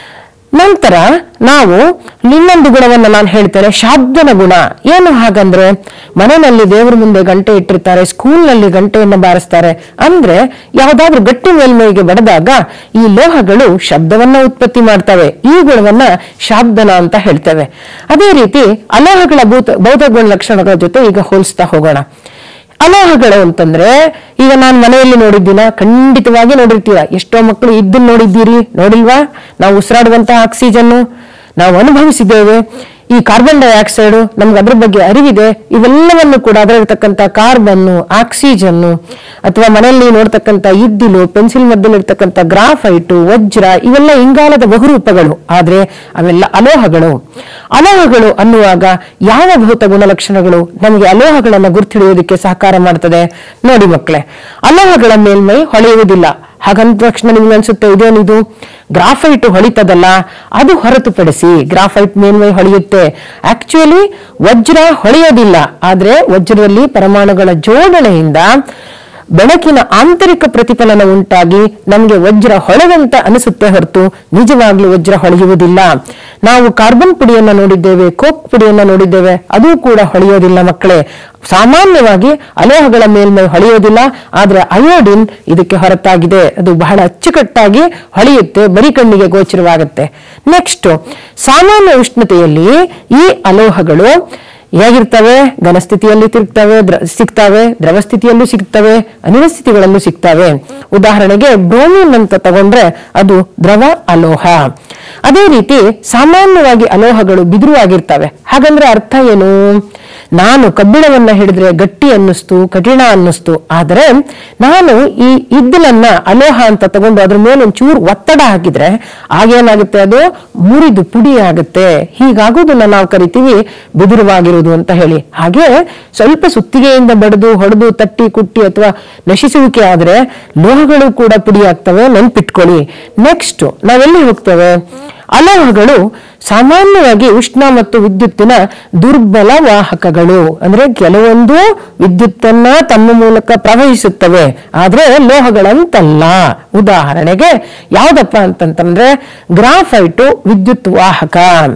ನಂತರ ನಾವು ಇನ್ನೊಂದು ಗುಣವನ್ನ ನಾನು ಹೇಳ್ತೇನೆ ಶಾಬ್ದನ ಗುಣ ಏನು ಹಾಗಂದ್ರೆ ಮನೆಯಲ್ಲಿ ದೇವರ ಮುಂದೆ ಗಂಟೆ ಇಟ್ಟಿರ್ತಾರೆ ಸ್ಕೂಲ್ನಲ್ಲಿ ಗಂಟೆಯನ್ನು ಬಾರಿಸ್ತಾರೆ ಅಂದ್ರೆ ಯಾವ್ದಾದ್ರೂ ಗಟ್ಟಿ ಮೇಲ್ಮೈಗೆ ಬಡದಾಗ ಈ ಲೋಹಗಳು ಶಬ್ದವನ್ನ ಉತ್ಪತ್ತಿ ಮಾಡ್ತವೆ ಈ ಗುಣವನ್ನ ಶಾಬ್ದನ ಅಂತ ಹೇಳ್ತೇವೆ ಅದೇ ರೀತಿ ಅಲೋಹಗಳ ಭೂತ ಭೌತ ಗುಣ ಲಕ್ಷಣಗಳ ಜೊತೆ ಈಗ ಹೋಲಿಸ್ತಾ ಹೋಗೋಣ ಅಲೋಹಗಳು ಅಂತಂದ್ರೆ ಈಗ ನಾನು ಮನೆಯಲ್ಲಿ ನೋಡಿದ್ದೀನ ಖಂಡಿತವಾಗಿ ನೋಡಿರ್ತೀರ ಎಷ್ಟೋ ಮಕ್ಕಳು ಇದನ್ನ ನೋಡಿದ್ದೀರಿ ನೋಡಿಲ್ವಾ ನಾವು ಉಸಿರಾಡುವಂತಹ ಆಕ್ಸಿಜನ್ನು ನಾವು ಅನುಭವಿಸಿದ್ದೇವೆ ಈ ಕಾರ್ಬನ್ ಡೈಆಕ್ಸೈಡ್ ನಮ್ಗೆ ಅದ್ರ ಬಗ್ಗೆ ಅರಿವಿದೆ ಇವೆಲ್ಲವನ್ನು ಕೂಡ ಅದರಲ್ಲಿರ್ತಕ್ಕಂಥ ಕಾರ್ಬನ್ನು ಆಕ್ಸಿಜನ್ನು ಅಥವಾ ಮನೆಯಲ್ಲಿ ನೋಡ್ತಕ್ಕಂಥ ಇದ್ದಿಲು ಪೆನ್ಸಿಲ್ ಮಧ್ಯದಲ್ಲಿರ್ತಕ್ಕಂಥ ಗ್ರಾಫೈಟು ವಜ್ರ ಇವೆಲ್ಲ ಇಂಗಾಲದ ಬಹುರೂಪಗಳು ಆದ್ರೆ ಅವೆಲ್ಲ ಅಲೋಹಗಳು ಅಲೋಹಗಳು ಅನ್ನುವಾಗ ಯಾವ ಭೌತ ಗುಣಲಕ್ಷಣಗಳು ನಮಗೆ ಅಲೋಹಗಳನ್ನು ಗುರ್ತಿಡಿಯೋದಕ್ಕೆ ಸಹಕಾರ ಮಾಡ್ತದೆ ನೋಡಿ ಮಕ್ಕಳೇ ಅಲೋಹಗಳ ಮೇಲ್ಮೈ ಹೊಳೆಯುವುದಿಲ್ಲ ಹಾಗಂದ ತಕ್ಷಣ ನಿಮ್ಗೆ ಅನ್ಸುತ್ತೆ ಇದೇನಿದು ಗ್ರಾಫೈಟ್ ಹೊಳಿತದಲ್ಲ ಅದು ಹೊರತುಪಡಿಸಿ ಗ್ರಾಫೈಟ್ ಮೇಲ್ಮೈ ಹೊಳೆಯುತ್ತೆ ಆಕ್ಚುಲಿ ವಜ್ರ ಹೊಳೆಯೋದಿಲ್ಲ ಆದ್ರೆ ವಜ್ರದಲ್ಲಿ ಪರಮಾಣುಗಳ ಜೋಡಣೆಯಿಂದ ಬೆಳಕಿನ ಆಂತರಿಕ ಪ್ರತಿಫಲನ ಉಂಟಾಗಿ ನಮಗೆ ವಜ್ರ ಹೊಳೆದಂತ ಅನಿಸುತ್ತೆ ಹೊರತು ನಿಜವಾಗ್ಲೂ ವಜ್ರ ಹೊಳೆಯುವುದಿಲ್ಲ ನಾವು ಕಾರ್ಬನ್ ಪುಡಿಯನ್ನ ನೋಡಿದ್ದೇವೆ ಕೋಕ್ ಪುಡಿಯನ್ನ ನೋಡಿದ್ದೇವೆ ಅದು ಕೂಡ ಹೊಳೆಯೋದಿಲ್ಲ ಮಕ್ಕಳೇ ಸಾಮಾನ್ಯವಾಗಿ ಅಲೋಹಗಳ ಮೇಲ್ಮೈ ಹೊಳೆಯೋದಿಲ್ಲ ಆದ್ರೆ ಅಯೋಡಿನ್ ಇದಕ್ಕೆ ಹೊರತಾಗಿದೆ ಅದು ಬಹಳ ಅಚ್ಚುಕಟ್ಟಾಗಿ ಹೊಳೆಯುತ್ತೆ ಬರೀ ಕಣ್ಣಿಗೆ ಗೋಚರವಾಗುತ್ತೆ ನೆಕ್ಸ್ಟ್ ಸಾಮಾನ್ಯ ಉಷ್ಣತೆಯಲ್ಲಿ ಈ ಅಲೋಹಗಳು ಹೇಗಿರ್ತವೆ ಘನಸ್ಥಿತಿಯಲ್ಲಿ ತಿರುಗ್ತವೆ ದ್ರ- ಸಿಗ್ತವೆ ದ್ರವ ಸ್ಥಿತಿಯಲ್ಲೂ ಸಿಗ್ತವೆ ಅನಿಲ ಸ್ಥಿತಿಗಳಲ್ಲೂ ಸಿಗ್ತವೆ ಉದಾಹರಣೆಗೆ ಬ್ರೋಮಿನ್ ಅಂತ ತಗೊಂಡ್ರೆ ಅದು ದ್ರವ ಅಲೋಹ ಅದೇ ರೀತಿ ಸಾಮಾನ್ಯವಾಗಿ ಅಲೋಹಗಳು ಬಿದುರುವಾಗಿರ್ತವೆ ಹಾಗಂದ್ರೆ ಅರ್ಥ ಏನು ನಾನು ಕಬ್ಬಿಣವನ್ನ ಹಿಡಿದ್ರೆ ಗಟ್ಟಿ ಅನ್ನಿಸ್ತು ಕಠಿಣ ಅನ್ನಿಸ್ತು ಆದರೆ ನಾನು ಈ ಇದ್ದಲನ್ನ ಅಲೋಹ ಅಂತ ತಗೊಂಡು ಅದ್ರ ಮೇಲೆ ಒಂಚೂರು ಒತ್ತಡ ಹಾಕಿದ್ರೆ ಆಗೇನಾಗುತ್ತೆ ಅದು ಮುರಿದು ಪುಡಿ ಆಗುತ್ತೆ ಹೀಗಾಗೋದನ್ನ ನಾವು ಕರಿತೀವಿ ಬಿದಿರುವಾಗಿರುವುದು ಅಂತ ಹೇಳಿ ಹಾಗೆ ಸ್ವಲ್ಪ ಸುತ್ತಿಗೆಯಿಂದ ಬಡಿದು ಹೊಡೆದು ತಟ್ಟಿ ಕುಟ್ಟಿ ಅಥವಾ ನಶಿಸುವಿಕೆ ಆದ್ರೆ ಲೋಹಗಳು ಕೂಡ ಪುಡಿ ಆಗ್ತವೆ ನೆನ್ಪಿಟ್ಕೊಳ್ಳಿ ನೆಕ್ಸ್ಟ್ ನಾವೆಲ್ಲಿ ಹೋಗ್ತೇವೆ ಅಲೋಹಗಳು ಸಾಮಾನ್ಯವಾಗಿ ಉಷ್ಣ ಮತ್ತು ವಿದ್ಯುತ್ತಿನ ದುರ್ಬಲ ವಾಹಕಗಳು ಅಂದ್ರೆ ಕೆಲವೊಂದು ವಿದ್ಯುತ್ತನ್ನ ತಮ್ಮ ಮೂಲಕ ಪ್ರವಹಿಸುತ್ತವೆ ಆದ್ರೆ ಲೋಹಗಳಂತಲ್ಲ ಉದಾಹರಣೆಗೆ ಯಾವ್ದಪ್ಪ ಅಂತಂತಂದ್ರೆ ಗ್ರಾಫೈಟು ವಿದ್ಯುತ್ ವಾಹಕ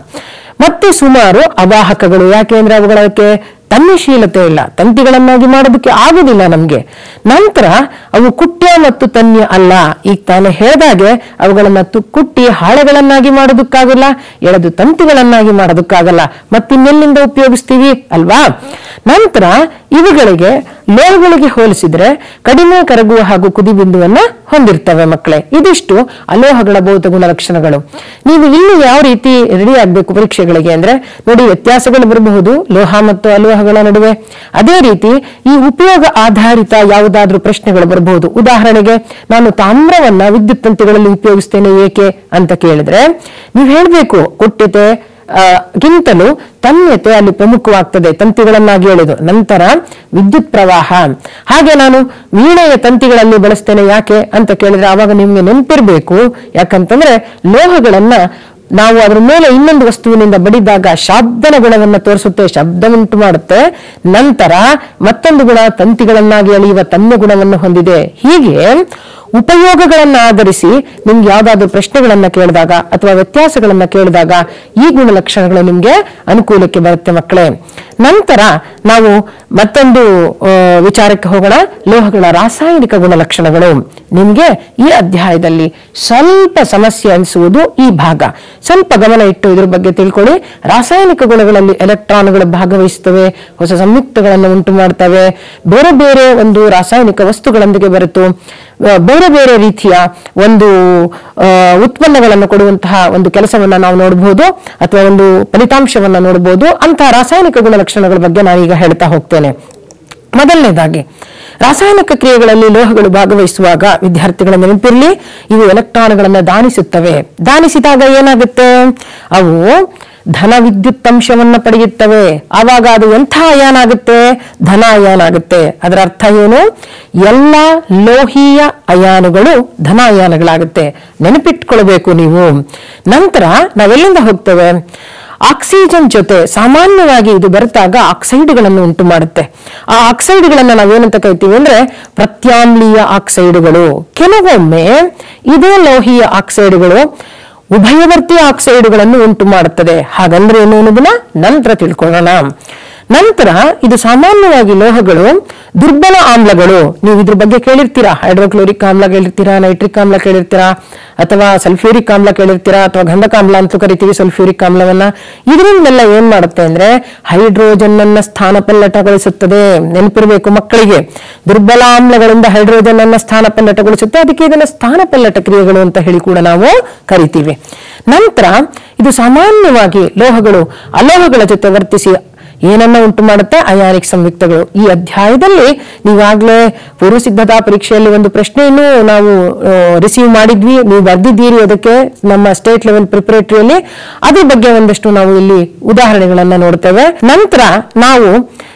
ಮತ್ತೆ ಸುಮಾರು ಅವಾಹಕಗಳು ಯಾಕೆಂದ್ರೆ ಅವುಗಳಕ್ಕೆ ತನ್ಯಶೀಲತೆ ಇಲ್ಲ ತಂತಿಗಳನ್ನಾಗಿ ಮಾಡೋದಕ್ಕೆ ಆಗುದಿಲ್ಲ ನಮ್ಗೆ ನಂತರ ಅವು ಕುಟ್ಯ ಮತ್ತು ತನ್ಯ ಅಲ್ಲ ಈಗ ತಾನೇ ಹೇಳಿದಾಗೆ ಅವುಗಳನ್ನ ತು- ಕುಟ್ಟಿ ಹಾಳೆಗಳನ್ನಾಗಿ ಮಾಡೋದಕ್ಕಾಗಲ್ಲ ಎಳೆದು ತಂತಿಗಳನ್ನಾಗಿ ಮಾಡೋದಕ್ಕಾಗಲ್ಲ ಮತ್ತಿನ್ನೆಲ್ಲಿಂದ ಉಪಯೋಗಿಸ್ತೀವಿ ಅಲ್ವಾ ನಂತರ ಇವುಗಳಿಗೆ ಲೋಹಗಳಿಗೆ ಹೋಲಿಸಿದ್ರೆ ಕಡಿಮೆ ಕರಗುವ ಹಾಗೂ ಕುದಿಬಿಂದುವನ್ನ ಹೊಂದಿರ್ತವೆ ಮಕ್ಕಳೇ ಇದಿಷ್ಟು ಅಲೋಹಗಳ ಭೌತ ಗುಣಲಕ್ಷಣಗಳು ನೀವು ಇಲ್ಲಿ ಯಾವ ರೀತಿ ರೆಡಿ ಆಗ್ಬೇಕು ಪರೀಕ್ಷೆಗಳಿಗೆ ಅಂದ್ರೆ ನೋಡಿ ವ್ಯತ್ಯಾಸಗಳು ಬರಬಹುದು ಲೋಹ ಮತ್ತು ಅಲೋಹಗಳ ನಡುವೆ ಅದೇ ರೀತಿ ಈ ಉಪಯೋಗ ಆಧಾರಿತ ಯಾವುದಾದ್ರೂ ಪ್ರಶ್ನೆಗಳು ಬರಬಹುದು ಉದಾಹರಣೆಗೆ ನಾನು ತಾಮ್ರವನ್ನ ವಿದ್ಯುತ್ ತಂತಿಗಳಲ್ಲಿ ಉಪಯೋಗಿಸ್ತೇನೆ ಏಕೆ ಅಂತ ಕೇಳಿದ್ರೆ ನೀವು ಹೇಳ್ಬೇಕು ಕೊಟ್ಟಿತೆ ಆ, ಗಿಂತಲೂ ತನ್ಯತೆ ಅಲ್ಲಿ ಪ್ರಮುಖವಾಗ್ತದೆ ತಂತಿಗಳನ್ನಾಗಿ ಎಳೆದು ನಂತರ ವಿದ್ಯುತ್ ಪ್ರವಾಹ ಹಾಗೆ ನಾನು ವೀಣೆಯ ತಂತಿಗಳಲ್ಲಿ ಬಳಸ್ತೇನೆ ಯಾಕೆ ಅಂತ ಕೇಳಿದ್ರೆ ಆವಾಗ ನಿಮ್ಗೆ ನೆನಪಿರ್ಬೇಕು ಯಾಕಂತಂದ್ರೆ ಲೋಹಗಳನ್ನ ನಾವು ಅದ್ರ ಮೇಲೆ ಇನ್ನೊಂದು ವಸ್ತುವಿನಿಂದ ಬಡಿದಾಗ ಶಬ್ದನ ಗುಣವನ್ನ ತೋರಿಸುತ್ತೆ ಶಬ್ದ ಉಂಟು ಮಾಡುತ್ತೆ ನಂತರ ಮತ್ತೊಂದು ಗುಣ ತಂತಿಗಳನ್ನಾಗಿ ಎಳೆಯುವ ತನ್ನ ಗುಣವನ್ನು ಹೊಂದಿದೆ ಹೀಗೆ ಉಪಯೋಗಗಳನ್ನ ಆಧರಿಸಿ ನಿಮ್ಗೆ ಯಾವ್ದಾದ್ರು ಪ್ರಶ್ನೆಗಳನ್ನ ಕೇಳಿದಾಗ ಅಥವಾ ವ್ಯತ್ಯಾಸಗಳನ್ನ ಕೇಳಿದಾಗ ಈ ಗುಣಲಕ್ಷಣಗಳು ನಿಮ್ಗೆ ಅನುಕೂಲಕ್ಕೆ ಬರುತ್ತೆ ಮಕ್ಕಳೇ ನಂತರ ನಾವು ಮತ್ತೊಂದು ಆ, ವಿಚಾರಕ್ಕೆ ಹೋಗೋಣ ಲೋಹಗಳ ರಾಸಾಯನಿಕ ಗುಣಲಕ್ಷಣಗಳು ನಿಮ್ಗೆ ಈ ಅಧ್ಯಾಯದಲ್ಲಿ ಸ್ವಲ್ಪ ಸಮಸ್ಯೆ ಅನಿಸುವುದು ಈ ಭಾಗ ಸ್ವಲ್ಪ ಗಮನ ಇಟ್ಟು ಇದ್ರ ಬಗ್ಗೆ ತಿಳ್ಕೊಳ್ಳಿ ರಾಸಾಯನಿಕ ಗುಣಗಳಲ್ಲಿ ಎಲೆಕ್ಟ್ರಾನ್ಗಳು ಭಾಗವಹಿಸುತ್ತವೆ ಹೊಸ ಸಂಯುಕ್ತಗಳನ್ನು ಉಂಟು ಮಾಡ್ತವೆ ಬೇರೆ ಬೇರೆ ಒಂದು ರಾಸಾಯನಿಕ ವಸ್ತುಗಳೊಂದಿಗೆ ಬೆರೆತು ಆ, ಬೇರೆ ಬೇರೆ ರೀತಿಯ ಒಂದು ಆ, ಉತ್ಪನ್ನಗಳನ್ನು ಕೊಡುವಂತಹ ಒಂದು ಕೆಲಸವನ್ನ ನಾವು ನೋಡಬಹುದು ಅಥವಾ ಒಂದು ಫಲಿತಾಂಶವನ್ನ ನೋಡಬಹುದು ಅಂತಹ ರಾಸಾಯನಿಕ ಗುಣಲಕ್ಷಣಗಳ ಬಗ್ಗೆ ನಾನೀಗ ಹೇಳ್ತಾ ಹೋಗ್ತೇನೆ ಮೊದಲನೇದಾಗಿ ರಾಸಾಯನಿಕ ಕ್ರಿಯೆಗಳಲ್ಲಿ ಲೋಹಗಳು ಭಾಗವಹಿಸುವಾಗ ವಿದ್ಯಾರ್ಥಿಗಳ ನೆನಪಿರಲಿ ಇವು ಎಲೆಕ್ಟ್ರಾನ್ಗಳನ್ನು ದಾನಿಸುತ್ತವೆ ದಾನಿಸಿದಾಗ ಏನಾಗುತ್ತೆ ಅವು ಧನ ವಿದ್ಯುತ್ ಅಂಶವನ್ನ ಪಡೆಯುತ್ತವೆ ಆವಾಗ ಅದು ಎಂಥ ಅಯಾನ್ ಆಗುತ್ತೆ ಧನ ಅಯಾನ್ ಆಗುತ್ತೆ ಅದರ ಅರ್ಥ ಏನು ಎಲ್ಲ ಲೋಹೀಯ ಅಯಾನುಗಳು ಧನ ಅಯಾನುಗಳಾಗುತ್ತೆ ನೆನಪಿಟ್ಕೊಳ್ಬೇಕು ನೀವು ನಂತರ ನಾವೆಲ್ಲಿಂದ ಹೋಗ್ತೇವೆ ಆಕ್ಸಿಜನ್ ಜೊತೆ ಸಾಮಾನ್ಯವಾಗಿ ಇದು ಬೆರೆತಾಗ ಆಕ್ಸೈಡ್ಗಳನ್ನು ಉಂಟು ಮಾಡುತ್ತೆ ಆ ಆಕ್ಸೈಡ್ಗಳನ್ನ ನಾವೇನಂತ ಕರಿತೀವಿ ಅಂದ್ರೆ ಪ್ರತ್ಯಾಮ್ಲೀಯ ಆಕ್ಸೈಡ್ಗಳು ಕೆಲವೊಮ್ಮೆ ಇದೇ ಲೋಹೀಯ ಆಕ್ಸೈಡ್ಗಳು ಉಭಯವರ್ತಿ ಆಕ್ಸೈಡ್ಗಳನ್ನು ಉಂಟು ಮಾಡುತ್ತದೆ ಹಾಗಂದ್ರೆ ಏನು ಅನ್ನೋದನ್ನ ನಂತರ ತಿಳ್ಕೊಳ್ಳೋಣ ನಂತರ ಇದು ಸಾಮಾನ್ಯವಾಗಿ ಲೋಹಗಳು ದುರ್ಬಲ ಆಮ್ಲಗಳು ನೀವು ಇದ್ರ ಬಗ್ಗೆ ಕೇಳಿರ್ತೀರಾ ಹೈಡ್ರೋಕ್ಲೋರಿಕ್ ಆಮ್ಲ ಕೇಳಿರ್ತೀರಾ ನೈಟ್ರಿಕ್ ಆಮ್ಲ ಕೇಳಿರ್ತೀರಾ ಅಥವಾ ಸಲ್ಫ್ಯೂರಿಕ್ ಆಮ್ಲ ಕೇಳಿರ್ತೀರಾ ಅಥವಾ ಗಂಧಕಾಮ್ಲ ಅಂತಲೂ ಕರಿತೀವಿ ಸಲ್ಫ್ಯೂರಿಕ್ ಆಮ್ಲವನ್ನ ಇದರಿಂದೆಲ್ಲ ಏನ್ ಮಾಡುತ್ತೆ ಅಂದ್ರೆ ಹೈಡ್ರೋಜನ್ ಅನ್ನ ಸ್ಥಾನಪಲ್ಲಟಗೊಳಿಸುತ್ತದೆ ನೆನಪಿರಬೇಕು ಮಕ್ಕಳಿಗೆ ದುರ್ಬಲ ಆಮ್ಲಗಳಿಂದ ಹೈಡ್ರೋಜನ್ ಅನ್ನ ಸ್ಥಾನಪಲ್ಲಟಗೊಳಿಸುತ್ತೆ ಅದಕ್ಕೆ ಇದನ್ನ ಸ್ಥಾನಪಲ್ಲಟ ಕ್ರಿಯೆಗಳು ಅಂತ ಹೇಳಿ ಕೂಡ ನಾವು ಕರಿತೀವಿ ನಂತರ ಇದು ಸಾಮಾನ್ಯವಾಗಿ ಲೋಹಗಳು ಅಲೋಹಗಳ ಜೊತೆ ವರ್ತಿಸಿ ಏನನ್ನ ಉಂಟು ಮಾಡುತ್ತೆ ಅಯಾನಿಕ್ ಸಂಯುಕ್ತಗಳು ಈ ಅಧ್ಯಾಯದಲ್ಲಿ ನೀವಾಗ್ಲೇ ಪೂರ್ವ ಸಿದ್ಧತಾ ಪರೀಕ್ಷೆಯಲ್ಲಿ ಒಂದು ಪ್ರಶ್ನೆಯನ್ನು ನಾವು ರಿಸೀವ್ ಮಾಡಿದ್ವಿ ನೀವು ಬರ್ದಿದ್ದೀರಿ ಅದಕ್ಕೆ ನಮ್ಮ ಸ್ಟೇಟ್ ಲೆವೆಲ್ ಪ್ರಿಪರೇಟರಿಯಲ್ಲಿ ಅದ್ರ ಬಗ್ಗೆ ಒಂದಷ್ಟು ನಾವು ಇಲ್ಲಿ ಉದಾಹರಣೆಗಳನ್ನ ನೋಡ್ತೇವೆ ನಂತರ ನಾವು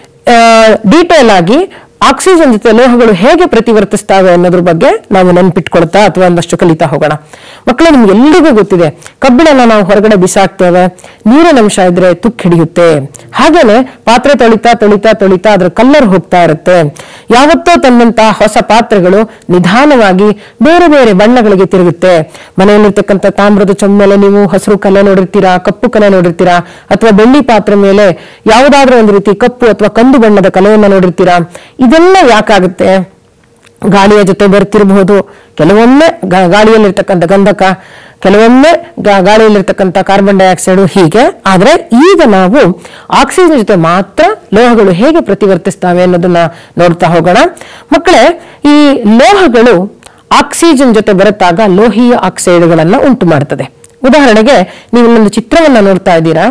ಡೀಟೇಲ್ ಆಗಿ ಆಕ್ಸಿಜನ್ ಜೊತೆ ಲೋಹಗಳು ಹೇಗೆ ಪ್ರತಿವರ್ತಿಸ್ತವೆ ಅನ್ನೋದ್ರ ಬಗ್ಗೆ ನಾವು ನೆನ್ಪಿಟ್ಕೊಳ್ತಾ ಅಥವಾ ಒಂದಷ್ಟು ಕಲಿತಾ ಹೋಗೋಣ ಮಕ್ಕಳೇ ನಿಮ್ಗೆ ಎಲ್ರಿಗೂ ಗೊತ್ತಿದೆ ಕಬ್ಬಿಣನ ನಾವು ಹೊರಗಡೆ ಬಿಸಾಕ್ತೇವೆ ನೀರಿನ ಅಂಶ ಇದ್ರೆ ತುಕ್ಕು ಹಿಡಿಯುತ್ತೆ ಹಾಗೇನೆ ಪಾತ್ರೆ ತೊಳಿತಾ ತೊಳಿತಾ ತೊಳಿತಾ ಅದ್ರ ಕಲ್ಲರ್ ಹೋಗ್ತಾ ಇರುತ್ತೆ ಯಾವತ್ತೋ ತಂದಂತಹ ಹೊಸ ಪಾತ್ರೆಗಳು ನಿಧಾನವಾಗಿ ಬೇರೆ ಬೇರೆ ಬಣ್ಣಗಳಿಗೆ ತಿರುಗುತ್ತೆ ಮನೆಯಲ್ಲಿರ್ತಕ್ಕಂಥ ತಾಮ್ರದ ಚೊಮ್ಮೆಲೆ ನೀವು ಹಸಿರು ಕಲೆ ನೋಡಿರ್ತೀರಾ ಕಪ್ಪು ಕಲೆ ನೋಡಿರ್ತೀರಾ ಅಥವಾ ಬೆಳ್ಳಿ ಪಾತ್ರೆ ಮೇಲೆ ಯಾವುದಾದ್ರೂ ಒಂದು ರೀತಿ ಕಪ್ಪು ಅಥವಾ ಕಂದು ಬಣ್ಣದ ಕಲೆಯನ್ನ ನೋಡಿರ್ತೀರಾ ಇದೆಲ್ಲ ಯಾಕಾಗುತ್ತೆ ಗಾಳಿಯ ಜೊತೆ ಬೆರೆತಿರಬಹುದು ಕೆಲವೊಮ್ಮೆ ಗಾ- ಗಾಳಿಯಲ್ಲಿರ್ತಕ್ಕಂಥ ಗಂಧಕ ಕೆಲವೊಮ್ಮೆ ಗಾ- ಗಾಳಿಯಲ್ಲಿರ್ತಕ್ಕಂಥ ಕಾರ್ಬನ್ ಡೈಆಕ್ಸೈಡ್ ಹೀಗೆ ಆದ್ರೆ ಈಗ ನಾವು ಆಕ್ಸಿಜನ್ ಜೊತೆ ಮಾತ್ರ ಲೋಹಗಳು ಹೇಗೆ ಪ್ರತಿವರ್ತಿಸ್ತವೆ ಅನ್ನೋದನ್ನ ನೋಡ್ತಾ ಹೋಗೋಣ ಮಕ್ಕಳೇ ಈ ಲೋಹಗಳು ಆಕ್ಸಿಜನ್ ಜೊತೆ ಬೆರೆತಾಗ ಲೋಹೀಯ ಆಕ್ಸೈಡ್ಗಳನ್ನ ಉಂಟು ಮಾಡ್ತದೆ ಉದಾಹರಣೆಗೆ ನೀವು ಇಲ್ಲೊಂದು ಚಿತ್ರವನ್ನ ನೋಡ್ತಾ ಇದ್ದೀರಾ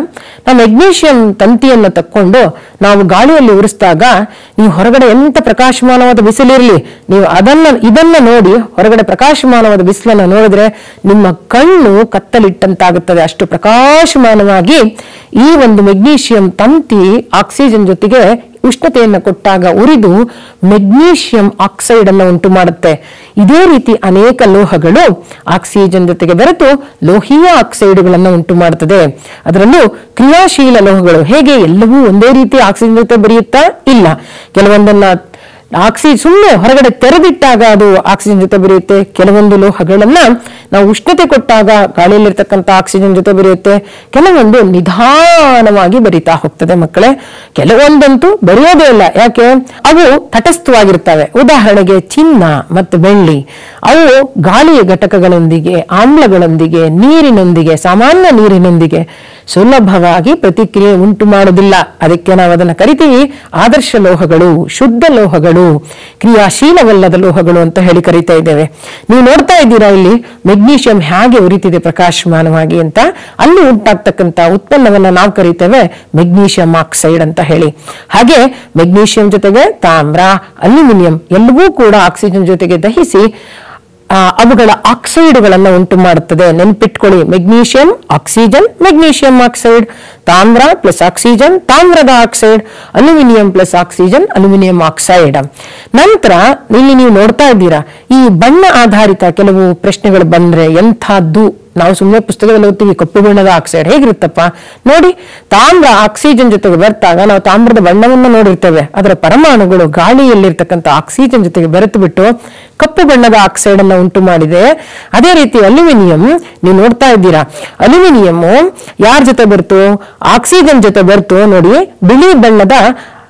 ನಾವು ಮೆಗ್ನೀಷಿಯಂ ತಂತಿಯನ್ನು ತಕ್ಕೊಂಡು ನಾವು ಗಾಳಿಯಲ್ಲಿ ಉರಿಸಿದಾಗ ನೀವು ಹೊರಗಡೆ ಎಂತ ಪ್ರಕಾಶಮಾನವಾದ ಬಿಸಿಲಿರಲಿ ನೀವು ಅದನ್ನ ಇದನ್ನ ನೋಡಿ ಹೊರಗಡೆ ಪ್ರಕಾಶಮಾನವಾದ ಬಿಸಿಲನ್ನು ನೋಡಿದ್ರೆ ನಿಮ್ಮ ಕಣ್ಣು ಕತ್ತಲಿಟ್ಟಂತಾಗುತ್ತದೆ ಅಷ್ಟು ಪ್ರಕಾಶಮಾನವಾಗಿ ಈ ಒಂದು ಮೆಗ್ನೀಷಿಯಂ ತಂತಿ ಆಕ್ಸಿಜನ್ ಜೊತೆಗೆ ಉಷ್ಣತೆಯನ್ನು ಕೊಟ್ಟಾಗ ಉರಿದು ಮೆಗ್ನೀಷಿಯಂ ಆಕ್ಸೈಡ್ ಅನ್ನು ಉಂಟು ಮಾಡುತ್ತೆ ಇದೇ ರೀತಿ ಅನೇಕ ಲೋಹಗಳು ಆಕ್ಸಿಜನ್ ಜೊತೆಗೆ ಬೆರೆತು ಲೋಹೀಯ ಆಕ್ಸೈಡ್ಗಳನ್ನು ಉಂಟು ಮಾಡುತ್ತದೆ ಅದರಲ್ಲೂ ಕ್ರಿಯಾಶೀಲ ಲೋಹಗಳು ಹೇಗೆ ಎಲ್ಲವೂ ಒಂದೇ ರೀತಿ ಆಕ್ಸಿಜನ್ ಜೊತೆ ಬೆರೆಯುತ್ತಾ ಇಲ್ಲ ಕೆಲವೊಂದನ್ನ ಆಕ್ಸಿ ಸುಮ್ಮನೆ ಹೊರಗಡೆ ತೆರೆದಿಟ್ಟಾಗ ಅದು ಆಕ್ಸಿಜನ್ ಜೊತೆ ಬೆರೆಯುತ್ತೆ ಕೆಲವೊಂದು ಲೋಹಗಳನ್ನ ನಾವು ಉಷ್ಣತೆ ಕೊಟ್ಟಾಗ ಗಾಳಿಯಲ್ಲಿರ್ತಕ್ಕಂಥ ಆಕ್ಸಿಜನ್ ಜೊತೆ ಬೆರೆಯುತ್ತೆ ಕೆಲವೊಂದು ನಿಧಾನವಾಗಿ ಬೆರೀತಾ ಹೋಗ್ತದೆ ಮಕ್ಕಳೇ ಕೆಲವೊಂದಂತೂ ಬೆರೆಯೋದೇ ಇಲ್ಲ ಯಾಕೆ ಅವು ತಟಸ್ಥವಾಗಿರ್ತವೆ ಉದಾಹರಣೆಗೆ ಚಿನ್ನ ಮತ್ತು ಬೆಳ್ಳಿ ಅವು ಗಾಳಿಯ ಘಟಕಗಳೊಂದಿಗೆ ಆಮ್ಲಗಳೊಂದಿಗೆ ನೀರಿನೊಂದಿಗೆ ಸಾಮಾನ್ಯ ನೀರಿನೊಂದಿಗೆ ಸುಲಭವಾಗಿ ಪ್ರತಿಕ್ರಿಯೆ ಉಂಟು ಮಾಡುವುದಿಲ್ಲ ಅದಕ್ಕೆ ನಾವು ಅದನ್ನು ಕರಿತೀವಿ ಆದರ್ಶ ಲೋಹಗಳು ಶುದ್ಧ ಲೋಹಗಳು ಕ್ರಿಯಾಶೀಲವಲ್ಲದ ಲೋಹಗಳು ಅಂತ ಹೇಳಿ ಕರಿತಾ ಇದ್ದೇವೆ ನೀವು ನೋಡ್ತಾ ಇದ್ದೀರಾ ಇಲ್ಲಿ ಮೆಗ್ನೀಷಿಯಂ ಹೇಗೆ ಉರಿತಿದೆ ಪ್ರಕಾಶಮಾನವಾಗಿ ಅಂತ ಅಲ್ಲಿ ಉಂಟಾಗ್ತಕ್ಕಂಥ ಉತ್ಪನ್ನವನ್ನ ನಾವು ಕರಿತೇವೆ ಮೆಗ್ನೀಷಿಯಂ ಆಕ್ಸೈಡ್ ಅಂತ ಹೇಳಿ ಹಾಗೆ ಮೆಗ್ನೀಷಿಯಂ ಜೊತೆಗೆ ತಾಮ್ರ ಅಲ್ಯೂಮಿನಿಯಂ ಎಲ್ಲವೂ ಕೂಡ ಆಕ್ಸಿಜನ್ ಜೊತೆಗೆ ದಹಿಸಿ ಆ, ಅವುಗಳ ಆಕ್ಸೈಡ್ಗಳನ್ನು ಉಂಟು ಮಾಡುತ್ತದೆ ನೆನ್ಪಿಟ್ಕೊಳ್ಳಿ ಮೆಗ್ನೀಷಿಯಂ ಆಕ್ಸಿಜನ್ ಮೆಗ್ನೀಷಿಯಂ ಆಕ್ಸೈಡ್ ತಾಮ್ರ ಪ್ಲಸ್ ಆಕ್ಸಿಜನ್ ತಾಮ್ರದ oxide aluminium plus oxygen aluminium oxide ನಂತರ ಇಲ್ಲಿ ನೀವು ನೋಡ್ತಾ ಇದ್ದೀರಾ ಈ ಬಣ್ಣ ಆಧಾರಿತ ಕೆಲವು ಪ್ರಶ್ನೆಗಳು ಬಂದ್ರೆ ಎಂಥದ್ದು ನಾವು ಸುಮ್ಮನೆ ಪುಸ್ತಕದಲ್ಲಿ ಓದ್ತೀವಿ ಕಪ್ಪು ಬಣ್ಣದ ಆಕ್ಸೈಡ್ ಹೇಗಿರುತ್ತಪ್ಪ ನೋಡಿ ತಾಮ್ರ ಆಕ್ಸಿಜನ್ ಜೊತೆಗೆ ಬೆರೆತಾಗ ನಾವು ತಾಮ್ರದ ಬಣ್ಣವನ್ನು ನೋಡಿರ್ತೇವೆ ಅದರ ಪರಮಾಣುಗಳು ಗಾಳಿಯಲ್ಲಿರ್ತಕ್ಕಂಥ ಆಕ್ಸಿಜನ್ ಜೊತೆಗೆ ಬೆರೆತು ಬಿಟ್ಟು ಕಪ್ಪು ಬಣ್ಣದ ಆಕ್ಸೈಡ್ ಅನ್ನು ಉಂಟು ಮಾಡಿದೆ ಅದೇ ರೀತಿ ಅಲ್ಯೂಮಿನಿಯಂ ನೀವು ನೋಡ್ತಾ ಇದ್ದೀರಾ ಅಲ್ಯೂಮಿನಿಯಂ ಯಾರ ಜೊತೆ ಬೆರೆತು ಆಕ್ಸಿಜನ್ ಜೊತೆ ಬೆರೆತು ನೋಡಿ ಬಿಳಿ ಬಣ್ಣದ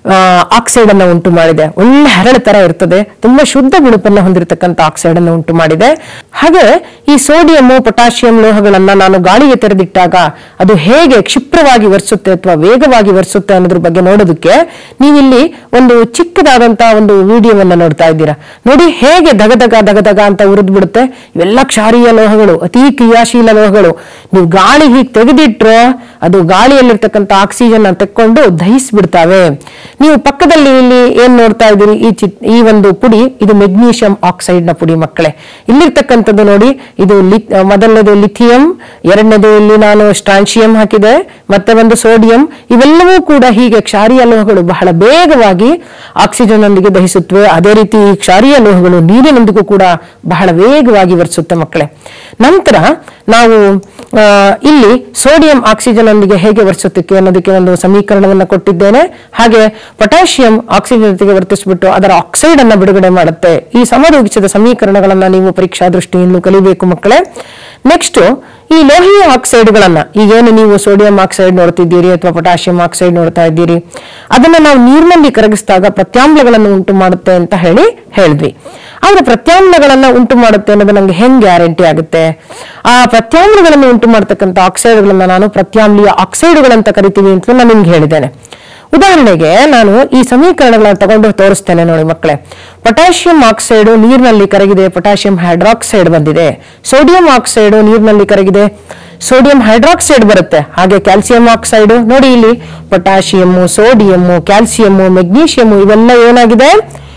ಆಕ್ಸೈಡ್ ಅನ್ನು ಉಂಟು ಮಾಡಿದೆ ಒಳ್ಳೆ ಹರಳು ತರ ಇರ್ತದೆ ತುಂಬಾ ಶುದ್ಧ ಬಿಳುಪನ್ನು ಹೊಂದಿರತಕ್ಕಂಥ ಆಕ್ಸೈಡ್ ಅನ್ನು ಉಂಟು ಮಾಡಿದೆ ಹಾಗೆ ಈ ಸೋಡಿಯಂ ಪೊಟ್ಯಾಷಿಯಂ ಲೋಹಗಳನ್ನ ನಾನು ಗಾಳಿಗೆ ತೆರೆದಿಟ್ಟಾಗ ಅದು ಹೇಗೆ ಕ್ಷಿಪ್ರವಾಗಿ ವರ್ಸುತ್ತೆ ಅಥವಾ ವೇಗವಾಗಿ ವರ್ಸುತ್ತೆ ಅನ್ನೋದ್ರ ಬಗ್ಗೆ ನೋಡೋದಕ್ಕೆ ನೀವಿಲ್ಲಿ ಒಂದು ಚಿಕ್ಕದಾದಂತಹ ಒಂದು ವಿಡಿಯೋವನ್ನ ನೋಡ್ತಾ ಇದ್ದೀರಾ ನೋಡಿ ಹೇಗೆ ದಗದಗ ದಗದಗ ಅಂತ ಉರಿದು ಬಿಡುತ್ತೆ ಇವೆಲ್ಲ ಕ್ಷಾರೀಯ ಲೋಹಗಳು ಅತಿ ಕ್ರಿಯಾಶೀಲ ಲೋಹಗಳು ನೀವು ಗಾಳಿ ಹೀಗೆ ತೆಗೆದಿಟ್ರೆ ಅದು ಗಾಳಿಯಲ್ಲಿರ್ತಕ್ಕಂಥ ಆಕ್ಸಿಜನ್ ಅನ್ನು ತೆಕ್ಕೊಂಡು ದಹಿಸ್ಬಿಡ್ತಾವೆ ನೀವು ಪಕ್ಕದಲ್ಲಿ ಇಲ್ಲಿ ಏನ್ ನೋಡ್ತಾ ಇದ್ದೀರಿ ಈ ಚಿತ್ ಈ ಒಂದು ಪುಡಿ ಇದು ಮೆಗ್ನೀಷಿಯಂ ಆಕ್ಸೈಡ್ ನ ಪುಡಿ ಮಕ್ಕಳೇ ಇಲ್ಲಿರ್ತಕ್ಕಂಥದ್ದು ನೋಡಿ ಇದು ಲಿ ಮೊದಲನೇದು ಲಿಥಿಯಂ ಎರಡನೇದು ಇಲ್ಲಿ ನಾನು ಸ್ಟ್ರಾನ್ಶಿಯಂ ಹಾಕಿದೆ ಮತ್ತೆ ಒಂದು ಸೋಡಿಯಂ ಇವೆಲ್ಲವೂ ಕೂಡ ಹೀಗೆ ಕ್ಷಾರೀಯ ಲೋಹಗಳು ಬಹಳ ಬೇಗವಾಗಿ ಆಕ್ಸಿಜನ್ ನೊಂದಿಗೆ ದಹಿಸುತ್ತವೆ ಅದೇ ರೀತಿ ಈ ಕ್ಷಾರೀಯ ಲೋಹಗಳು ನೀರಿನೊಂದಿಗೂ ಕೂಡ ಬಹಳ ವೇಗವಾಗಿ ವರ್ಸುತ್ತೆ ಮಕ್ಕಳೇ ನಂತರ ನಾವು ಆ, ಇಲ್ಲಿ ಸೋಡಿಯಂ ಆಕ್ಸಿಜನ್ ಒಂದಿಗೆ ಹೇಗೆ ವರ್ಸುತ್ತಕ್ಕೆ ಅನ್ನೋದಕ್ಕೆ ಒಂದು ಸಮೀಕರಣವನ್ನು ಕೊಟ್ಟಿದ್ದೇನೆ ಹಾಗೆ ಪೊಟ್ಯಾಷಿಯಂ ಆಕ್ಸಿಜನ್ ಜೊತೆಗೆ ವರ್ತಿಸ್ಬಿಟ್ಟು ಅದರ ಆಕ್ಸೈಡ್ ಅನ್ನ ಬಿಡುಗಡೆ ಮಾಡುತ್ತೆ ಈ ಸಮರೂಪಿಸಿದ ಸಮೀಕರಣಗಳನ್ನ ನೀವು ಪರೀಕ್ಷಾ ದೃಷ್ಟಿಯಿಂದ ಕಲಿಬೇಕು ಮಕ್ಕಳೇ ನೆಕ್ಸ್ಟ್ ಈ ಲೋಹೀಯ ಆಕ್ಸೈಡ್ಗಳನ್ನ ಈಗೇನು ನೀವು ಸೋಡಿಯಂ ಆಕ್ಸೈಡ್ ನೋಡ್ತಿದ್ದೀರಿ ಅಥವಾ ಪೊಟ್ಯಾಷಿಯಂ ಆಕ್ಸೈಡ್ ನೋಡ್ತಾ ಇದ್ದೀರಿ ಅದನ್ನ ನಾವು ನೀರಿನಲ್ಲಿ ಕರಗಿಸಿದಾಗ ಪ್ರತ್ಯಾಮ್ಲಗಳನ್ನು ಉಂಟು ಮಾಡುತ್ತೆ ಅಂತ ಹೇಳಿ ಹೇಳಿದ್ವಿ ಆದ್ರೆ ಪ್ರತ್ಯಾಮ್ಲಗಳನ್ನ ಉಂಟು ಮಾಡುತ್ತೆ ಅನ್ನೋದು ನಂಗೆ ಹೆಂಗ್ ಗ್ಯಾರಂಟಿ ಆಗುತ್ತೆ ಆ ಪ್ರತ್ಯಾಮ್ಲಗಳನ್ನು ಉಂಟು ಮಾಡತಕ್ಕಂಥ ಆಕ್ಸೈಡ್ಗಳನ್ನ ನಾನು ಪ್ರತ್ಯಾಮ್ಲೀಯ ಆಕ್ಸೈಡ್ಗಳಂತ ಕರಿತೀವಿ ಅಂತ ನಾನು ನಿಮ್ಗೆ ಹೇಳಿದ್ದೇನೆ ಉದಾಹರಣೆಗೆ ನಾನು ಈ ಸಮೀಕರಣಗಳನ್ನ ತಗೊಂಡು ತೋರಿಸ್ತೇನೆ ನೋಡಿ ಮಕ್ಕಳೇ ಪೊಟ್ಯಾಷಿಯಂ ಆಕ್ಸೈಡ್ ನೀರಿನಲ್ಲಿ ಕರಗಿದೆ ಪೊಟ್ಯಾಷಿಯಂ ಹೈಡ್ರಾಕ್ಸೈಡ್ ಬಂದಿದೆ ಸೋಡಿಯಂ ಆಕ್ಸೈಡ್ ನೀರಿನಲ್ಲಿ ಕರಗಿದೆ ಸೋಡಿಯಂ ಹೈಡ್ರಾಕ್ಸೈಡ್ ಬರುತ್ತೆ ಹಾಗೆ ಕ್ಯಾಲ್ಸಿಯಂ ಆಕ್ಸೈಡ್ ನೋಡಿ ಇಲ್ಲಿ ಪೊಟ್ಯಾಷಿಯಂ ಸೋಡಿಯಂ ಕ್ಯಾಲ್ಸಿಯಂ ಮೆಗ್ನೀಷಿಯಂ ಇವೆಲ್ಲ ಏನಾಗಿದೆ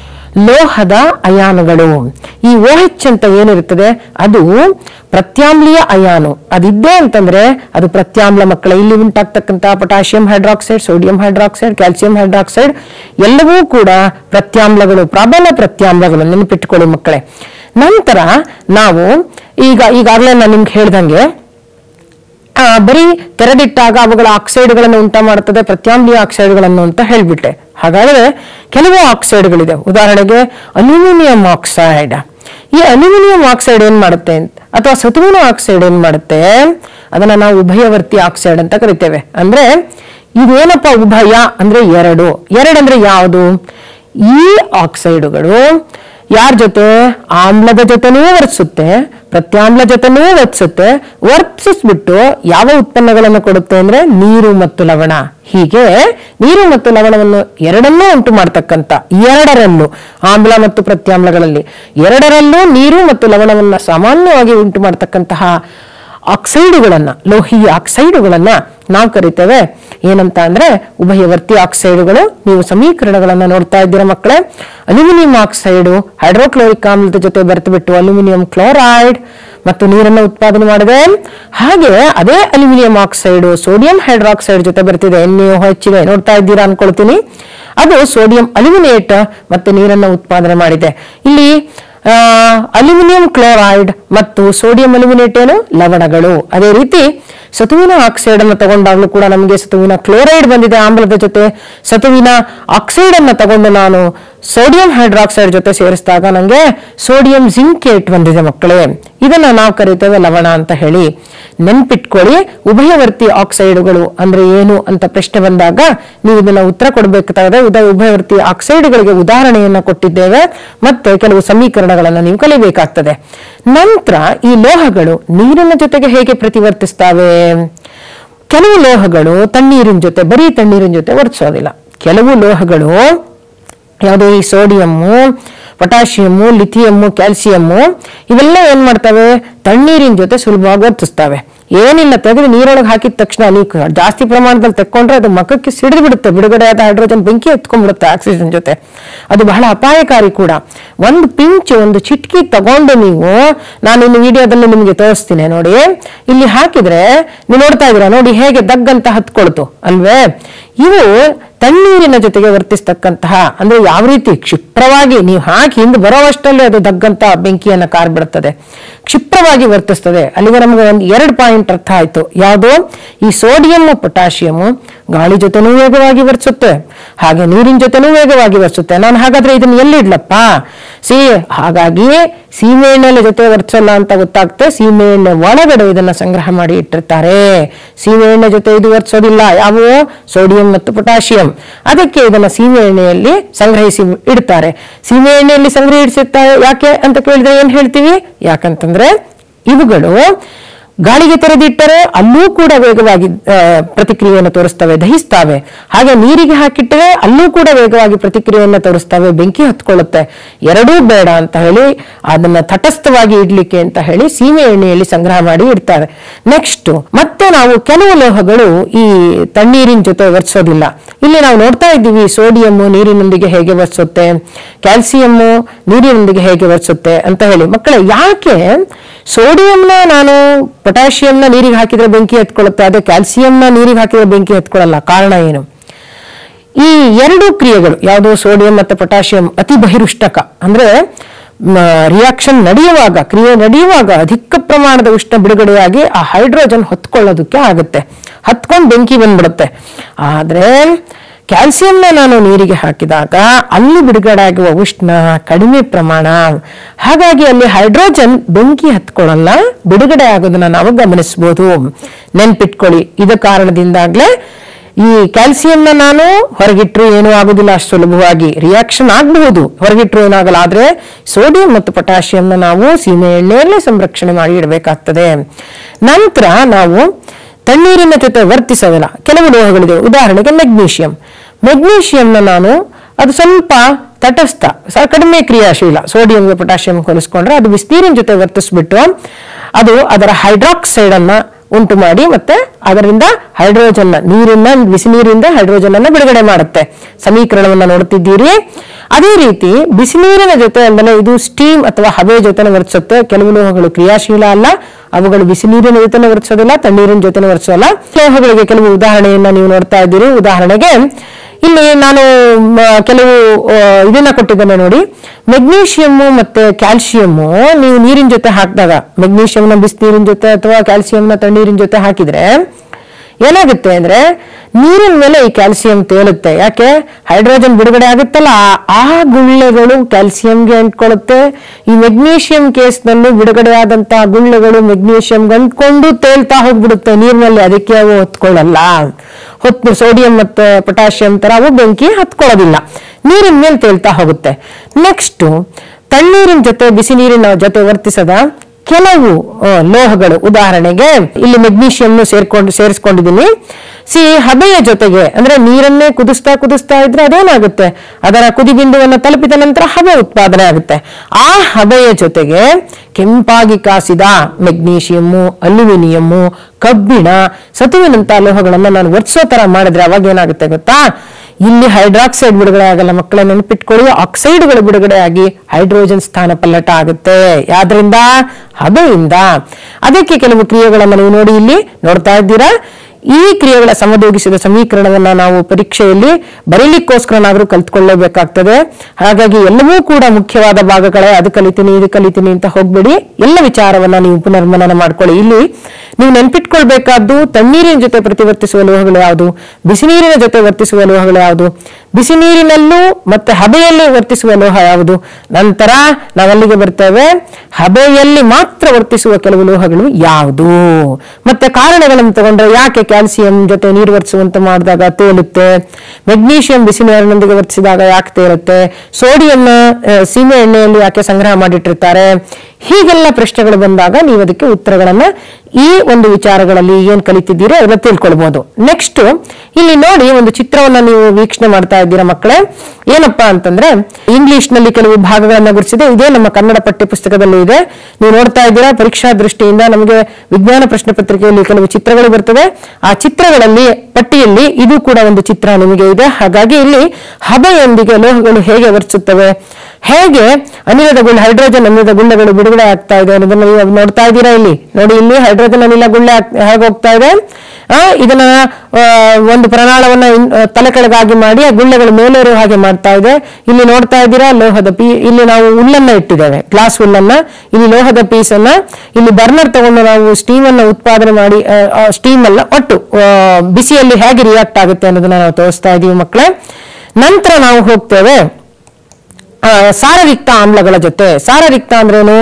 ಲೋಹದ ಅಯಾನುಗಳು ಈ OH ಅಂತ ಏನಿರುತ್ತದೆ ಅದು ಪ್ರತ್ಯಾಮ್ಲೀಯ ಅಯಾನು ಅದಿದ್ದೇ ಅಂತಂದ್ರೆ ಅದು ಪ್ರತ್ಯಾಮ್ಲ ಮಕ್ಕಳ ಇಲ್ಲಿ ಉಂಟಾಗ್ತಕ್ಕಂಥ potassium hydroxide sodium hydroxide calcium hydroxide ಎಲ್ಲವೂ ಕೂಡ ಪ್ರತ್ಯಾಮ್ಲಗಳು ಪ್ರಬಲ ಪ್ರತ್ಯಾಮ್ಲಗಳು ನೆನಪಿಟ್ಟುಕೊಳ್ಳಿ ಮಕ್ಕಳೇ ನಂತರ ನಾವು ಈಗ ಈಗಾಗಲೇ ನಾನು ನಿಮ್ಗೆ ಹೇಳ್ದಂಗೆ ಆ, ಬರೀ ತೆರೆದಿಟ್ಟಾಗ ಅವುಗಳ ಆಕ್ಸೈಡ್ಗಳನ್ನು ಉಂಟ ಮಾಡುತ್ತದೆ ಪ್ರತ್ಯಾಮ್ಲೀಯ ಆಕ್ಸೈಡ್ಗಳನ್ನು ಅಂತ ಹೇಳ್ಬಿಟ್ಟೆ ಹಾಗಾದ್ರೆ ಕೆಲವು ಆಕ್ಸೈಡ್ಗಳಿದೆ ಉದಾಹರಣೆಗೆ ಅಲ್ಯೂಮಿನಿಯಂ ಆಕ್ಸೈಡ್ ಈ ಅಲ್ಯೂಮಿನಿಯಂ ಆಕ್ಸೈಡ್ ಏನ್ ಮಾಡುತ್ತೆ ಅಂತ ಅಥವಾ ಸತುವಿನ ಆಕ್ಸೈಡ್ ಏನ್ ಮಾಡುತ್ತೆ ಅದನ್ನ ನಾವು ಉಭಯವರ್ತಿ ಆಕ್ಸೈಡ್ ಅಂತ ಕರಿತೇವೆ ಅಂದ್ರೆ ಇದೇನಪ್ಪ ಉಭಯ ಅಂದ್ರೆ ಎರಡು ಎರಡಂದ್ರೆ ಯಾವುದು ಈ ಆಕ್ಸೈಡುಗಳು ಯಾರ ಜೊತೆ ಆಮ್ಲದ ಜೊತೆನೂ ವರ್ತಿಸುತ್ತೆ ಪ್ರತ್ಯಾಮ್ಲ ಜೊತೆನೂ ವರ್ತಿಸುತ್ತೆ ವರ್ತಿಸ್ಬಿಟ್ಟು ಯಾವ ಉತ್ಪನ್ನಗಳನ್ನು ಕೊಡುತ್ತೆ ಅಂದ್ರೆ ನೀರು ಮತ್ತು ಲವಣ ಹೀಗೆ ನೀರು ಮತ್ತು ಲವಣವನ್ನು ಎರಡನ್ನೂ ಉಂಟು ಮಾಡ್ತಕ್ಕಂಥ ಎರಡರಲ್ಲೂ ಆಮ್ಲ ಮತ್ತು ಪ್ರತ್ಯಾಮ್ಲಗಳಲ್ಲಿ ಎರಡರಲ್ಲೂ ನೀರು ಮತ್ತು ಲವಣವನ್ನ ಸಾಮಾನ್ಯವಾಗಿ ಉಂಟು ಮಾಡ್ತಕ್ಕಂತಹ ಆಕ್ಸೈಡುಗಳನ್ನ ಲೋಹೀಯ ಆಕ್ಸೈಡುಗಳನ್ನ ನಾವು ಕರಿತೇವೆ ಏನಂತ ಅಂದ್ರೆ ಉಭಯವರ್ತಿ ಆಕ್ಸೈಡುಗಳು ನೀವು ಸಮೀಕರಣಗಳನ್ನ ನೋಡ್ತಾ ಇದ್ದೀರಾ ಮಕ್ಕಳೇ ಅಲ್ಯೂಮಿನಿಯಂ ಆಕ್ಸೈಡು ಹೈಡ್ರೋಕ್ಲೋರಿಕ್ ಆಮ್ಲದ ಜೊತೆ ಬೆರೆತುಬಿಟ್ಟು ಅಲ್ಯೂಮಿನಿಯಂ ಕ್ಲೋರೈಡ್ ಮತ್ತು ನೀರನ್ನು ಉತ್ಪಾದನೆ ಮಾಡಿದೆ ಹಾಗೆ ಅದೇ ಅಲ್ಯೂಮಿನಿಯಂ ಆಕ್ಸೈಡ್ ಸೋಡಿಯಂ ಹೈಡ್ರಾಕ್ಸೈಡ್ ಜೊತೆ ಬರ್ತಿದೆ ಎಣ್ಣೆಯು ಹೆಚ್ಚಿದೆ ನೋಡ್ತಾ ಇದ್ದೀರಾ ಅನ್ಕೊಳ್ತೀನಿ ಅದು ಸೋಡಿಯಂ ಅಲ್ಯೂಮಿನೇಟ್ ಮತ್ತೆ ನೀರನ್ನು ಉತ್ಪಾದನೆ ಮಾಡಿದೆ ಇಲ್ಲಿ ಆ, ಅಲ್ಯೂಮಿನಿಯಂ ಕ್ಲೋರೈಡ್ ಮತ್ತು ಸೋಡಿಯಂ ಅಲ್ಯೂಮಿನೇಟ್ ಏನು ಲವಣಗಳು ಅದೇ ರೀತಿ ಸತುವಿನ ಆಕ್ಸೈಡ್ ಅನ್ನು ತಗೊಂಡಾಗಲೂ ಕೂಡ ನಮಗೆ ಸತುವಿನ ಕ್ಲೋರೈಡ್ ಬಂದಿದೆ ಆಮ್ಲದ ಜೊತೆ ಸತುವಿನ ಆಕ್ಸೈಡ್ ಅನ್ನು ತಗೊಂಡು ನಾನು ಸೋಡಿಯಂ ಹೈಡ್ರಾಕ್ಸೈಡ್ ಜೊತೆ ಸೇರಿಸಿದಾಗ ನನಗೆ ಸೋಡಿಯಂ ಜಿಂಕೇಟ್ ಬಂದಿದೆ ಮಕ್ಕಳೇ ಇದನ್ನ ನಾವು ಕರಿತೇವೆ ಲವಣ ಅಂತ ಹೇಳಿ ನೆನ್ಪಿಟ್ಕೊಳ್ಳಿ ಉಭಯವರ್ತಿ ಆಕ್ಸೈಡುಗಳು ಅಂದ್ರೆ ಏನು ಅಂತ ಪ್ರಶ್ನೆ ಬಂದಾಗ ನೀವು ಇದನ್ನ ಉತ್ತರ ಕೊಡಬೇಕಾಗಿದೆ ಉದ ಉಭಯವರ್ತಿ ಆಕ್ಸೈಡ್ಗಳಿಗೆ ಉದಾಹರಣೆಯನ್ನ ಕೊಟ್ಟಿದ್ದೇವೆ ಮತ್ತೆ ಕೆಲವು ಸಮೀಕರಣಗಳನ್ನ ನೀವು ಕಲಿಬೇಕಾಗ್ತದೆ ನಂತರ ಈ ಲೋಹಗಳು ನೀರಿನ ಜೊತೆಗೆ ಹೇಗೆ ಪ್ರತಿವರ್ತಿಸ್ತವೆ ಕೆಲವು ಲೋಹಗಳು ತಣ್ಣೀರಿನ ಜೊತೆ ಬರೀ ತಣ್ಣೀರಿನ ಜೊತೆ ವರ್ತಿಸೋದಿಲ್ಲ ಕೆಲವು ಲೋಹಗಳು ಯಾವುದೇ ಈ ಸೋಡಿಯಮ್ಮು ಪೊಟ್ಯಾಷಿಯಮ್ಮು ಲಿಥಿಯಮ್ಮು ಕ್ಯಾಲ್ಸಿಯಮ್ಮು ಇವೆಲ್ಲ ಏನ್ ಮಾಡ್ತವೆ ತಣ್ಣೀರಿನ ಜೊತೆ ಸುಲಭವಾಗಿ ವರ್ತಿಸ್ತವೆ ಏನಿಲ್ಲ ತೆಗೆದು ನೀರೊಳಗೆ ಹಾಕಿದ ತಕ್ಷಣ ನೀವು ಕ- ಜಾಸ್ತಿ ಪ್ರಮಾಣದಲ್ಲಿ ತೆಕ್ಕೊಂಡ್ರೆ ಅದು ಮಖಕ್ಕೆ ಸಿಡಿದು ಬಿಡುತ್ತೆ ಬಿಡುಗಡೆಯಾದ ಹೈಡ್ರೋಜನ್ ಬೆಂಕಿ ಎತ್ಕೊಂಡ್ಬಿಡುತ್ತೆ ಆಕ್ಸಿಜನ್ ಜೊತೆ ಅದು ಬಹಳ ಅಪಾಯಕಾರಿ ಕೂಡ ಒಂದು ಪಿಂಚ್ ಒಂದು ಚಿಟ್ಕಿ ತಗೊಂಡು ನೀವು ನಾನು ಇನ್ನು ವಿಡಿಯೋದಲ್ಲಿ ನಿಮಗೆ ತೋರಿಸ್ತೀನಿ ನೋಡಿ ಇಲ್ಲಿ ಹಾಕಿದ್ರೆ ನೀವು ನೋಡ್ತಾ ಇದ್ದೀರಾ ನೋಡಿ ಹೇಗೆ ದಗ್ಗಂತ ಹತ್ಕೊಳ್ತು ಅಲ್ವೇ ಇವು ತಣ್ಣೀರಿನ ಜೊತೆಗೆ ವರ್ತಿಸ್ತಕ್ಕಂತಹ ಅಂದ್ರೆ ಯಾವ ರೀತಿ ಕ್ಷಿಪ್ರವಾಗಿ ನೀವು ಹಾಕಿ ಹಿಂದೆ ಬರೋವಷ್ಟರಲ್ಲಿ ಅದು ದಗ್ಗಂತ ಬೆಂಕಿಯನ್ನ ಕಾರ್ಬಿಡುತ್ತದೆ ಕ್ಷಿಪ್ರವಾಗಿ ವರ್ತಿಸ್ತದೆ ಅಲ್ಲಿಗೆ ನಮಗೆ ಒಂದು ಎರಡು ಪಾಯಿಂಟ್ ಅರ್ಥ ಆಯ್ತು ಯಾವುದು ಈ ಸೋಡಿಯಂ ಪೊಟ್ಯಾಷಿಯಂ ಗಾಳಿ ಜೊತೆನೂ ವೇಗವಾಗಿ ವರ್ತಿಸುತ್ತೆ ಹಾಗೆ ನೀರಿನ ಜೊತೆನೂ ವೇಗವಾಗಿ ವರ್ತಿಸುತ್ತೆ ನಾನು ಹಾಗಾದ್ರೆ ಇದನ್ನ ಎಲ್ಲಿಡ್ಲಪ್ಪ ಸಿ ಹಾಗಾಗಿ ಸೀಮೆ ಎಣ್ಣೆ ಜೊತೆ ವರ್ತಿಸಲ್ಲ ಅಂತ ಗೊತ್ತಾಗುತ್ತೆ ಸೀಮೆ ಎಣ್ಣೆ ಒಳಗಡೆ ಇದನ್ನ ಸಂಗ್ರಹ ಮಾಡಿ ಇಟ್ಟಿರ್ತಾರೆ ಸೀಮೆ ಎಣ್ಣೆ ಜೊತೆ ಇದು ವರ್ತಿಸೋದಿಲ್ಲ ಯಾವುವು ಸೋಡಿಯಂ ಮತ್ತು ಪೊಟ್ಯಾಷಿಯಂ ಅದಕ್ಕೆ ಇದನ್ನ ಸೀಮೆ ಎಣ್ಣೆಯಲ್ಲಿ ಸಂಗ್ರಹಿಸಿ ಇಡ್ತಾರೆ ಸೀಮೆ ಎಣ್ಣೆಯಲ್ಲಿ ಸಂಗ್ರಹಿಸಿರ್ತಾರೆ ಯಾಕೆ ಅಂತ ಕೇಳಿದ್ರೆ ಏನ್ ಹೇಳ್ತೀವಿ ಯಾಕಂತಂದ್ರೆ ಇವುಗಳು ಗಾಳಿಗೆ ತೆರೆದಿಟ್ಟರೆ ಅಲ್ಲೂ ಕೂಡ ವೇಗವಾಗಿ ಆ, ಪ್ರತಿಕ್ರಿಯೆಯನ್ನು ತೋರಿಸ್ತವೆ ದಹಿಸ್ತವೆ ಹಾಗೆ ನೀರಿಗೆ ಹಾಕಿಟ್ಟರೆ ಅಲ್ಲೂ ಕೂಡ ವೇಗವಾಗಿ ಪ್ರತಿಕ್ರಿಯೆಯನ್ನು ತೋರಿಸ್ತವೆ ಬೆಂಕಿ ಹತ್ಕೊಳ್ಳುತ್ತೆ ಎರಡೂ ಬೇಡ ಅಂತ ಹೇಳಿ ಅದನ್ನ ತಟಸ್ಥವಾಗಿ ಇಡ್ಲಿಕ್ಕೆ ಅಂತ ಹೇಳಿ ಸೀಮೆ ಎಣ್ಣೆಯಲ್ಲಿ ಸಂಗ್ರಹ ಮಾಡಿ ಇಡ್ತಾರೆ ನೆಕ್ಸ್ಟ್ ಮತ್ತೆ ನಾವು ಕೆಲವು ಲೋಹಗಳು ಈ ತಣ್ಣೀರಿನ ಜೊತೆ ವರ್ತಿಸೋದಿಲ್ಲ ಇಲ್ಲಿ ನಾವು ನೋಡ್ತಾ ಇದ್ದೀವಿ ಸೋಡಿಯಂ ನೀರಿನೊಂದಿಗೆ ಹೇಗೆ ವರ್ತಿಸುತ್ತೆ ಕ್ಯಾಲ್ಸಿಯಮ್ಮು ನೀರಿನೊಂದಿಗೆ ಹೇಗೆ ವರ್ತಿಸುತ್ತೆ ಅಂತ ಹೇಳಿ ಮಕ್ಕಳೇ ಯಾಕೆ ಸೋಡಿಯಂನ ನಾನು ಪೊಟ್ಯಾಷಿಯಂನ ನೀರಿಗೆ ಹಾಕಿದ್ರೆ ಬೆಂಕಿ ಹತ್ಕೊಳ್ಳುತ್ತೆ ಅದೇ ಕ್ಯಾಲ್ಸಿಯಂನ ನೀರಿಗೆ ಹಾಕಿದ್ರೆ ಬೆಂಕಿ ಹತ್ಕೊಳ್ಳಲ್ಲ ಕಾರಣ ಏನು ಈ ಎರಡು ಕ್ರಿಯೆಗಳು ಯಾವುದು ಸೋಡಿಯಂ ಮತ್ತು ಪೊಟ್ಯಾಷಿಯಂ ಅತಿ ಬಹಿರುಷ್ಟಕ ಅಂದ್ರೆ ರಿಯಾಕ್ಷನ್ ನಡೆಯುವಾಗ ಕ್ರಿಯೆ ನಡೆಯುವಾಗ ಅಧಿಕ ಪ್ರಮಾಣದ ಉಷ್ಣ ಬಿಡುಗಡೆಯಾಗಿ ಆ ಹೈಡ್ರೋಜನ್ ಹೊತ್ಕೊಳ್ಳೋದಕ್ಕೆ ಆಗುತ್ತೆ ಹತ್ಕೊಂಡು ಬೆಂಕಿ ಬಂದ್ಬಿಡುತ್ತೆ ಆದ್ರೆ ಕ್ಯಾಲ್ಸಿಯಂನ ನಾನು ನೀರಿಗೆ ಹಾಕಿದಾಗ ಅಲ್ಲಿ ಬಿಡುಗಡೆ ಆಗುವ ಉಷ್ಣ ಕಡಿಮೆ ಪ್ರಮಾಣ ಹಾಗಾಗಿ ಅಲ್ಲಿ ಹೈಡ್ರೋಜನ್ ಬೆಂಕಿ ಹತ್ಕೊಳ್ಳಲ್ಲ ಬಿಡುಗಡೆ ಆಗೋದನ್ನ ನಾವು ಗಮನಿಸಬಹುದು ನೆನ್ಪಿಟ್ಕೊಳ್ಳಿ ಇದ ಕಾರಣದಿಂದಾಗ್ಲೇ ಈ ಕ್ಯಾಲ್ಸಿಯಂನ ನಾನು ಹೊರಗಿಟ್ರು ಏನೂ ಆಗುದಿಲ್ಲ ಅಷ್ಟು ಸುಲಭವಾಗಿ ರಿಯಾಕ್ಷನ್ ಆಗಬಹುದು ಹೊರಗಿಟ್ರು ಏನಾಗಲ್ಲ ಆದ್ರೆ ಸೋಡಿಯಂ ಮತ್ತು ಪೊಟ್ಯಾಷಿಯಂನ ನಾವು ಸೀಮೆ ಎಣ್ಣೆಯಲ್ಲೇ ಸಂರಕ್ಷಣೆ ಮಾಡಿ ಇಡಬೇಕಾಗ್ತದೆ ನಂತರ ನಾವು ತಣ್ಣೀರಿನ ಜೊತೆ ವರ್ತಿಸೋದಿಲ್ಲ ಕೆಲವು ಲೋಹಗಳಿದೆ ಉದಾಹರಣೆಗೆ ಮೆಗ್ನೀಷಿಯಂ ಮೆಗ್ನೀಷಿಯಂನ ನಾನು ಅದು ಸ್ವಲ್ಪ ತಟಸ್ಥ ಸ- ಕಡಿಮೆ ಕ್ರಿಯಾಶೀಲ ಸೋಡಿಯಂ ಪೊಟ್ಯಾಷಿಯಂ ಹೋಲಿಸ್ಕೊಂಡ್ರೆ ಅದು ಬಿಸಿನೀರಿನ ಜೊತೆ ವರ್ತಿಸ್ಬಿಟ್ಟು ಅದು ಅದರ ಹೈಡ್ರಾಕ್ಸೈಡ್ ಅನ್ನ ಉಂಟು ಮಾಡಿ ಮತ್ತೆ ಅದರಿಂದ ಹೈಡ್ರೋಜನ್ ನೀರಿನ ಬಿಸಿ ನೀರಿಂದ ಹೈಡ್ರೋಜನ್ ಅನ್ನ ಬಿಡುಗಡೆ ಮಾಡುತ್ತೆ ಸಮೀಕರಣವನ್ನ ನೋಡ್ತಿದ್ದೀರಿ ಅದೇ ರೀತಿ ಬಿಸಿ ನೀರಿನ ಜೊತೆ ಅಂದ್ರೆ ಇದು ಸ್ಟೀಮ್ ಅಥವಾ ಹಬೆ ಜೊತೆ ವರ್ತಿಸುತ್ತೆ ಕೆಲವು ಲೋಹಗಳು ಕ್ರಿಯಾಶೀಲ ಅಲ್ಲ ಅವುಗಳು ಬಿಸಿ ನೀರಿನ ಜೊತೆ ವರ್ತಿಸೋದಿಲ್ಲ ತಣ್ಣೀರಿನ ಜೊತೆ ವರ್ತಿಸೋಲ್ಲ ಲೋಹಗಳಿಗೆ ಕೆಲವು ಉದಾಹರಣೆಯನ್ನ ನೀವು ನೋಡ್ತಾ ಇದ್ದೀರಿ ಉದಾಹರಣೆಗೆ ಇಲ್ಲಿ ನಾನು ಮ, ಕೆಲವು ಆ, ಇದನ್ನ ಕೊಟ್ಟಿದ್ದೇನೆ ನೋಡಿ ಮೆಗ್ನೀಷಿಯಮ್ಮು ಮತ್ತೆ ಕ್ಯಾಲ್ಸಿಯಮ್ಮು ನೀವು ನೀರಿನ ಜೊತೆ ಹಾಕಿದಾಗ ಮೆಗ್ನೀಷಿಯಂನ ಬಿಸಿನೀರಿನ ಜೊತೆ ಅಥವಾ ಕ್ಯಾಲ್ಸಿಯಂನ ತಣ್ಣೀರಿನ ಜೊತೆ ಹಾಕಿದ್ರೆ ಏನಾಗುತ್ತೆ ಅಂದ್ರೆ ನೀರಿನ ಮೇಲೆ ಈ ಕ್ಯಾಲ್ಸಿಯಂ ತೇಲುತ್ತೆ ಯಾಕೆ ಹೈಡ್ರೋಜನ್ ಬಿಡುಗಡೆ ಆಗುತ್ತಲ್ಲ ಆ- ಆ ಗುಳ್ಳೆಗಳು ಕ್ಯಾಲ್ಸಿಯಂಗೆ ಅಂಟ್ಕೊಳ್ಳುತ್ತೆ ಈ ಮೆಗ್ನೀಷಿಯಂ ಕೇಸ್ನಲ್ಲಿ ಬಿಡುಗಡೆ ಆದಂತಹ ಗುಳ್ಳೆಗಳು ಮೆಗ್ನೀಷಿಯಂ ಅಂಟ್ಕೊಂಡು ತೇಲ್ತಾ ಹೋಗ್ಬಿಡುತ್ತೆ ನೀರಿನಲ್ಲಿ ಅದಕ್ಕೆ ಅವು ಹೊತ್ಕೊಳ್ಳಲ್ಲ ಹೊತ್ತು ಸೋಡಿಯಂ ಮತ್ತೆ ಪೊಟ್ಯಾಷಿಯಂ ತರ ಅವು ಬೆಂಕಿ ಹತ್ಕೊಳ್ಳೋದಿಲ್ಲ ನೀರಿನ ಮೇಲೆ ತೇಲ್ತಾ ಹೋಗುತ್ತೆ ನೆಕ್ಸ್ಟ್ ತಣ್ಣೀರಿನ ಜೊತೆ ಬಿಸಿ ನೀರಿನ ಜೊತೆ ವರ್ತಿಸದ ಕೆಲವು ಆ, ಲೋಹಗಳು ಉದಾಹರಣೆಗೆ ಇಲ್ಲಿ ಮೆಗ್ನೀಷಿಯಂ ಸೇರ್ಕೊಂಡು ಸೇರಿಸ್ಕೊಂಡಿದ್ದೀನಿ ಸಿ ಹಬೆಯ ಜೊತೆಗೆ ಅಂದ್ರೆ ನೀರನ್ನೇ ಕುದಿಸ್ತಾ ಕುದಿಸ್ತಾ ಇದ್ರೆ ಅದೇನಾಗುತ್ತೆ ಅದರ ಕುದಿ ಬಿಂದುವನ್ನು ತಲುಪಿದ ನಂತರ ಹಬೆ ಉತ್ಪಾದನೆ ಆಗುತ್ತೆ ಆ ಹಬೆಯ ಜೊತೆಗೆ ಕೆಂಪಾಗಿ ಕಾಸಿದ ಮೆಗ್ನೀಷಿಯಮ್ಮು ಅಲ್ಯೂಮಿನಿಯಮ್ಮು ಕಬ್ಬಿಣ ಸತುವಿನಂತಹ ಲೋಹಗಳನ್ನು ನಾನು ವರ್ತಿಸೋ ತರ ಮಾಡಿದ್ರೆ ಅವಾಗ ಏನಾಗುತ್ತೆ ಗೊತ್ತಾ ಇಲ್ಲಿ ಹೈಡ್ರಾಕ್ಸೈಡ್ ಬಿಡುಗಡೆ ಆಗಲ್ಲ ಮಕ್ಕಳ ನೆನಪಿಟ್ಕೊಳ್ಳಿ ಆಕ್ಸೈಡ್ಗಳು ಬಿಡುಗಡೆ ಆಗಿ ಹೈಡ್ರೋಜನ್ ಸ್ಥಾನ ಪಲ್ಲಟ ಆಗುತ್ತೆ ಯಾದ್ರಿಂದ ಹಬೆಯಿಂದ ಅದಕ್ಕೆ ಕೆಲವು ಕ್ರಿಯೆಗಳನ್ನು ನೀವು ನೋಡಿ ಇಲ್ಲಿ ನೋಡ್ತಾ ಇದ್ದೀರಾ ಈ ಕ್ರಿಯೆಗಳ ಸಮದೋಗಿಸಿದ ಸಮೀಕರಣವನ್ನ ನಾವು ಪರೀಕ್ಷೆಯಲ್ಲಿ ಬರೀಲಿಕ್ಕೋಸ್ಕರನಾದ್ರೂ ಕಲ್ತ್ಕೊಳ್ಳೇಬೇಕಾಗ್ತದೆ ಹಾಗಾಗಿ ಎಲ್ಲವೂ ಕೂಡ ಮುಖ್ಯವಾದ ಭಾಗಗಳೇ ಅದು ಕಲಿತೀನಿ ಇದು ಕಲಿತೀನಿ ಅಂತ ಹೋಗ್ಬೇಡಿ ಎಲ್ಲ ವಿಚಾರವನ್ನ ನೀವು ಪುನರ್ಮನನ ಮಾಡ್ಕೊಳ್ಳಿ ಇಲ್ಲಿ ನೀವು ನೆನ್ಪಿಟ್ಕೊಳ್ಬೇಕಾದ್ದು ತಣ್ಣೀರಿನ ಜೊತೆ ಪ್ರತಿವರ್ತಿಸುವ ಲೋಹಗಳು ಯಾವುದು ಬಿಸಿ ನೀರಿನ ಜೊತೆ ವರ್ತಿಸುವ ಲೋಹಗಳು ಯಾವುದು ಬಿಸಿ ನೀರಿನಲ್ಲೂ ಮತ್ತೆ ಹಬೆಯಲ್ಲಿ ವರ್ತಿಸುವ ಲೋಹ ಯಾವುದು ನಂತರ ನಾವಲ್ಲಿಗೆ ಬರ್ತೇವೆ ಹಬೆಯಲ್ಲಿ ಮಾತ್ರ ವರ್ತಿಸುವ ಕೆಲವು ಲೋಹಗಳು ಯಾವುದು ಮತ್ತೆ ಕಾರಣಗಳನ್ನು ತಗೊಂಡ್ರೆ ಯಾಕೆ ಕ್ಯಾಲ್ಸಿಯಂ ಜೊತೆ ನೀರು ವರ್ತಿಸುವಂತ ಮಾಡಿದಾಗ ತೇಲುತ್ತೆ ಮೆಗ್ನೀಷಿಯಂ ಬಿಸಿ ನೀರಿನೊಂದಿಗೆ ವರ್ತಿಸಿದಾಗ ಯಾಕೆ ತೇಲುತ್ತೆ ಸೋಡಿಯಂ ಸೀಮೆ ಎಣ್ಣೆಯಲ್ಲಿ ಯಾಕೆ ಸಂಗ್ರಹ ಮಾಡಿಟ್ಟಿರ್ತಾರೆ ಹೀಗೆಲ್ಲ ಪ್ರಶ್ನೆಗಳು ಬಂದಾಗ ನೀವು ಅದಕ್ಕೆ ಉತ್ತರಗಳನ್ನ ಈ ಒಂದು ವಿಚಾರಗಳಲ್ಲಿ ಏನ್ ಕಲಿತಿದ್ದೀರಿ ಅದನ್ನ ತಿಳ್ಕೊಳ್ಬಹುದು ನೆಕ್ಸ್ಟ್ ಇಲ್ಲಿ ನೋಡಿ ಒಂದು ಚಿತ್ರವನ್ನ ನೀವು ವೀಕ್ಷಣೆ ಮಾಡ್ತಾ ಇದ್ದೀರಾ ಮಕ್ಕಳೇ ಏನಪ್ಪಾ ಅಂತಂದ್ರೆ ಇಂಗ್ಲಿಷ್ ನಲ್ಲಿ ಕೆಲವು ಭಾಗಗಳನ್ನ ಗುರುತಿಸಿದೆ ಇದೇ ನಮ್ಮ ಕನ್ನಡ ಪಠ್ಯ ಪುಸ್ತಕದಲ್ಲಿ ಇದೆ ನೀವು ನೋಡ್ತಾ ಇದ್ದೀರಾ ಪರೀಕ್ಷಾ ದೃಷ್ಟಿಯಿಂದ ನಮಗೆ ವಿಜ್ಞಾನ ಪ್ರಶ್ನೆ ಪತ್ರಿಕೆಯಲ್ಲಿ ಕೆಲವು ಚಿತ್ರಗಳು ಬರ್ತವೆ ಆ ಚಿತ್ರಗಳಲ್ಲಿ ಪಟ್ಟಿಯಲ್ಲಿ ಇದು ಕೂಡ ಒಂದು ಚಿತ್ರ ನಿಮಗೆ ಇದೆ ಹಾಗಾಗಿ ಇಲ್ಲಿ ಹಬೆಯೊಂದಿಗೆ ಲೋಹಗಳು ಹೇಗೆ ವರ್ತಿಸುತ್ತವೆ ಹೇಗೆ ಅನಿಲದ ಗುಳ್ಳೆ ಹೈಡ್ರೋಜನ್ ಅನಿಲದ ಗುಳ್ಳೆಗಳು ಬಿಡುಗಡೆ ಆಗ್ತಾ ಇದೆ ಅನ್ನೋದನ್ನ ನೀವು ನೋಡ್ತಾ ಇದ್ದೀರಾ ಇಲ್ಲಿ ನೋಡಿ ಇಲ್ಲಿ ಹೈಡ್ರೋಜನ್ ಅನಿಲ ಗುಳ್ಳೆ ಆಗ್- ಹೇಗೆ ಹೋಗ್ತಾ ಇದೆ ಆ, ಇದನ್ನ ಆ, ಒಂದು ಪ್ರಣಾಳವನ್ನ ಇನ್- ಆ, ತಲೆ ಕೆಳಗಾಗಿ ಮಾಡಿ ಆ ಗುಳ್ಳೆಗಳು ಮೇಲೇರೋ ಹಾಗೆ ಮಾಡ್ತಾ ಇದೆ ಇಲ್ಲಿ ನೋಡ್ತಾ ಇದ್ದೀರಾ ಲೋಹದ ಪೀ ಇಲ್ಲಿ ನಾವು ಹುಲ್ಲನ್ನ ಇಟ್ಟಿದ್ದೇವೆ ಗ್ಲಾಸ್ ಹುಲ್ಲನ್ನ ಇಲ್ಲಿ ಲೋಹದ ಪೀಸ್ ಅನ್ನ ಇಲ್ಲಿ ಬರ್ನರ್ ತಗೊಂಡು ನಾವು ಸ್ಟೀಮ್ ಅನ್ನ ಉತ್ಪಾದನೆ ಮಾಡಿ ಸ್ಟೀಮ್ ಅಲ್ಲ ಒಟ್ಟು ಆ, ಬಿಸಿಯಲ್ಲಿ ಹೇಗೆ ರಿಯಾಕ್ಟ್ ಆಗುತ್ತೆ ಅನ್ನೋದನ್ನ ನಾವು ತೋರಿಸ್ತಾ ಇದೀವಿ ಮಕ್ಕಳೇ ನಂತರ ನಾವು ಹೋಗ್ತೇವೆ ಆ, ಸಾರರಿಕ್ತ ಆಮ್ಲಗಳ ಜೊತೆ ಸಾರರಿಕ್ತ ಅಂದ್ರೇನು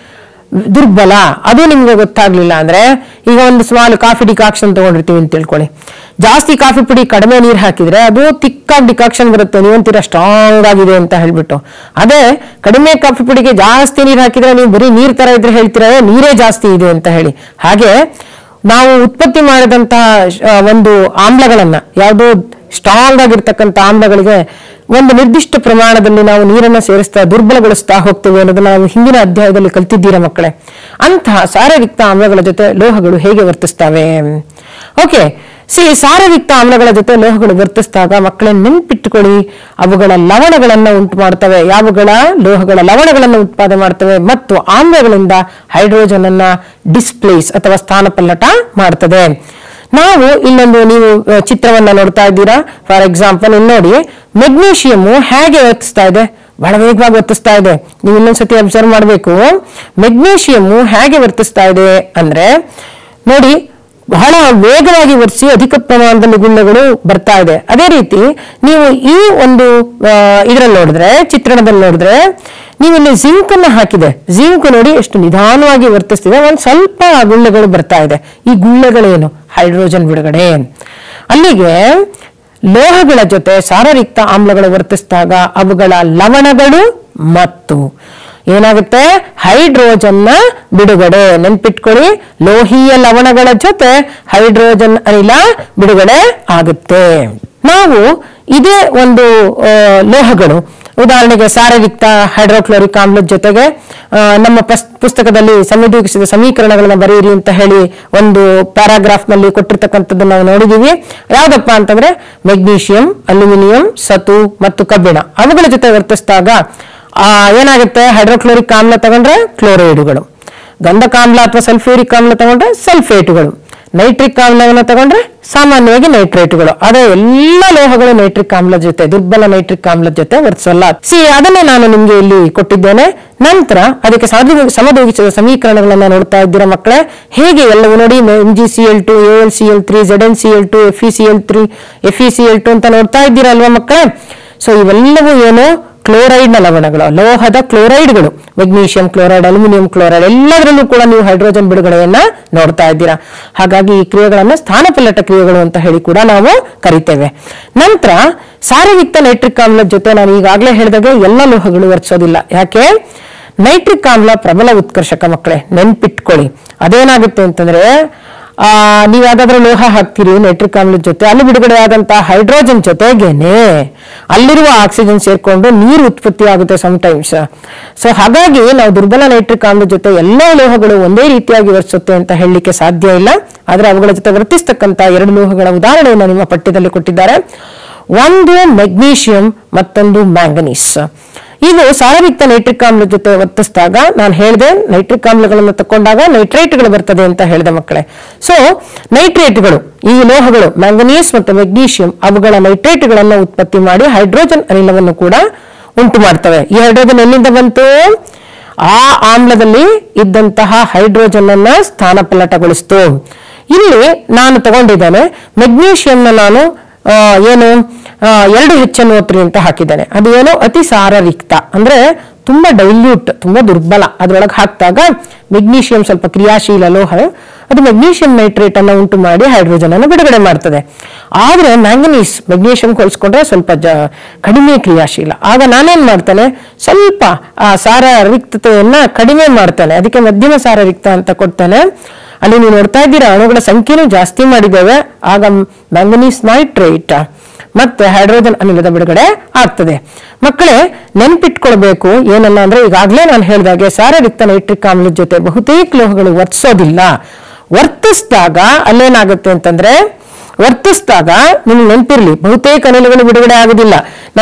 ದುರ್ಬಲ ಅದು ನಿಮ್ಗೆ ಗೊತ್ತಾಗ್ಲಿಲ್ಲ ಅಂದ್ರೆ ಈಗ ಒಂದು ಸ್ಮಾಲ್ ಕಾಫಿ ಡಿಕಾಕ್ಷನ್ ತಗೊಂಡಿರ್ತೀವಿ ಅಂತ ತಿಳ್ಕೊಳ್ಳಿ ಜಾಸ್ತಿ ಕಾಫಿ ಪುಡಿ ಕಡಿಮೆ ನೀರು ಹಾಕಿದ್ರೆ ಅದು ತಿಕ್ಕಾಗಿ ಡಿಕಾಕ್ಷನ್ ಬರುತ್ತೆ ನೀವಂತೀರ ಸ್ಟ್ರಾಂಗ್ ಆಗಿದೆ ಅಂತ ಹೇಳ್ಬಿಟ್ಟು ಅದೇ ಕಡಿಮೆ ಕಾಫಿ ಪುಡಿಗೆ ಜಾಸ್ತಿ ನೀರು ಹಾಕಿದ್ರೆ ನೀವು ಬರೀ ನೀರ್ ತರ ಇದ್ರೆ ಹೇಳ್ತೀರ "ಏ, ನೀರೇ ಜಾಸ್ತಿ ಇದೆ ಅಂತ ಹೇಳಿ ಹಾಗೆ ನಾವು ಉತ್ಪತ್ತಿ ಮಾಡಿದಂತಹ ಆ, ಒಂದು ಆಮ್ಲಗಳನ್ನ ಯಾವುದೋ ಸ್ಟ್ರಾಂಗ್ ಆಗಿರ್ತಕ್ಕಂಥ ಆಮ್ಲಗಳಿಗೆ ಒಂದು ನಿರ್ದಿಷ್ಟ ಪ್ರಮಾಣದಲ್ಲಿ ನಾವು ನೀರನ್ನು ಸೇರಿಸ್ತಾ ದುರ್ಬಲಗೊಳಿಸ್ತಾ ಹೋಗ್ತೇವೆ ಅನ್ನೋದನ್ನ ನಾವು ಹಿಂದಿನ ಅಧ್ಯಾಯದಲ್ಲಿ ಕಲ್ತಿದ್ದೀರಾ ಮಕ್ಕಳೇ ಅಂತಹ ಸಾರಯುಕ್ತ ಆಮ್ಲಗಳ ಜೊತೆ ಲೋಹಗಳು ಹೇಗೆ ವರ್ತಿಸ್ತವೆ ಓಕೆ ಸಿ ಸಾರಯುಕ್ತ ಆಮ್ಲಗಳ ಜೊತೆ ಲೋಹಗಳು ವರ್ತಿಸಿದಾಗ ಮಕ್ಕಳೇ ನೆನ್ಪಿಟ್ಟುಕೊಳ್ಳಿ ಅವುಗಳ ಲವಣಗಳನ್ನ ಉಂಟು ಮಾಡ್ತವೆ ಯಾವುಗಳ ಲೋಹಗಳ ಲವಣಗಳನ್ನು ಉತ್ಪಾದನೆ ಮಾಡ್ತವೆ ಮತ್ತು ಆಮ್ಲಗಳಿಂದ ಹೈಡ್ರೋಜನ್ ಅನ್ನ ಡಿಸ್ಪ್ಲೇಸ್ ಅಥವಾ ಸ್ಥಾನಪಲ್ಲಟ ಮಾಡ್ತದೆ ನಾವು ಇನ್ನೊಂದು ನೀವು ಆ, ಚಿತ್ರವನ್ನ ನೋಡ್ತಾ ಇದ್ದೀರಾ ಫಾರ್ ಎಕ್ಸಾಂಪಲ್ ಇಲ್ಲಿ ನೋಡಿ ಮೆಗ್ನೀಷಿಯಂ ಹೇಗೆ ವರ್ತಿಸ್ತಾ ಇದೆ ಬಹಳ ವೇಗವಾಗಿ ವರ್ತಿಸ್ತಾ ಇದೆ ನೀವು ಇನ್ನೊಂದ್ಸತಿ ಅಬ್ಸರ್ವ್ ಮಾಡಬೇಕು ಮೆಗ್ನೀಷಿಯಂ ಹೇಗೆ ವರ್ತಿಸ್ತಾ ಇದೆ ಅಂದ್ರೆ ನೋಡಿ ಬಹಳ ವೇಗವಾಗಿ ವರ್ತಿಸಿ ಅಧಿಕ ಪ್ರಮಾಣದಲ್ಲಿ ಗುಳ್ಳೆಗಳು ಬರ್ತಾ ಇದೆ ಅದೇ ರೀತಿ ನೀವು ಈ ಒಂದು ಇದರಲ್ಲಿ ನೋಡಿದ್ರೆ ಚಿತ್ರಣದಲ್ಲಿ ನೋಡಿದ್ರೆ ನೀವು ಇಲ್ಲಿ ಜಿಂಕ್ ಅನ್ನ ಹಾಕಿದೆ ಜಿಂಕ್ ನೋಡಿ ಎಷ್ಟು ನಿಧಾನವಾಗಿ ವರ್ತಿಸ್ತಿದೆ ಒಂದ್ ಸ್ವಲ್ಪ ಗುಳ್ಳೆಗಳು ಬರ್ತಾ ಇದೆ ಈ ಗುಳ್ಳೆಗಳೇನು ಹೈಡ್ರೋಜನ್ ಬಿಡುಗಡೆ ಅಲ್ಲಿಗೆ ಲೋಹಗಳ ಜೊತೆ ಸಾರರಿಕ್ತ ಆಮ್ಲಗಳು ವರ್ತಿಸಿದಾಗ ಅವುಗಳ ಲವಣಗಳು ಮತ್ತು ಏನಾಗುತ್ತೆ ಹೈಡ್ರೋಜನ್ನ ಬಿಡುಗಡೆ ನೆನ್ಪಿಟ್ಕೊಳ್ಳಿ ಲೋಹೀಯ ಲವಣಗಳ ಜೊತೆ ಹೈಡ್ರೋಜನ್ ಅನಿಲ ಬಿಡುಗಡೆ ಆಗುತ್ತೆ ನಾವು ಇದೇ ಒಂದು ಆ, ಲೋಹಗಳು ಉದಾಹರಣೆಗೆ ಸಾರಯುಕ್ತ ಹೈಡ್ರೋಕ್ಲೋರಿಕ್ ಆಮ್ಲದ ಜೊತೆಗೆ ಆ, ನಮ್ಮ ಪಸ್- ಪುಸ್ತಕದಲ್ಲಿ ಸಂಯೋಜಿಸಿದ ಸಮೀಕರಣಗಳನ್ನ ಬರೆಯಿರಿ ಅಂತ ಹೇಳಿ ಒಂದು ಪ್ಯಾರಾಗ್ರಾಫ್ ನಲ್ಲಿ ಕೊಟ್ಟಿರ್ತಕ್ಕಂಥದ್ದು ನಾವು ನೋಡಿದೀವಿ ಯಾವ್ದಪ್ಪ ಅಂತಂದ್ರೆ ಮೆಗ್ನೀಷಿಯಂ ಅಲ್ಯೂಮಿನಿಯಂ ಸತು ಮತ್ತು ಕಬ್ಬಿಣ ಅವುಗಳ ಜೊತೆ ವರ್ತಿಸಿದಾಗ ಆ, ಏನಾಗುತ್ತೆ ಹೈಡ್ರೋಕ್ಲೋರಿಕ್ ಆಮ್ಲ ತಗೊಂಡ್ರೆ ಕ್ಲೋರೈಡುಗಳು ಗಂಧಕಾಮ್ಲ ಅಥವಾ ಸಲ್ಫ್ಯೂರಿಕ್ ಆಮ್ಲ ತಗೊಂಡ್ರೆ ಸಲ್ಫೇಟುಗಳು ನೈಟ್ರಿಕ್ ಆಮ್ಲವನ್ನು ತಗೊಂಡ್ರೆ ಸಾಮಾನ್ಯವಾಗಿ ನೈಟ್ರೇಟುಗಳು ಅದೇ ಎಲ್ಲ ಲೋಹಗಳು ನೈಟ್ರಿಕ್ ಆಮ್ಲದ ಜೊತೆ ದುರ್ಬಲ ನೈಟ್ರಿಕ್ ಆಮ್ಲದ ಜೊತೆ ವರ್ತಿಸಲ್ಲ ಸಿ ಅದನ್ನೇ ನಾನು ನಿಮ್ಗೆ ಇಲ್ಲಿ ಕೊಟ್ಟಿದ್ದೇನೆ ನಂತರ ಅದಕ್ಕೆ ಸಾಧು- ಸಮದೂಗಿಸಿದ ಸಮೀಕರಣಗಳನ್ನ ನೋಡ್ತಾ ಇದ್ದೀರಾ ಮಕ್ಕಳೇ ಹೇಗೆ ಎಲ್ಲವೂ ನೋಡಿ M G C L two A L C L three Z N C L two F E C L three F E C L two ಅಂತ ನೋಡ್ತಾ ಇದ್ದೀರಾ ಅಲ್ವಾ ಮಕ್ಕಳೇ ಸೊ ಇವೆಲ್ಲವೂ ಏನು ಕ್ಲೋರೈಡ್ನ ಲವಣಗಳು ಲೋಹದ ಕ್ಲೋರೈಡ್ಗಳು ಮೆಗ್ನೀಷಿಯಂ ಕ್ಲೋರೈಡ್ ಅಲ್ಯೂಮಿನಿಯಂ ಕ್ಲೋರೈಡ್ ಎಲ್ಲದರಲ್ಲೂ ಕೂಡ ನೀವು ಹೈಡ್ರೋಜನ್ ಬಿಡುಗಡೆಯನ್ನ ನೋಡ್ತಾ ಇದ್ದೀರಾ ಹಾಗಾಗಿ ಈ ಕ್ರಿಯೆಗಳನ್ನ ಸ್ಥಾನಪಲ್ಲಟ ಕ್ರಿಯೆಗಳು ಅಂತ ಹೇಳಿ ಕೂಡ ನಾವು ಕರಿತೇವೆ ನಂತರ ಸಾರಯುಕ್ತ ನೈಟ್ರಿಕ್ ಆಮ್ಲದ ಜೊತೆ ನಾನು ಈಗಾಗಲೇ ಹೇಳಿದಾಗೆ ಎಲ್ಲ ಲೋಹಗಳು ವರ್ತಿಸೋದಿಲ್ಲ ಯಾಕೆ ನೈಟ್ರಿಕ್ ಆಮ್ಲ ಪ್ರಬಲ ಉತ್ಕರ್ಷಕ ಮಕ್ಕಳೇ ನೆನ್ಪಿಟ್ಕೊಳ್ಳಿ ಅದೇನಾಗುತ್ತೆ ಅಂತಂದ್ರೆ ಆ ನೀವು ಯಾವ್ದಾದ್ರು ಲೋಹ ಹಾಕ್ತೀರಿ ನೈಟ್ರಿಕ್ ಆಮ್ಲದ ಜೊತೆ ಅಲ್ಲಿ ಬಿಡುಗಡೆ ಆದಂತಹ ಹೈಡ್ರೋಜನ್ ಜೊತೆಗೇನೆ ಅಲ್ಲಿರುವ ಆಕ್ಸಿಜನ್ ಸೇರ್ಕೊಂಡು ನೀರು ಉತ್ಪತ್ತಿ ಆಗುತ್ತೆ ಟೈಮ್ಸ್ ಸೊ ಹಾಗಾಗಿ ನಾವು ದುರ್ಬಲ ನೈಟ್ರಿಕ್ ಆಮ್ಲದ ಜೊತೆ ಎಲ್ಲ ಲೋಹಗಳು ಒಂದೇ ರೀತಿಯಾಗಿ ವರ್ತಿಸುತ್ತೆ ಅಂತ ಹೇಳಲಿಕ್ಕೆ ಸಾಧ್ಯ ಇಲ್ಲ ಆದ್ರೆ ಅವುಗಳ ಜೊತೆ ವರ್ತಿಸ್ತಕ್ಕಂತ ಎರಡು ಲೋಹಗಳ ಉದಾಹರಣೆಯನ್ನು ನಿಮ್ಮ ಪಠ್ಯದಲ್ಲಿ ಕೊಟ್ಟಿದ್ದಾರೆ ಒಂದು ಮೆಗ್ನೀಷಿಯಂ ಮತ್ತೊಂದು ಮ್ಯಾಂಗನೀಸ್ ಇದು ಸಾರಯುಕ್ತ ನೈಟ್ರಿಕ್ ಆಮ್ಲದ ಜೊತೆ ವರ್ತಿಸಿದಾಗ ನಾನು ಹೇಳಿದೆ ನೈಟ್ರಿಕ್ ಆಮ್ಲಗಳನ್ನು ತಕೊಂಡಾಗ ನೈಟ್ರೇಟ್ಗಳು ಬರ್ತದೆ ಅಂತ ಹೇಳಿದೆ ಮಕ್ಕಳೇ ಸೊ ನೈಟ್ರೇಟ್ಗಳು ಈ ಲೋಹಗಳು ಮ್ಯಾಂಗನೀಸ್ ಮತ್ತು ಮೆಗ್ನೀಷಿಯಂ ಅವುಗಳ ನೈಟ್ರೇಟ್ಗಳನ್ನು ಉತ್ಪತ್ತಿ ಮಾಡಿ ಹೈಡ್ರೋಜನ್ ಅನಿಲವನ್ನು ಕೂಡ ಉಂಟು ಮಾಡ್ತವೆ ಈ ಹೈಡ್ರೋಜನ್ ಎಲ್ಲಿಂದ ಬಂತು ಆ ಆಮ್ಲದಲ್ಲಿ ಇದ್ದಂತಹ ಹೈಡ್ರೋಜನ್ ಅನ್ನ ಸ್ಥಾನಪಲ್ಲಟಗೊಳಿಸ್ತು ಇಲ್ಲಿ ನಾನು ತಗೊಂಡಿದ್ದೇನೆ ಮೆಗ್ನೀಷಿಯಂನ ನಾನು ಆ, ಏನು ಆ, ಎರಡು ಹೆಚ್ಚನ್ನು ಒತ್ರಿ ಅಂತ ಹಾಕಿದ್ದೇನೆ ಅದು ಏನು ಅತಿ ಸಾರರಿಕ್ತ ಅಂದ್ರೆ ತುಂಬಾ ಡೈಲ್ಯೂಟ್ ತುಂಬಾ ದುರ್ಬಲ ಅದ್ರೊಳಗೆ ಹಾಕಿದಾಗ ಮೆಗ್ನೀಷಿಯಂ ಸ್ವಲ್ಪ ಕ್ರಿಯಾಶೀಲ ಲೋಹ ಅದು ಮೆಗ್ನೀಷಿಯಂ ನೈಟ್ರೇಟ್ ಅನ್ನು ಉಂಟು ಮಾಡಿ ಹೈಡ್ರೋಜನ್ ಅನ್ನು ಬಿಡುಗಡೆ ಮಾಡ್ತದೆ ಆದ್ರೆ ಮ್ಯಾಂಗನೀಸ್ ಮೆಗ್ನೀಷಿಯಂ ಹೋಲಿಸ್ಕೊಂಡ್ರೆ ಸ್ವಲ್ಪ ಜ ಕಡಿಮೆ ಕ್ರಿಯಾಶೀಲ ಆಗ ನಾನೇನ್ ಮಾಡ್ತೇನೆ ಸ್ವಲ್ಪ ಆ ಸಾರ ರಿಕ್ತತೆಯನ್ನ ಕಡಿಮೆ ಮಾಡ್ತೇನೆ ಅದಕ್ಕೆ ಮಧ್ಯಮ ಸಾರ ರಿಕ್ತ ಅಂತ ಕೊಡ್ತೇನೆ ಅಲ್ಲಿ ನೀವು ನೋಡ್ತಾ ಇದ್ದೀರಾ ಅಣುಗಳ ಸಂಖ್ಯೆನೂ ಜಾಸ್ತಿ ಮಾಡಿದ್ದೇವೆ ಆಗ ಮ್ಯಾಂಗನೀಸ್ ನೈಟ್ರೇಟ್ ಮತ್ತೆ ಹೈಡ್ರೋಜನ್ ಅನಿಲದ ಬಿಡುಗಡೆ ಆಗ್ತದೆ ಮಕ್ಕಳೇ ನೆನ್ಪಿಟ್ಕೊಳ್ಬೇಕು ಏನನ್ನ ಅಂದ್ರೆ ಈಗಾಗಲೇ ನಾನು ಹೇಳಿದಾಗೆ ಸಾರರಿಕ್ತ ನೈಟ್ರಿಕ್ ಆಮ್ಲದ ಜೊತೆ ಬಹುತೇಕ ಲೋಹಗಳು ವರ್ತಿಸೋದಿಲ್ಲ ವರ್ತಿಸಿದಾಗ ಅಲ್ಲೇನಾಗುತ್ತೆ ಅಂತಂದ್ರೆ ವರ್ತಿಸಿದಾಗ ನಿಮ್ಗೆ ನೆನಪಿರ್ಲಿ ಬಹುತೇಕ ಅನಿಲಗಳು ಬಿಡುಗಡೆ ಆಗುದಿಲ್ಲ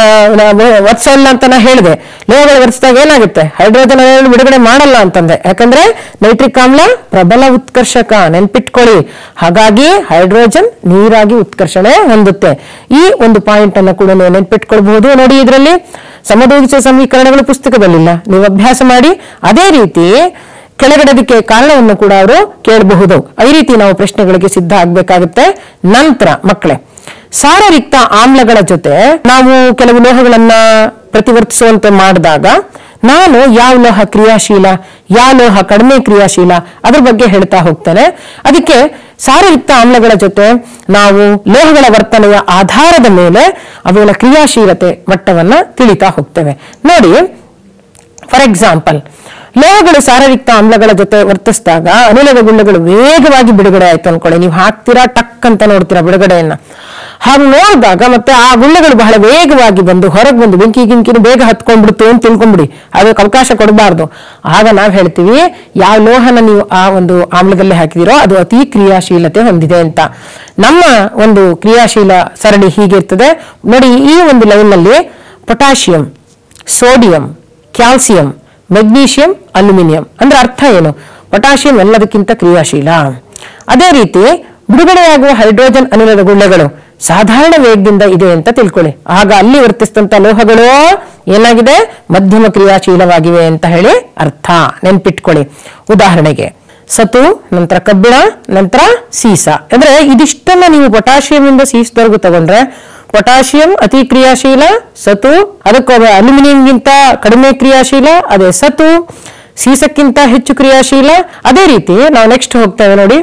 ವರ್ತಿಸಲ್ಲ ಅಂತ ನಾ ಹೇಳಿದೆ ಲೋಹಗಳು ವರ್ತಿಸಿದಾಗ ಏನಾಗುತ್ತೆ ಹೈಡ್ರೋಜನ್ ಅನಿಲ ಬಿಡುಗಡೆ ಮಾಡಲ್ಲ ಅಂತಂದೆ ಯಾಕಂದ್ರೆ ನೈಟ್ರಿಕ್ ಆಮ್ಲ ಪ್ರಬಲ ಉತ್ಕರ್ಷಕ ನೆನ್ಪಿಟ್ಕೊಳ್ಳಿ ಹಾಗಾಗಿ ಹೈಡ್ರೋಜನ್ ನೀರಾಗಿ ಉತ್ಕರ್ಷಣೆ ಹೊಂದುತ್ತೆ ಈ ಒಂದು ಪಾಯಿಂಟ್ ಅನ್ನು ಕೂಡ ನೀವು ನೆನ್ಪಿಟ್ಕೊಳ್ಬಹುದು ನೋಡಿ ಇದರಲ್ಲಿ ಸಮದೂಗಿಸುವ ಸಮೀಕರಣಗಳು ಪುಸ್ತಕದಲ್ಲಿಲ್ಲ ನೀವು ಅಭ್ಯಾಸ ಮಾಡಿ ಅದೇ ರೀತಿ ಕೆಳಗಡೆ ಅದಕ್ಕೆ ಕಾರಣವನ್ನು ಕೂಡ ಅವರು ಕೇಳಬಹುದು ಈ ರೀತಿ ನಾವು ಪ್ರಶ್ನೆಗಳಿಗೆ ಸಿದ್ಧ ಆಗ್ಬೇಕಾಗುತ್ತೆ ನಂತರ ಮಕ್ಕಳೇ ಸಾರರಿಕ್ತ ಆಮ್ಲಗಳ ಜೊತೆ ನಾವು ಕೆಲವು ಲೋಹಗಳನ್ನ ಪ್ರತಿವರ್ತಿಸುವಂತೆ ಮಾಡಿದಾಗ ನಾನು ಯಾವ ಲೋಹ ಕ್ರಿಯಾಶೀಲ ಯಾವ ಲೋಹ ಕಡಿಮೆ ಕ್ರಿಯಾಶೀಲ ಅದ್ರ ಬಗ್ಗೆ ಹೇಳ್ತಾ ಹೋಗ್ತೇನೆ ಅದಕ್ಕೆ ಸಾರಯುಕ್ತ ಆಮ್ಲಗಳ ಜೊತೆ ನಾವು ಲೋಹಗಳ ವರ್ತನೆಯ ಆಧಾರದ ಮೇಲೆ ಅವುಗಳ ಕ್ರಿಯಾಶೀಲತೆ ಮಟ್ಟವನ್ನ ತಿಳಿತಾ ಹೋಗ್ತೇವೆ ನೋಡಿ ಫಾರ್ ಎಕ್ಸಾಂಪಲ್ ಲೋಹಗಳು ಸಾರಯುಕ್ತ ಆಮ್ಲಗಳ ಜೊತೆ ವರ್ತಿಸಿದಾಗ ಅನಿಲದ ಗುಳ್ಳೆಗಳು ವೇಗವಾಗಿ ಬಿಡುಗಡೆ ಆಯ್ತು ಅನ್ಕೊಳ್ಳಿ ನೀವು ಹಾಕ್ತೀರಾ ಟಕ್ ಅಂತ ನೋಡ್ತೀರಾ ಬಿಡುಗಡೆಯನ್ನ ಹಾಗೆ ನೋಡಿದಾಗ ಮತ್ತೆ ಆ ಗುಳ್ಳೆಗಳು ಬಹಳ ವೇಗವಾಗಿ ಬಂದು ಹೊರಗೆ ಬಂದು ಬೆಂಕಿ ಗಿಂಕಿನ ಬೇಗ ಹತ್ಕೊಂಡ್ಬಿಡ್ತು ಅಂತ ತಿಳ್ಕೊಂಬಿಡಿ ಅದಕ್ಕೆ ಅವಕಾಶ ಕೊಡಬಾರ್ದು ಆಗ ನಾವು ಹೇಳ್ತೀವಿ ಯಾವ ಲೋಹನ ನೀವು ಆ ಒಂದು ಆಮ್ಲದಲ್ಲಿ ಹಾಕಿದಿರೋ ಅದು ಅತಿ ಕ್ರಿಯಾಶೀಲತೆ ಹೊಂದಿದೆ ಅಂತ ನಮ್ಮ ಒಂದು ಕ್ರಿಯಾಶೀಲ ಸರಣಿ ಹೀಗಿರ್ತದೆ ನೋಡಿ ಈ ಒಂದು ಲೈನ್ನಲ್ಲಿ potassium sodium calcium magnesium aluminium ಅಂದ್ರೆ ಅರ್ಥ ಏನು ಪೊಟ್ಯಾಷಿಯಂ ಎಲ್ಲದಕ್ಕಿಂತ ಕ್ರಿಯಾಶೀಲ ಅದೇ ರೀತಿ ಬಿಡುಗಡೆಯಾಗುವ ಹೈಡ್ರೋಜನ್ ಅನಿಲದ ಗುಳ್ಳೆಗಳು ಸಾಧಾರಣ ವೇಗದಿಂದ ಇದೆ ಅಂತ ತಿಳ್ಕೊಳ್ಳಿ ಆಗ ಅಲ್ಲಿ ವರ್ತಿಸಿದಂತ ಲೋಹಗಳು ಏನಾಗಿದೆ ಮಧ್ಯಮ ಕ್ರಿಯಾಶೀಲವಾಗಿವೆ ಅಂತ ಹೇಳಿ ಅರ್ಥ ನೆನ್ಪಿಟ್ಕೊಳ್ಳಿ ಉದಾಹರಣೆಗೆ ಸತು ನಂತರ ಕಬ್ಬಿಣ ನಂತರ ಸೀಸ ಅಂದ್ರೆ ಇದಿಷ್ಟನ್ನ ನೀವು ಪೊಟ್ಯಾಷಿಯಂ ಇಂದ ಸೀಸದವರೆಗೂ ತಗೊಂಡ್ರೆ ಪೊಟ್ಯಾಷಿಯಂ ಅತಿ ಕ್ರಿಯಾಶೀಲ ಸತು ಅದಕ್ಕೆ ಅಲ್ಯೂಮಿನಿಯಂಗಿಂತ ಕಡಿಮೆ ಕ್ರಿಯಾಶೀಲ ಅದೇ ಸತು ಸೀಸಕ್ಕಿಂತ ಹೆಚ್ಚು ಕ್ರಿಯಾಶೀಲ ಅದೇ ರೀತಿ ನಾವು ನೆಕ್ಸ್ಟ್ ಹೋಗ್ತೇವೆ ನೋಡಿ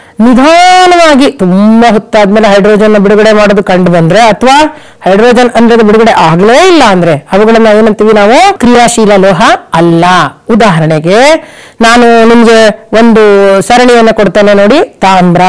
ನಿಧಾನವಾಗಿ ತುಂಬಾ ಹೊತ್ತಾದ್ಮೇಲೆ ಹೈಡ್ರೋಜನ್ ಬಿಡುಗಡೆ ಮಾಡೋದು ಕಂಡು ಬಂದ್ರೆ ಅಥವಾ ಹೈಡ್ರೋಜನ್ ಅಂದ್ರೆ ಬಿಡುಗಡೆ ಆಗ್ಲೇ ಇಲ್ಲ ಅಂದ್ರೆ ಅವುಗಳನ್ನ ಏನಂತೀವಿ ನಾವು ಕ್ರಿಯಾಶೀಲ ಲೋಹ ಅಲ್ಲ ಉದಾಹರಣೆಗೆ ನಾನು ನಿಮ್ಗೆ ಒಂದು ಸರಣಿಯನ್ನ ಕೊಡ್ತೇನೆ ನೋಡಿ ತಾಮ್ರ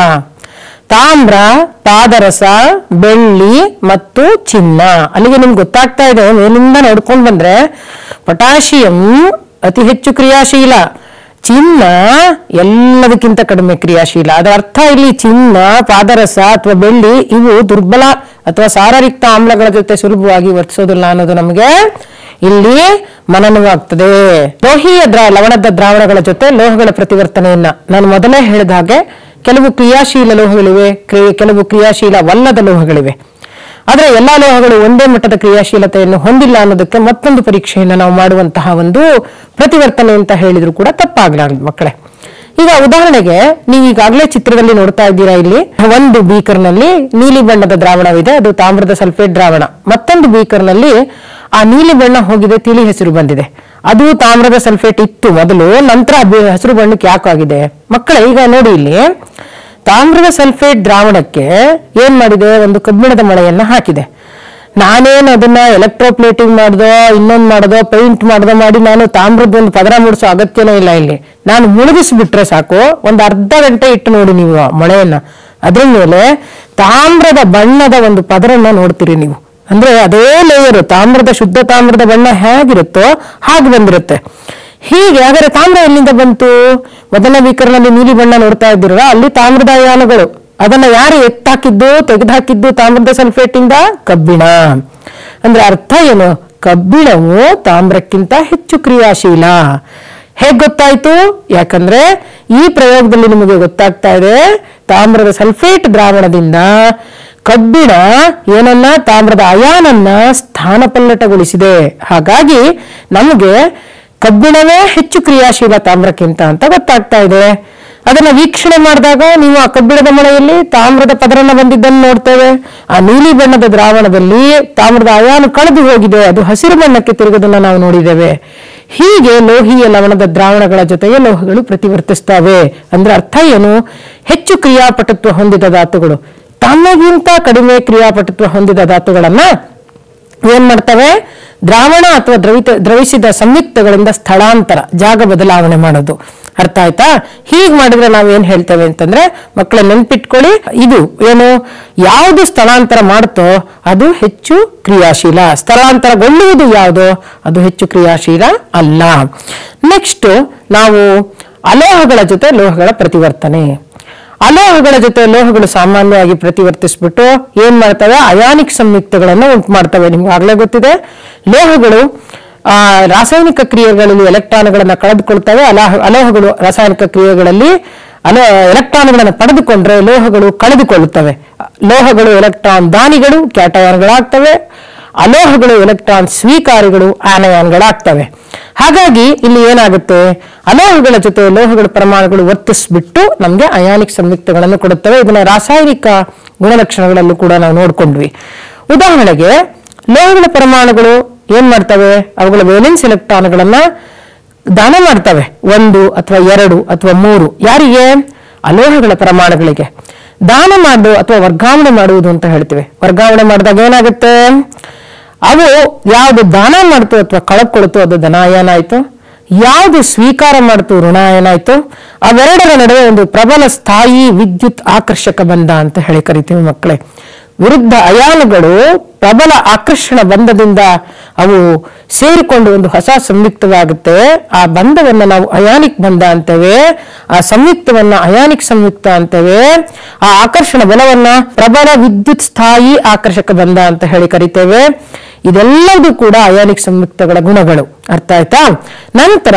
ತಾಮ್ರ ಪಾದರಸ ಬೆಳ್ಳಿ ಮತ್ತು ಚಿನ್ನ ಅಲ್ಲಿಗೆ ನಿಮ್ಗೆ ಗೊತ್ತಾಗ್ತಾ ಇದೆ ಮೇಲಿಂದ ನೋಡ್ಕೊಂಡು ಬಂದ್ರೆ ಪೊಟ್ಯಾಷಿಯಂ ಅತಿ ಹೆಚ್ಚು ಕ್ರಿಯಾಶೀಲ ಚಿನ್ನ ಎಲ್ಲದಕ್ಕಿಂತ ಕಡಿಮೆ ಕ್ರಿಯಾಶೀಲ ಅದರ ಅರ್ಥ ಇಲ್ಲಿ ಚಿನ್ನ ಪಾದರಸ ಅಥವಾ ಬೆಳ್ಳಿ ಇವು ದುರ್ಬಲ ಅಥವಾ ಸಾರರಿಕ್ತ ಆಮ್ಲಗಳ ಜೊತೆ ಸುಲಭವಾಗಿ ವರ್ತಿಸೋದಿಲ್ಲ ಅನ್ನೋದು ನಮಗೆ ಇಲ್ಲಿ ಮನನವಾಗ್ತದೆ ಲೋಹೀಯ ದ್ರಾ ಲವಣದ ದ್ರಾವಣಗಳ ಜೊತೆ ಲೋಹಗಳ ಪ್ರತಿವರ್ತನೆಯನ್ನ ನಾನು ಮೊದಲೇ ಹೇಳಿದ ಹಾಗೆ ಕೆಲವು ಕ್ರಿಯಾಶೀಲ ಲೋಹಗಳಿವೆ ಕ್ರಿ- ಕೆಲವು ಕ್ರಿಯಾಶೀಲವಲ್ಲದ ಲೋಹಗಳಿವೆ ಆದರೆ ಎಲ್ಲಾ ಲೋಹಗಳು ಒಂದೇ ಮಟ್ಟದ ಕ್ರಿಯಾಶೀಲತೆಯನ್ನು ಹೊಂದಿಲ್ಲ ಅನ್ನೋದಕ್ಕೆ ಮತ್ತೊಂದು ಪರೀಕ್ಷೆಯನ್ನು ನಾವು ಮಾಡುವಂತಹ ಒಂದು ಪ್ರತಿವರ್ತನೆ ಅಂತ ಹೇಳಿದ್ರು ಕೂಡ ತಪ್ಪಾಗಲಾರದು ಮಕ್ಕಳೇ ಈಗ ಉದಾಹರಣೆಗೆ ನೀವು ಈಗಾಗಲೇ ಚಿತ್ರದಲ್ಲಿ ನೋಡ್ತಾ ಇದ್ದೀರಾ ಇಲ್ಲಿ ಒಂದು ಬೀಕರ್ನಲ್ಲಿ ನೀಲಿ ಬಣ್ಣದ ದ್ರಾವಣವಿದೆ ಅದು ತಾಮ್ರದ ಸಲ್ಫೇಟ್ ದ್ರಾವಣ ಮತ್ತೊಂದು ಬೀಕರ್ನಲ್ಲಿ ಆ ನೀಲಿ ಬಣ್ಣ ಹೋಗಿದೆ ತಿಳಿ ಹೆಸರು ಬಂದಿದೆ ಅದು ತಾಮ್ರದ ಸಲ್ಫೇಟ್ ಇತ್ತು ಮೊದಲು ನಂತರ ಬೆ- ಹಸಿರು ಬಣ್ಣಕ್ಕೆ ಯಾಕಾಗಿದೆ ಮಕ್ಕಳೇ ಈಗ ನೋಡಿ ಇಲ್ಲಿ ತಾಮ್ರದ ಸಲ್ಫೇಟ್ ದ್ರಾವಣಕ್ಕೆ ಏನ್ ಮಾಡಿದೆ ಒಂದು ಕಬ್ಬಿಣದ ಮಳೆಯನ್ನ ಹಾಕಿದೆ ನಾನೇನು ಅದನ್ನ ಎಲೆಕ್ಟ್ರೋಪ್ಲೇಟಿಂಗ್ ಮಾಡ್ದೋ ಇನ್ನೊಂದು ಮಾಡ್ದೋ ಪೇಂಟ್ ಮಾಡ್ದೋ ಮಾಡಿ ನಾನು ತಾಮ್ರದ ಒಂದು ಪದರ ಮೂಡಿಸೋ ಅಗತ್ಯನೇ ಇಲ್ಲ ಇಲ್ಲಿ ನಾನು ಮುಳುಗಿಸ್ಬಿಟ್ರೆ ಸಾಕು ಒಂದು ಅರ್ಧ ಗಂಟೆ ಇಟ್ಟು ನೋಡಿ ನೀವು ಆ ಮೊಳೆಯನ್ನ ಅದ್ರ ಮೇಲೆ ತಾಮ್ರದ ಬಣ್ಣದ ಒಂದು ಪದರನ್ನ ನೋಡ್ತೀರಿ ನೀವು ಅಂದ್ರೆ ಅದೇ ಲೇಯರ್ ತಾಮ್ರದ ಶುದ್ಧ ತಾಮ್ರದ ಬಣ್ಣ ಹೇಗಿರುತ್ತೋ ಹಾಗೆ ಬಂದಿರುತ್ತೆ ಹೀಗೆ ಹಾಗಾದ್ರೆ ತಾಮ್ರ ಎಲ್ಲಿಂದ ಬಂತು ಮೊದಲ ವಿಕರಣದಲ್ಲಿ ನೀಲಿ ಬಣ್ಣ ನೋಡ್ತಾ ಇದ್ದೀರಲ್ಲ ಅಲ್ಲಿ ತಾಮ್ರದ ಅಯಾನುಗಳು ಅದನ್ನ ಯಾರು ಎತ್ತಾಕಿದ್ದು ತೆಗೆದುಹಾಕಿದ್ದು ತಾಮ್ರದ ಸಲ್ಫೇಟ್ ಇಂದ ಕಬ್ಬಿಣ ಅಂದ್ರೆ ಅರ್ಥ ಏನು ಕಬ್ಬಿಣವು ತಾಮ್ರಕ್ಕಿಂತ ಹೆಚ್ಚು ಕ್ರಿಯಾಶೀಲ ಹೇಗ್ ಗೊತ್ತಾಯ್ತು ಯಾಕಂದ್ರೆ ಈ ಪ್ರಯೋಗದಲ್ಲಿ ನಿಮಗೆ ಗೊತ್ತಾಗ್ತಾ ಇದೆ ತಾಮ್ರದ ಸಲ್ಫೇಟ್ ದ್ರಾವಣದಿಂದ ಕಬ್ಬಿಣ ಏನನ್ನ ತಾಮ್ರದ ಅಯಾನನ್ನ ಸ್ಥಾನಪಲ್ಲಟಗೊಳಿಸಿದೆ ಹಾಗಾಗಿ ನಮಗೆ ಕಬ್ಬಿಣವೇ ಹೆಚ್ಚು ಕ್ರಿಯಾಶೀಲ ತಾಮ್ರಕ್ಕಿಂತ ಅಂತ ಗೊತ್ತಾಗ್ತಾ ಇದೆ ಅದನ್ನ ವೀಕ್ಷಣೆ ಮಾಡಿದಾಗ ನೀವು ಆ ಕಬ್ಬಿಣದ ಮಳೆಯಲ್ಲಿ ತಾಮ್ರದ ಪದರನ್ನ ಬಂದಿದ್ದನ್ನು ನೋಡ್ತೇವೆ ಆ ನೀಲಿ ಬಣ್ಣದ ದ್ರಾವಣದಲ್ಲಿ ತಾಮ್ರದ ಅಯಾನು ಕಳೆದು ಹೋಗಿದೆ ಅದು ಹಸಿರು ಬಣ್ಣಕ್ಕೆ ತಿರುಗೋದನ್ನ ನಾವು ನೋಡಿದ್ದೇವೆ ಹೀಗೆ ಲೋಹೀಯ ಲವಣದ ದ್ರಾವಣಗಳ ಜೊತೆಗೆ ಲೋಹಗಳು ಪ್ರತಿವರ್ತಿಸ್ತವೆ ಅಂದ್ರೆ ಅರ್ಥ ಏನು ಹೆಚ್ಚು ಕ್ರಿಯಾಪಟುತ್ವ ಹೊಂದಿದ ಧಾತುಗಳು ತನ್ನಗಿಂತ ಕಡಿಮೆ ಕ್ರಿಯಾಪಟುತ್ವ ಹೊಂದಿದ ಧಾತುಗಳನ್ನ ಏನ್ ಮಾಡ್ತವೆ ದ್ರಾವಣ ಅಥವಾ ದ್ರವಿತ ದ್ರವಿಸಿದ ಸಂಯುಕ್ತಗಳಿಂದ ಸ್ಥಳಾಂತರ ಜಾಗ ಬದಲಾವಣೆ ಮಾಡೋದು ಅರ್ಥ ಆಯ್ತಾ ಹೀಗ್ ಮಾಡಿದ್ರೆ ನಾವ್ ಏನ್ ಹೇಳ್ತೇವೆ ಅಂತಂದ್ರೆ ಮಕ್ಕಳ ನೆನ್ಪಿಟ್ಕೊಳ್ಳಿ ಇದು ಏನು ಯಾವುದು ಸ್ಥಳಾಂತರ ಮಾಡುತ್ತೋ ಅದು ಹೆಚ್ಚು ಕ್ರಿಯಾಶೀಲ ಸ್ಥಳಾಂತರಗೊಳ್ಳುವುದು ಯಾವುದು ಅದು ಹೆಚ್ಚು ಕ್ರಿಯಾಶೀಲ ಅಲ್ಲ ನೆಕ್ಸ್ಟ್ ನಾವು ಅಲೋಹಗಳ ಜೊತೆ ಲೋಹಗಳ ಪ್ರತಿವರ್ತನೆ ಅಲೋಹಗಳ ಜೊತೆ ಲೋಹಗಳು ಸಾಮಾನ್ಯವಾಗಿ ಪ್ರತಿವರ್ತಿಸ್ಬಿಟ್ಟು ಏನ್ ಮಾಡ್ತವೆ ಅಯಾನಿಕ್ ಸಂಯುಕ್ತಗಳನ್ನು ಉಂಟು ಮಾಡ್ತವೆ ನಿಮ್ಗೆ ಆಗ್ಲೇ ಗೊತ್ತಿದೆ ಲೋಹಗಳು ಆ ರಾಸಾಯನಿಕ ಕ್ರಿಯೆಗಳಲ್ಲಿ ಎಲೆಕ್ಟ್ರಾನ್ಗಳನ್ನ ಕಳೆದುಕೊಳ್ತವೆ ಅಲೋಹ ಅಲೋಹಗಳು ರಾಸಾಯನಿಕ ಕ್ರಿಯೆಗಳಲ್ಲಿ ಅಲೋ ಎಲೆಕ್ಟ್ರಾನ್ಗಳನ್ನು ಪಡೆದುಕೊಂಡ್ರೆ ಲೋಹಗಳು ಕಳೆದುಕೊಳ್ಳುತ್ತವೆ ಲೋಹಗಳು ಎಲೆಕ್ಟ್ರಾನ್ ದಾನಿಗಳು ಕ್ಯಾಟಯಾನ್ಗಳಾಗ್ತವೆ ಅಲೋಹಗಳು ಎಲೆಕ್ಟ್ರಾನ್ ಸ್ವೀಕಾರಿಗಳು ಆನಯಾನ್ಗಳಾಗ್ತವೆ ಹಾಗಾಗಿ ಇಲ್ಲಿ ಏನಾಗುತ್ತೆ ಅಲೋಹಗಳ ಜೊತೆ ಲೋಹಗಳ ಪ್ರಮಾಣಗಳು ವರ್ತಿಸ್ಬಿಟ್ಟು ನಮಗೆ ಅಯಾನಿಕ್ ಸಂಯುಕ್ತಗಳನ್ನು ಕೊಡುತ್ತವೆ ಇದನ್ನ ರಾಸಾಯನಿಕ ಗುಣಲಕ್ಷಣಗಳಲ್ಲೂ ಕೂಡ ನಾವು ನೋಡ್ಕೊಂಡ್ವಿ ಉದಾಹರಣೆಗೆ ಲೋಹಗಳ ಪರಮಾಣುಗಳು ಏನ್ ಮಾಡ್ತವೆ ಅವುಗಳ ವೇಲೆನ್ಸ್ ಎಲೆಕ್ಟ್ರಾನ್ಗಳನ್ನ ದಾನ ಮಾಡ್ತವೆ ಒಂದು ಅಥವಾ ಎರಡು ಅಥವಾ ಮೂರು ಯಾರಿಗೆ ಅಲೋಹಗಳ ಪ್ರಮಾಣಗಳಿಗೆ ದಾನ ಮಾಡು ಅಥವಾ ವರ್ಗಾವಣೆ ಮಾಡುವುದು ಅಂತ ಹೇಳ್ತೀವಿ ವರ್ಗಾವಣೆ ಮಾಡಿದಾಗ ಏನಾಗುತ್ತೆ ಅವು ಯಾವುದು ದಾನ ಮಾಡ್ತು ಅಥವಾ ಕಳ್ಕೊಳ್ತು ಅದು ಧನಾಯನ ಆಯ್ತು ಯಾವುದು ಸ್ವೀಕಾರ ಮಾಡ್ತು ಋಣಾಯನ ಆಯ್ತು ಅವೆರಡರ ನಡುವೆ ಒಂದು ಪ್ರಬಲ ಸ್ಥಾಯಿ ವಿದ್ಯುತ್ ಆಕರ್ಷಕ ಬಂಧ ಅಂತ ಹೇಳಿ ಕರಿತೀವಿ ಮಕ್ಕಳೇ ವಿರುದ್ಧ ಅಯಾನುಗಳು ಪ್ರಬಲ ಆಕರ್ಷಣ ಬಂಧದಿಂದ ಅವು ಸೇರಿಕೊಂಡು ಒಂದು ಹೊಸ ಸಂಯುಕ್ತವಾಗುತ್ತೆ ಆ ಬಂಧವನ್ನ ನಾವು ಅಯಾನಿಕ್ ಬಂಧ ಅಂತೇವೆ ಆ ಸಂಯುಕ್ತವನ್ನ ಅಯಾನಿಕ್ ಸಂಯುಕ್ತ ಅಂತೇವೆ ಆ ಆಕರ್ಷಣ ಬಲವನ್ನ ಪ್ರಬಲ ವಿದ್ಯುತ್ ಸ್ಥಾಯಿ ಆಕರ್ಷಕ ಬಂಧ ಅಂತ ಹೇಳಿ ಕರಿತೇವೆ ಇದೆಲ್ಲವೂ ಕೂಡ ಅಯಾನಿಕ್ ಸಂಯುಕ್ತಗಳ ಗುಣಗಳು ಅರ್ಥ ಆಯ್ತಾ ನಂತರ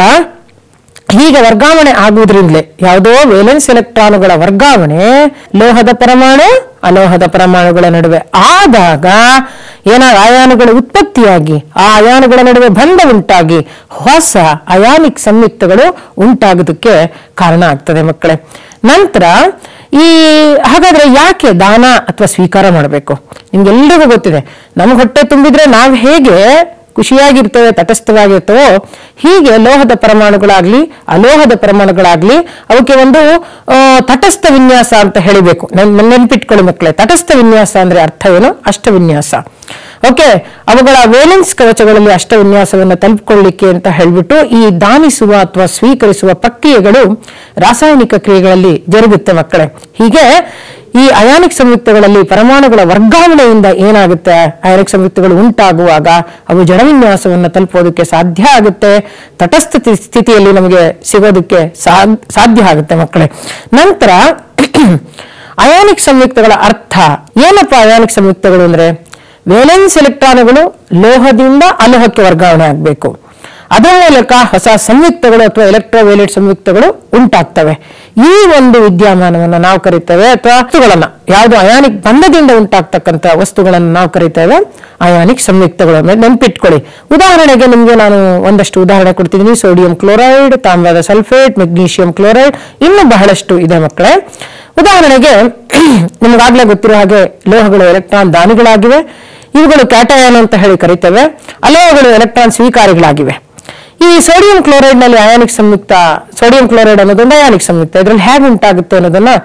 ಹೀಗೆ ವರ್ಗಾವಣೆ ಆಗುವುದರಿಂದಲೇ ಯಾವುದೋ ವೇಲೆನ್ಸ್ ಎಲೆಕ್ಟ್ರಾನುಗಳ ವರ್ಗಾವಣೆ ಲೋಹದ ಪರಮಾಣು ಅಲೋಹದ ಪರಮಾಣುಗಳ ನಡುವೆ ಆದಾಗ ಏನಾಗ ಅಯಾನುಗಳ ಉತ್ಪತ್ತಿಯಾಗಿ ಆ ಅಯಾನುಗಳ ನಡುವೆ ಬಂಧ ಉಂಟಾಗಿ ಹೊಸ ಅಯಾನಿಕ್ ಸಂಯುಕ್ತಗಳು ಉಂಟಾಗೋದಕ್ಕೆ ಕಾರಣ ಆಗ್ತದೆ ಮಕ್ಕಳೇ ನಂತರ ಈ ಹಾಗಾದ್ರೆ ಯಾಕೆ ದಾನ ಅಥವಾ ಸ್ವೀಕಾರ ಮಾಡಬೇಕು ನಿಮ್ಗೆಲ್ರಿಗೂ ಗೊತ್ತಿದೆ ನಮ್ಗೆ ಹೊಟ್ಟೆ ತುಂಬಿದ್ರೆ ನಾವು ಹೇಗೆ ಖುಷಿಯಾಗಿರ್ತೇವೆ ತಟಸ್ಥವಾಗಿರ್ತೇವೋ ಹೀಗೆ ಲೋಹದ ಪರಮಾಣುಗಳಾಗ್ಲಿ ಅಲೋಹದ ಪರಮಾಣುಗಳಾಗ್ಲಿ ಅವಕ್ಕೆ ಒಂದು ಆ, ತಟಸ್ಥ ವಿನ್ಯಾಸ ಅಂತ ಹೇಳಿಬೇಕು ನೆನ್- ನೆನ್ಪಿಟ್ಕೊಳ್ಳಿ ಮಕ್ಕಳೇ ತಟಸ್ಥ ವಿನ್ಯಾಸ ಅಂದ್ರೆ ಅರ್ಥ ಏನು ಅಷ್ಟ ವಿನ್ಯಾಸ ಓಕೆ ಅವುಗಳ ವೇಲೆನ್ಸ್ ಕವಚಗಳಲ್ಲಿ ಅಷ್ಟ ವಿನ್ಯಾಸವನ್ನು ತಲುಪಿಕೊಳ್ಳಿಕ್ಕೆ ಅಂತ ಹೇಳ್ಬಿಟ್ಟು ಈ ದಾನಿಸುವ ಅಥವಾ ಸ್ವೀಕರಿಸುವ ಪ್ರಕ್ರಿಯೆಗಳು ರಾಸಾಯನಿಕ ಕ್ರಿಯೆಗಳಲ್ಲಿ ಜರುಗುತ್ತೆ ಮಕ್ಕಳೇ ಹೀಗೆ ಈ ಅಯಾನಿಕ್ ಸಂಯುಕ್ತಗಳಲ್ಲಿ ಪರಮಾಣುಗಳ ವರ್ಗಾವಣೆಯಿಂದ ಏನಾಗುತ್ತೆ ಅಯಾನಿಕ್ ಸಂಯುಕ್ತಗಳು ಉಂಟಾಗುವಾಗ ಅವು ಜಡವಿನ್ಯಾಸವನ್ನು ತಲುಪೋದಕ್ಕೆ ಸಾಧ್ಯ ಆಗುತ್ತೆ ತಟಸ್ಥ ಸ್ಥಿ- ಸ್ಥಿತಿಯಲ್ಲಿ ನಮಗೆ ಸಿಗೋದಕ್ಕೆ ಸಾ- ಸಾಧ್ಯ ಆಗುತ್ತೆ ಮಕ್ಕಳೇ ನಂತರ ಅಯಾನಿಕ್ ಸಂಯುಕ್ತಗಳ ಅರ್ಥ ಏನಪ್ಪ ಅಯಾನಿಕ್ ಸಂಯುಕ್ತಗಳು ಅಂದ್ರೆ ವೇಲೆನ್ಸ್ ಎಲೆಕ್ಟ್ರಾನುಗಳು ಲೋಹದಿಂದ ಅಲೋಹಕ್ಕೆ ವರ್ಗಾವಣೆ ಆಗಬೇಕು ಅದರ ಮೂಲಕ ಹೊಸ ಸಂಯುಕ್ತಗಳು ಅಥವಾ ಎಲೆಕ್ಟ್ರೋವೇಲೆಟ್ ಸಂಯುಕ್ತಗಳು ಉಂಟಾಗ್ತವೆ ಈ ಒಂದು ವಿದ್ಯಮಾನವನ್ನು ನಾವು ಕರಿತೇವೆ ಅಥವಾ ವಸ್ತುಗಳನ್ನ ಯಾವುದು ಅಯಾನಿಕ್ ಬಂಧದಿಂದ ಉಂಟಾಗ್ತಕ್ಕಂಥ ವಸ್ತುಗಳನ್ನು ನಾವು ಕರಿತೇವೆ ಅಯಾನಿಕ್ ಸಂಯುಕ್ತಗಳು ಅಂದ್ರೆ ನೆನ್ಪಿಟ್ಕೊಳ್ಳಿ ಉದಾಹರಣೆಗೆ ನಿಮ್ಗೆ ನಾನು ಒಂದಷ್ಟು ಉದಾಹರಣೆ ಕೊಡ್ತಿದ್ದೀನಿ ಸೋಡಿಯಂ ಕ್ಲೋರೈಡ್ ತಾಮ್ರದ ಸಲ್ಫೇಟ್ ಮೆಗ್ನೀಷಿಯಂ ಕ್ಲೋರೈಡ್ ಇನ್ನು ಬಹಳಷ್ಟು ಇದೆ ಮಕ್ಕಳೇ ಉದಾಹರಣೆಗೆ ನಿಮ್ಗಾಗ್ಲೇ ಗೊತ್ತಿರೋ ಹಾಗೆ ಲೋಹಗಳು ಎಲೆಕ್ಟ್ರಾನ್ ದಾನಿಗಳಾಗಿವೆ ಇವುಗಳು ಕ್ಯಾಟಯಾನ್ ಅಂತ ಹೇಳಿ ಕರಿತೇವೆ ಅಲೋಹಗಳು ಎಲೆಕ್ಟ್ರಾನ್ ಸ್ವೀಕಾರಿಗಳಾಗಿವೆ ಈ ಸೋಡಿಯಂ ಕ್ಲೋರೈಡ್ ನಲ್ಲಿ ಅಯಾನಿಕ್ ಸಂಯುಕ್ತ ಸೋಡಿಯಂ ಕ್ಲೋರೈಡ್ ಅನ್ನೋದೊಂದು ಅಯಾನಿಕ್ ಸಂಯುಕ್ತ ಇದರಲ್ಲಿ ಹೇಗೆ ಉಂಟಾಗುತ್ತೆ ಅನ್ನೋದನ್ನ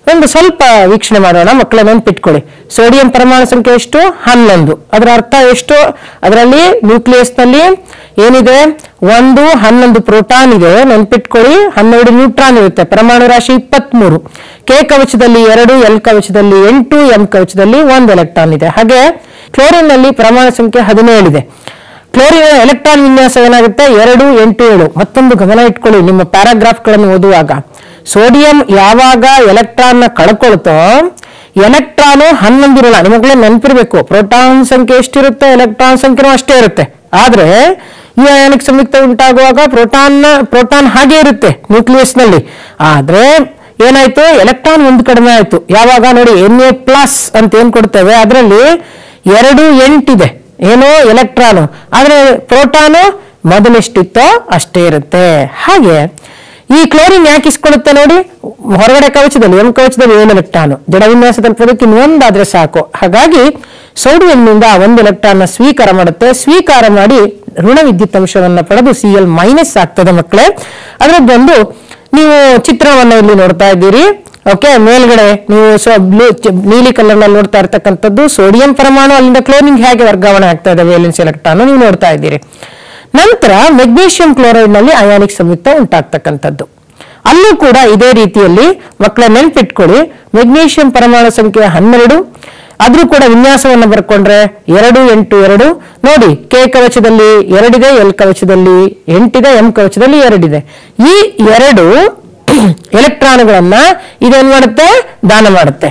ಒಂದು ಸ್ವಲ್ಪ ವೀಕ್ಷಣೆ ಮಾಡೋಣ ಮಕ್ಕಳ ನೆನ್ಪಿಟ್ಕೊಳ್ಳಿ ಸೋಡಿಯಂ ಪರಮಾಣು ಸಂಖ್ಯೆ ಎಷ್ಟು ಹನ್ನೊಂದು ಅದರ ಅರ್ಥ ಎಷ್ಟು ಅದರಲ್ಲಿ ನ್ಯೂಕ್ಲಿಯಸ್ ನಲ್ಲಿ ಏನಿದೆ ಒಂದು ಹನ್ನೊಂದು ಪ್ರೋಟಾನ್ ಇದೆ ನೆನ್ಪಿಟ್ಕೊಳ್ಳಿ ಹನ್ನೆರಡು ನ್ಯೂಟ್ರಾನ್ ಇರುತ್ತೆ ಪರಮಾಣು ರಾಶಿ ಇಪ್ಪತ್ಮೂರು ಕೆ ಕವಚದಲ್ಲಿ ಎರಡು ಎಲ್ ಕವಚದಲ್ಲಿ ಎಂಟು ಎಂ ಕವಚದಲ್ಲಿ ಒಂದು ಎಲೆಕ್ಟ್ರಾನ್ ಇದೆ ಹಾಗೆ ಕ್ಲೋರಿನ್ ನಲ್ಲಿ ಪರಮಾಣು ಸಂಖ್ಯೆ ಹದಿನೇಳಿದೆ ಕ್ಲೋರಿನ್ ಎಲೆಕ್ಟ್ರಾನ್ ವಿನ್ಯಾಸ ಏನಾಗುತ್ತೆ ಎರಡು ಎಂಟು ಏಳು ಮತ್ತೊಂದು ಗಮನ ಇಟ್ಕೊಳ್ಳಿ ನಿಮ್ಮ ಪ್ಯಾರಾಗ್ರಾಫ್ಗಳನ್ನು ಓದುವಾಗ ಸೋಡಿಯಂ ಯಾವಾಗ ಎಲೆಕ್ಟ್ರಾನ್ ನ ಕಳ್ಕೊಳ್ತೋ ಎಲೆಕ್ಟ್ರಾನು ಹನ್ನೊಂದಿರಲ್ಲ ನಿಮಗಳೇ ನೆನಪಿರ್ಬೇಕು ಪ್ರೋಟಾನ್ ಸಂಖ್ಯೆ ಎಷ್ಟಿರುತ್ತೆ ಎಲೆಕ್ಟ್ರಾನ್ ಸಂಖ್ಯೆನೂ ಅಷ್ಟೇ ಇರುತ್ತೆ ಆದ್ರೆ ಈ ಅಯಾನಿಕ್ ಸಂಯುಕ್ತ ಉಂಟಾಗುವಾಗ ಪ್ರೋಟಾನ್ ಪ್ರೋಟಾನ್ ಹಾಗೆ ಇರುತ್ತೆ ನ್ಯೂಕ್ಲಿಯಸ್ ನಲ್ಲಿ ಆದ್ರೆ ಏನಾಯ್ತು ಎಲೆಕ್ಟ್ರಾನ್ ಒಂದು ಕಡಿಮೆ ಆಯ್ತು ಯಾವಾಗ ನೋಡಿ ಎನ್ ಎ ಪ್ಲಸ್ ಅಂತ ಏನ್ ಕೊಡ್ತೇವೆ ಅದರಲ್ಲಿ ಎರಡು ಎಂಟಿದೆ ಏನು ಎಲೆಕ್ಟ್ರಾನು ಆದ್ರೆ ಪ್ರೋಟಾನು ಮೊದಲೆಷ್ಟಿತ್ತೋ ಅಷ್ಟೇ ಇರುತ್ತೆ ಹಾಗೆ ಈ ಕ್ಲೋರಿನ್ ಯಾಕೆ ಇಸ್ಕೊಳ್ಳುತ್ತೆ ನೋಡಿ ಹೊರಗಡೆ ಕವಚದಲ್ಲಿ ಎಂ ಕವಚದಲ್ಲಿ ಏಳು ಎಲೆಕ್ಟ್ರಾನು ಜಡ ವಿನ್ಯಾಸದಲ್ಲಿ ಪದಕ್ಕೆ ಒಂದಾದ್ರೆ ಸಾಕು ಹಾಗಾಗಿ ಸೋಡಿಯಂನಿಂದ ಒಂದು ಎಲೆಕ್ಟ್ರಾನ್ ನ ಸ್ವೀಕಾರ ಮಾಡುತ್ತೆ ಸ್ವೀಕಾರ ಮಾಡಿ ಋಣ ವಿದ್ಯುತ್ ಅಂಶವನ್ನ ಪಡೆದು ಸಿ ಎಲ್ ಮೈನಸ್ ಆಗ್ತದೆ ಮಕ್ಕಳೇ ಅದರದ್ದೊಂದು ನೀವು ಚಿತ್ರವನ್ನ ಇಲ್ಲಿ ನೋಡ್ತಾ ಇದ್ದೀರಿ ಓಕೆ ಮೇಲ್ಗಡೆ ನೀವು ಸ್ವ- ಬ್ಲೂ ಚ- ನೀಲಿ ಕಲರ್ ನಲ್ಲಿ ನೋಡ್ತಾ ಇರ್ತಕ್ಕಂಥದ್ದು ಸೋಡಿಯಂ ಪರಮಾಣು ಅಲ್ಲಿಂದ ಕ್ಲೋರಿನ್ ಹೇಗೆ ವರ್ಗಾವಣೆ ಆಗ್ತಾ ಇದೆ ವೇಲೆನ್ಸ್ ಎಲೆಕ್ಟ್ರಾನ್ ನೀವು ನೋಡ್ತಾ ಇದ್ದೀರಿ ನಂತರ ಮೆಗ್ನೀಷಿಯಂ ಕ್ಲೋರೈಡ್ ನಲ್ಲಿ ಅಯಾನಿಕ್ ಸಂಯುಕ್ತ ಉಂಟಾಗ್ತಕ್ಕಂಥದ್ದು ಅಲ್ಲೂ ಕೂಡ ಇದೇ ರೀತಿಯಲ್ಲಿ ಮಕ್ಕಳ ನೆನ್ಪಿಟ್ಕೊಳ್ಳಿ ಮೆಗ್ನೀಷಿಯಂ ಪರಮಾಣು ಸಂಖ್ಯೆ ಹನ್ನೆರಡು ಆದ್ರೂ ಕೂಡ ವಿನ್ಯಾಸವನ್ನು ಬರ್ಕೊಂಡ್ರೆ ಎರಡು ಎಂಟು ಎರಡು ನೋಡಿ ಕೆ ಕವಚದಲ್ಲಿ ಎರಡಿದೆ ಎಲ್ ಕವಚದಲ್ಲಿ ಎಂಟಿದೆ ಎಂ ಕವಚದಲ್ಲಿ ಎರಡಿದೆ ಈ ಎರಡು ಎಲೆಕ್ಟ್ರಾನ್ಗಳನ್ನ ಇದೇನ್ ಮಾಡುತ್ತೆ ದಾನ ಮಾಡುತ್ತೆ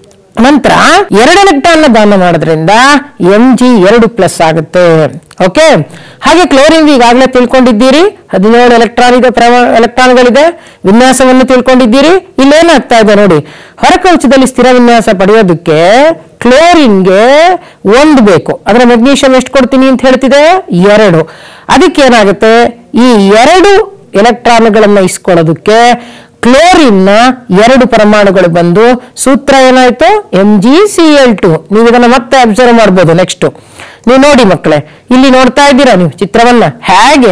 ನಂತರ ಎರಡು ಎಲೆಕ್ಟ್ರಾನ್ ದಾನ ಮಾಡೋದ್ರಿಂದ ಎಂ ಜಿ ಎರಡು ಪ್ಲಸ್ ಆಗುತ್ತೆ ಓಕೆ ಹಾಗೆ ಕ್ಲೋರಿನ್ ಈಗಾಗಲೇ ತಿಳ್ಕೊಂಡಿದ್ದೀರಿ ಹದಿನೇಳು ಎಲೆಕ್ಟ್ರಾನ್ ಇದೆ ಪ್ರಮ- ಎಲೆಕ್ಟ್ರಾನ್ಗಳಿದೆ ವಿನ್ಯಾಸವನ್ನು ತಿಳ್ಕೊಂಡಿದ್ದೀರಿ ಇಲ್ಲೇನಾಗ್ತಾ ಇದೆ ನೋಡಿ ಹೊರಕವಚದಲ್ಲಿ ಸ್ಥಿರ ವಿನ್ಯಾಸ ಪಡೆಯೋದಕ್ಕೆ ಕ್ಲೋರಿನ್ಗೆ ಒಂದು ಬೇಕು ಅದರ ಮೆಗ್ನೀಷಿಯಂ ಎಷ್ಟು ಕೊಡ್ತೀನಿ ಅಂತ ಹೇಳ್ತಿದೆ ಎರಡು ಅದಕ್ಕೆ ಏನಾಗುತ್ತೆ ಈ ಎರಡು ಎಲೆಕ್ಟ್ರಾನ್ಗಳನ್ನ ಇಸ್ಕೊಳ್ಳೋದಕ್ಕೆ ಕ್ಲೋರಿನ್ ನ ಎರಡು ಪರಮಾಣುಗಳು ಬಂದು ಸೂತ್ರ ಏನಾಯ್ತು M G C L two ನೀವು ಇದನ್ನ ಮತ್ತೆ ಅಬ್ಸರ್ವ್ ಮಾಡ್ಬೋದು ನೆಕ್ಸ್ಟ್ ನೀವು ನೋಡಿ ಮಕ್ಕಳೇ ಇಲ್ಲಿ ನೋಡ್ತಾ ಇದ್ದೀರಾ ನೀವು ಚಿತ್ರವನ್ನ ಹೇಗೆ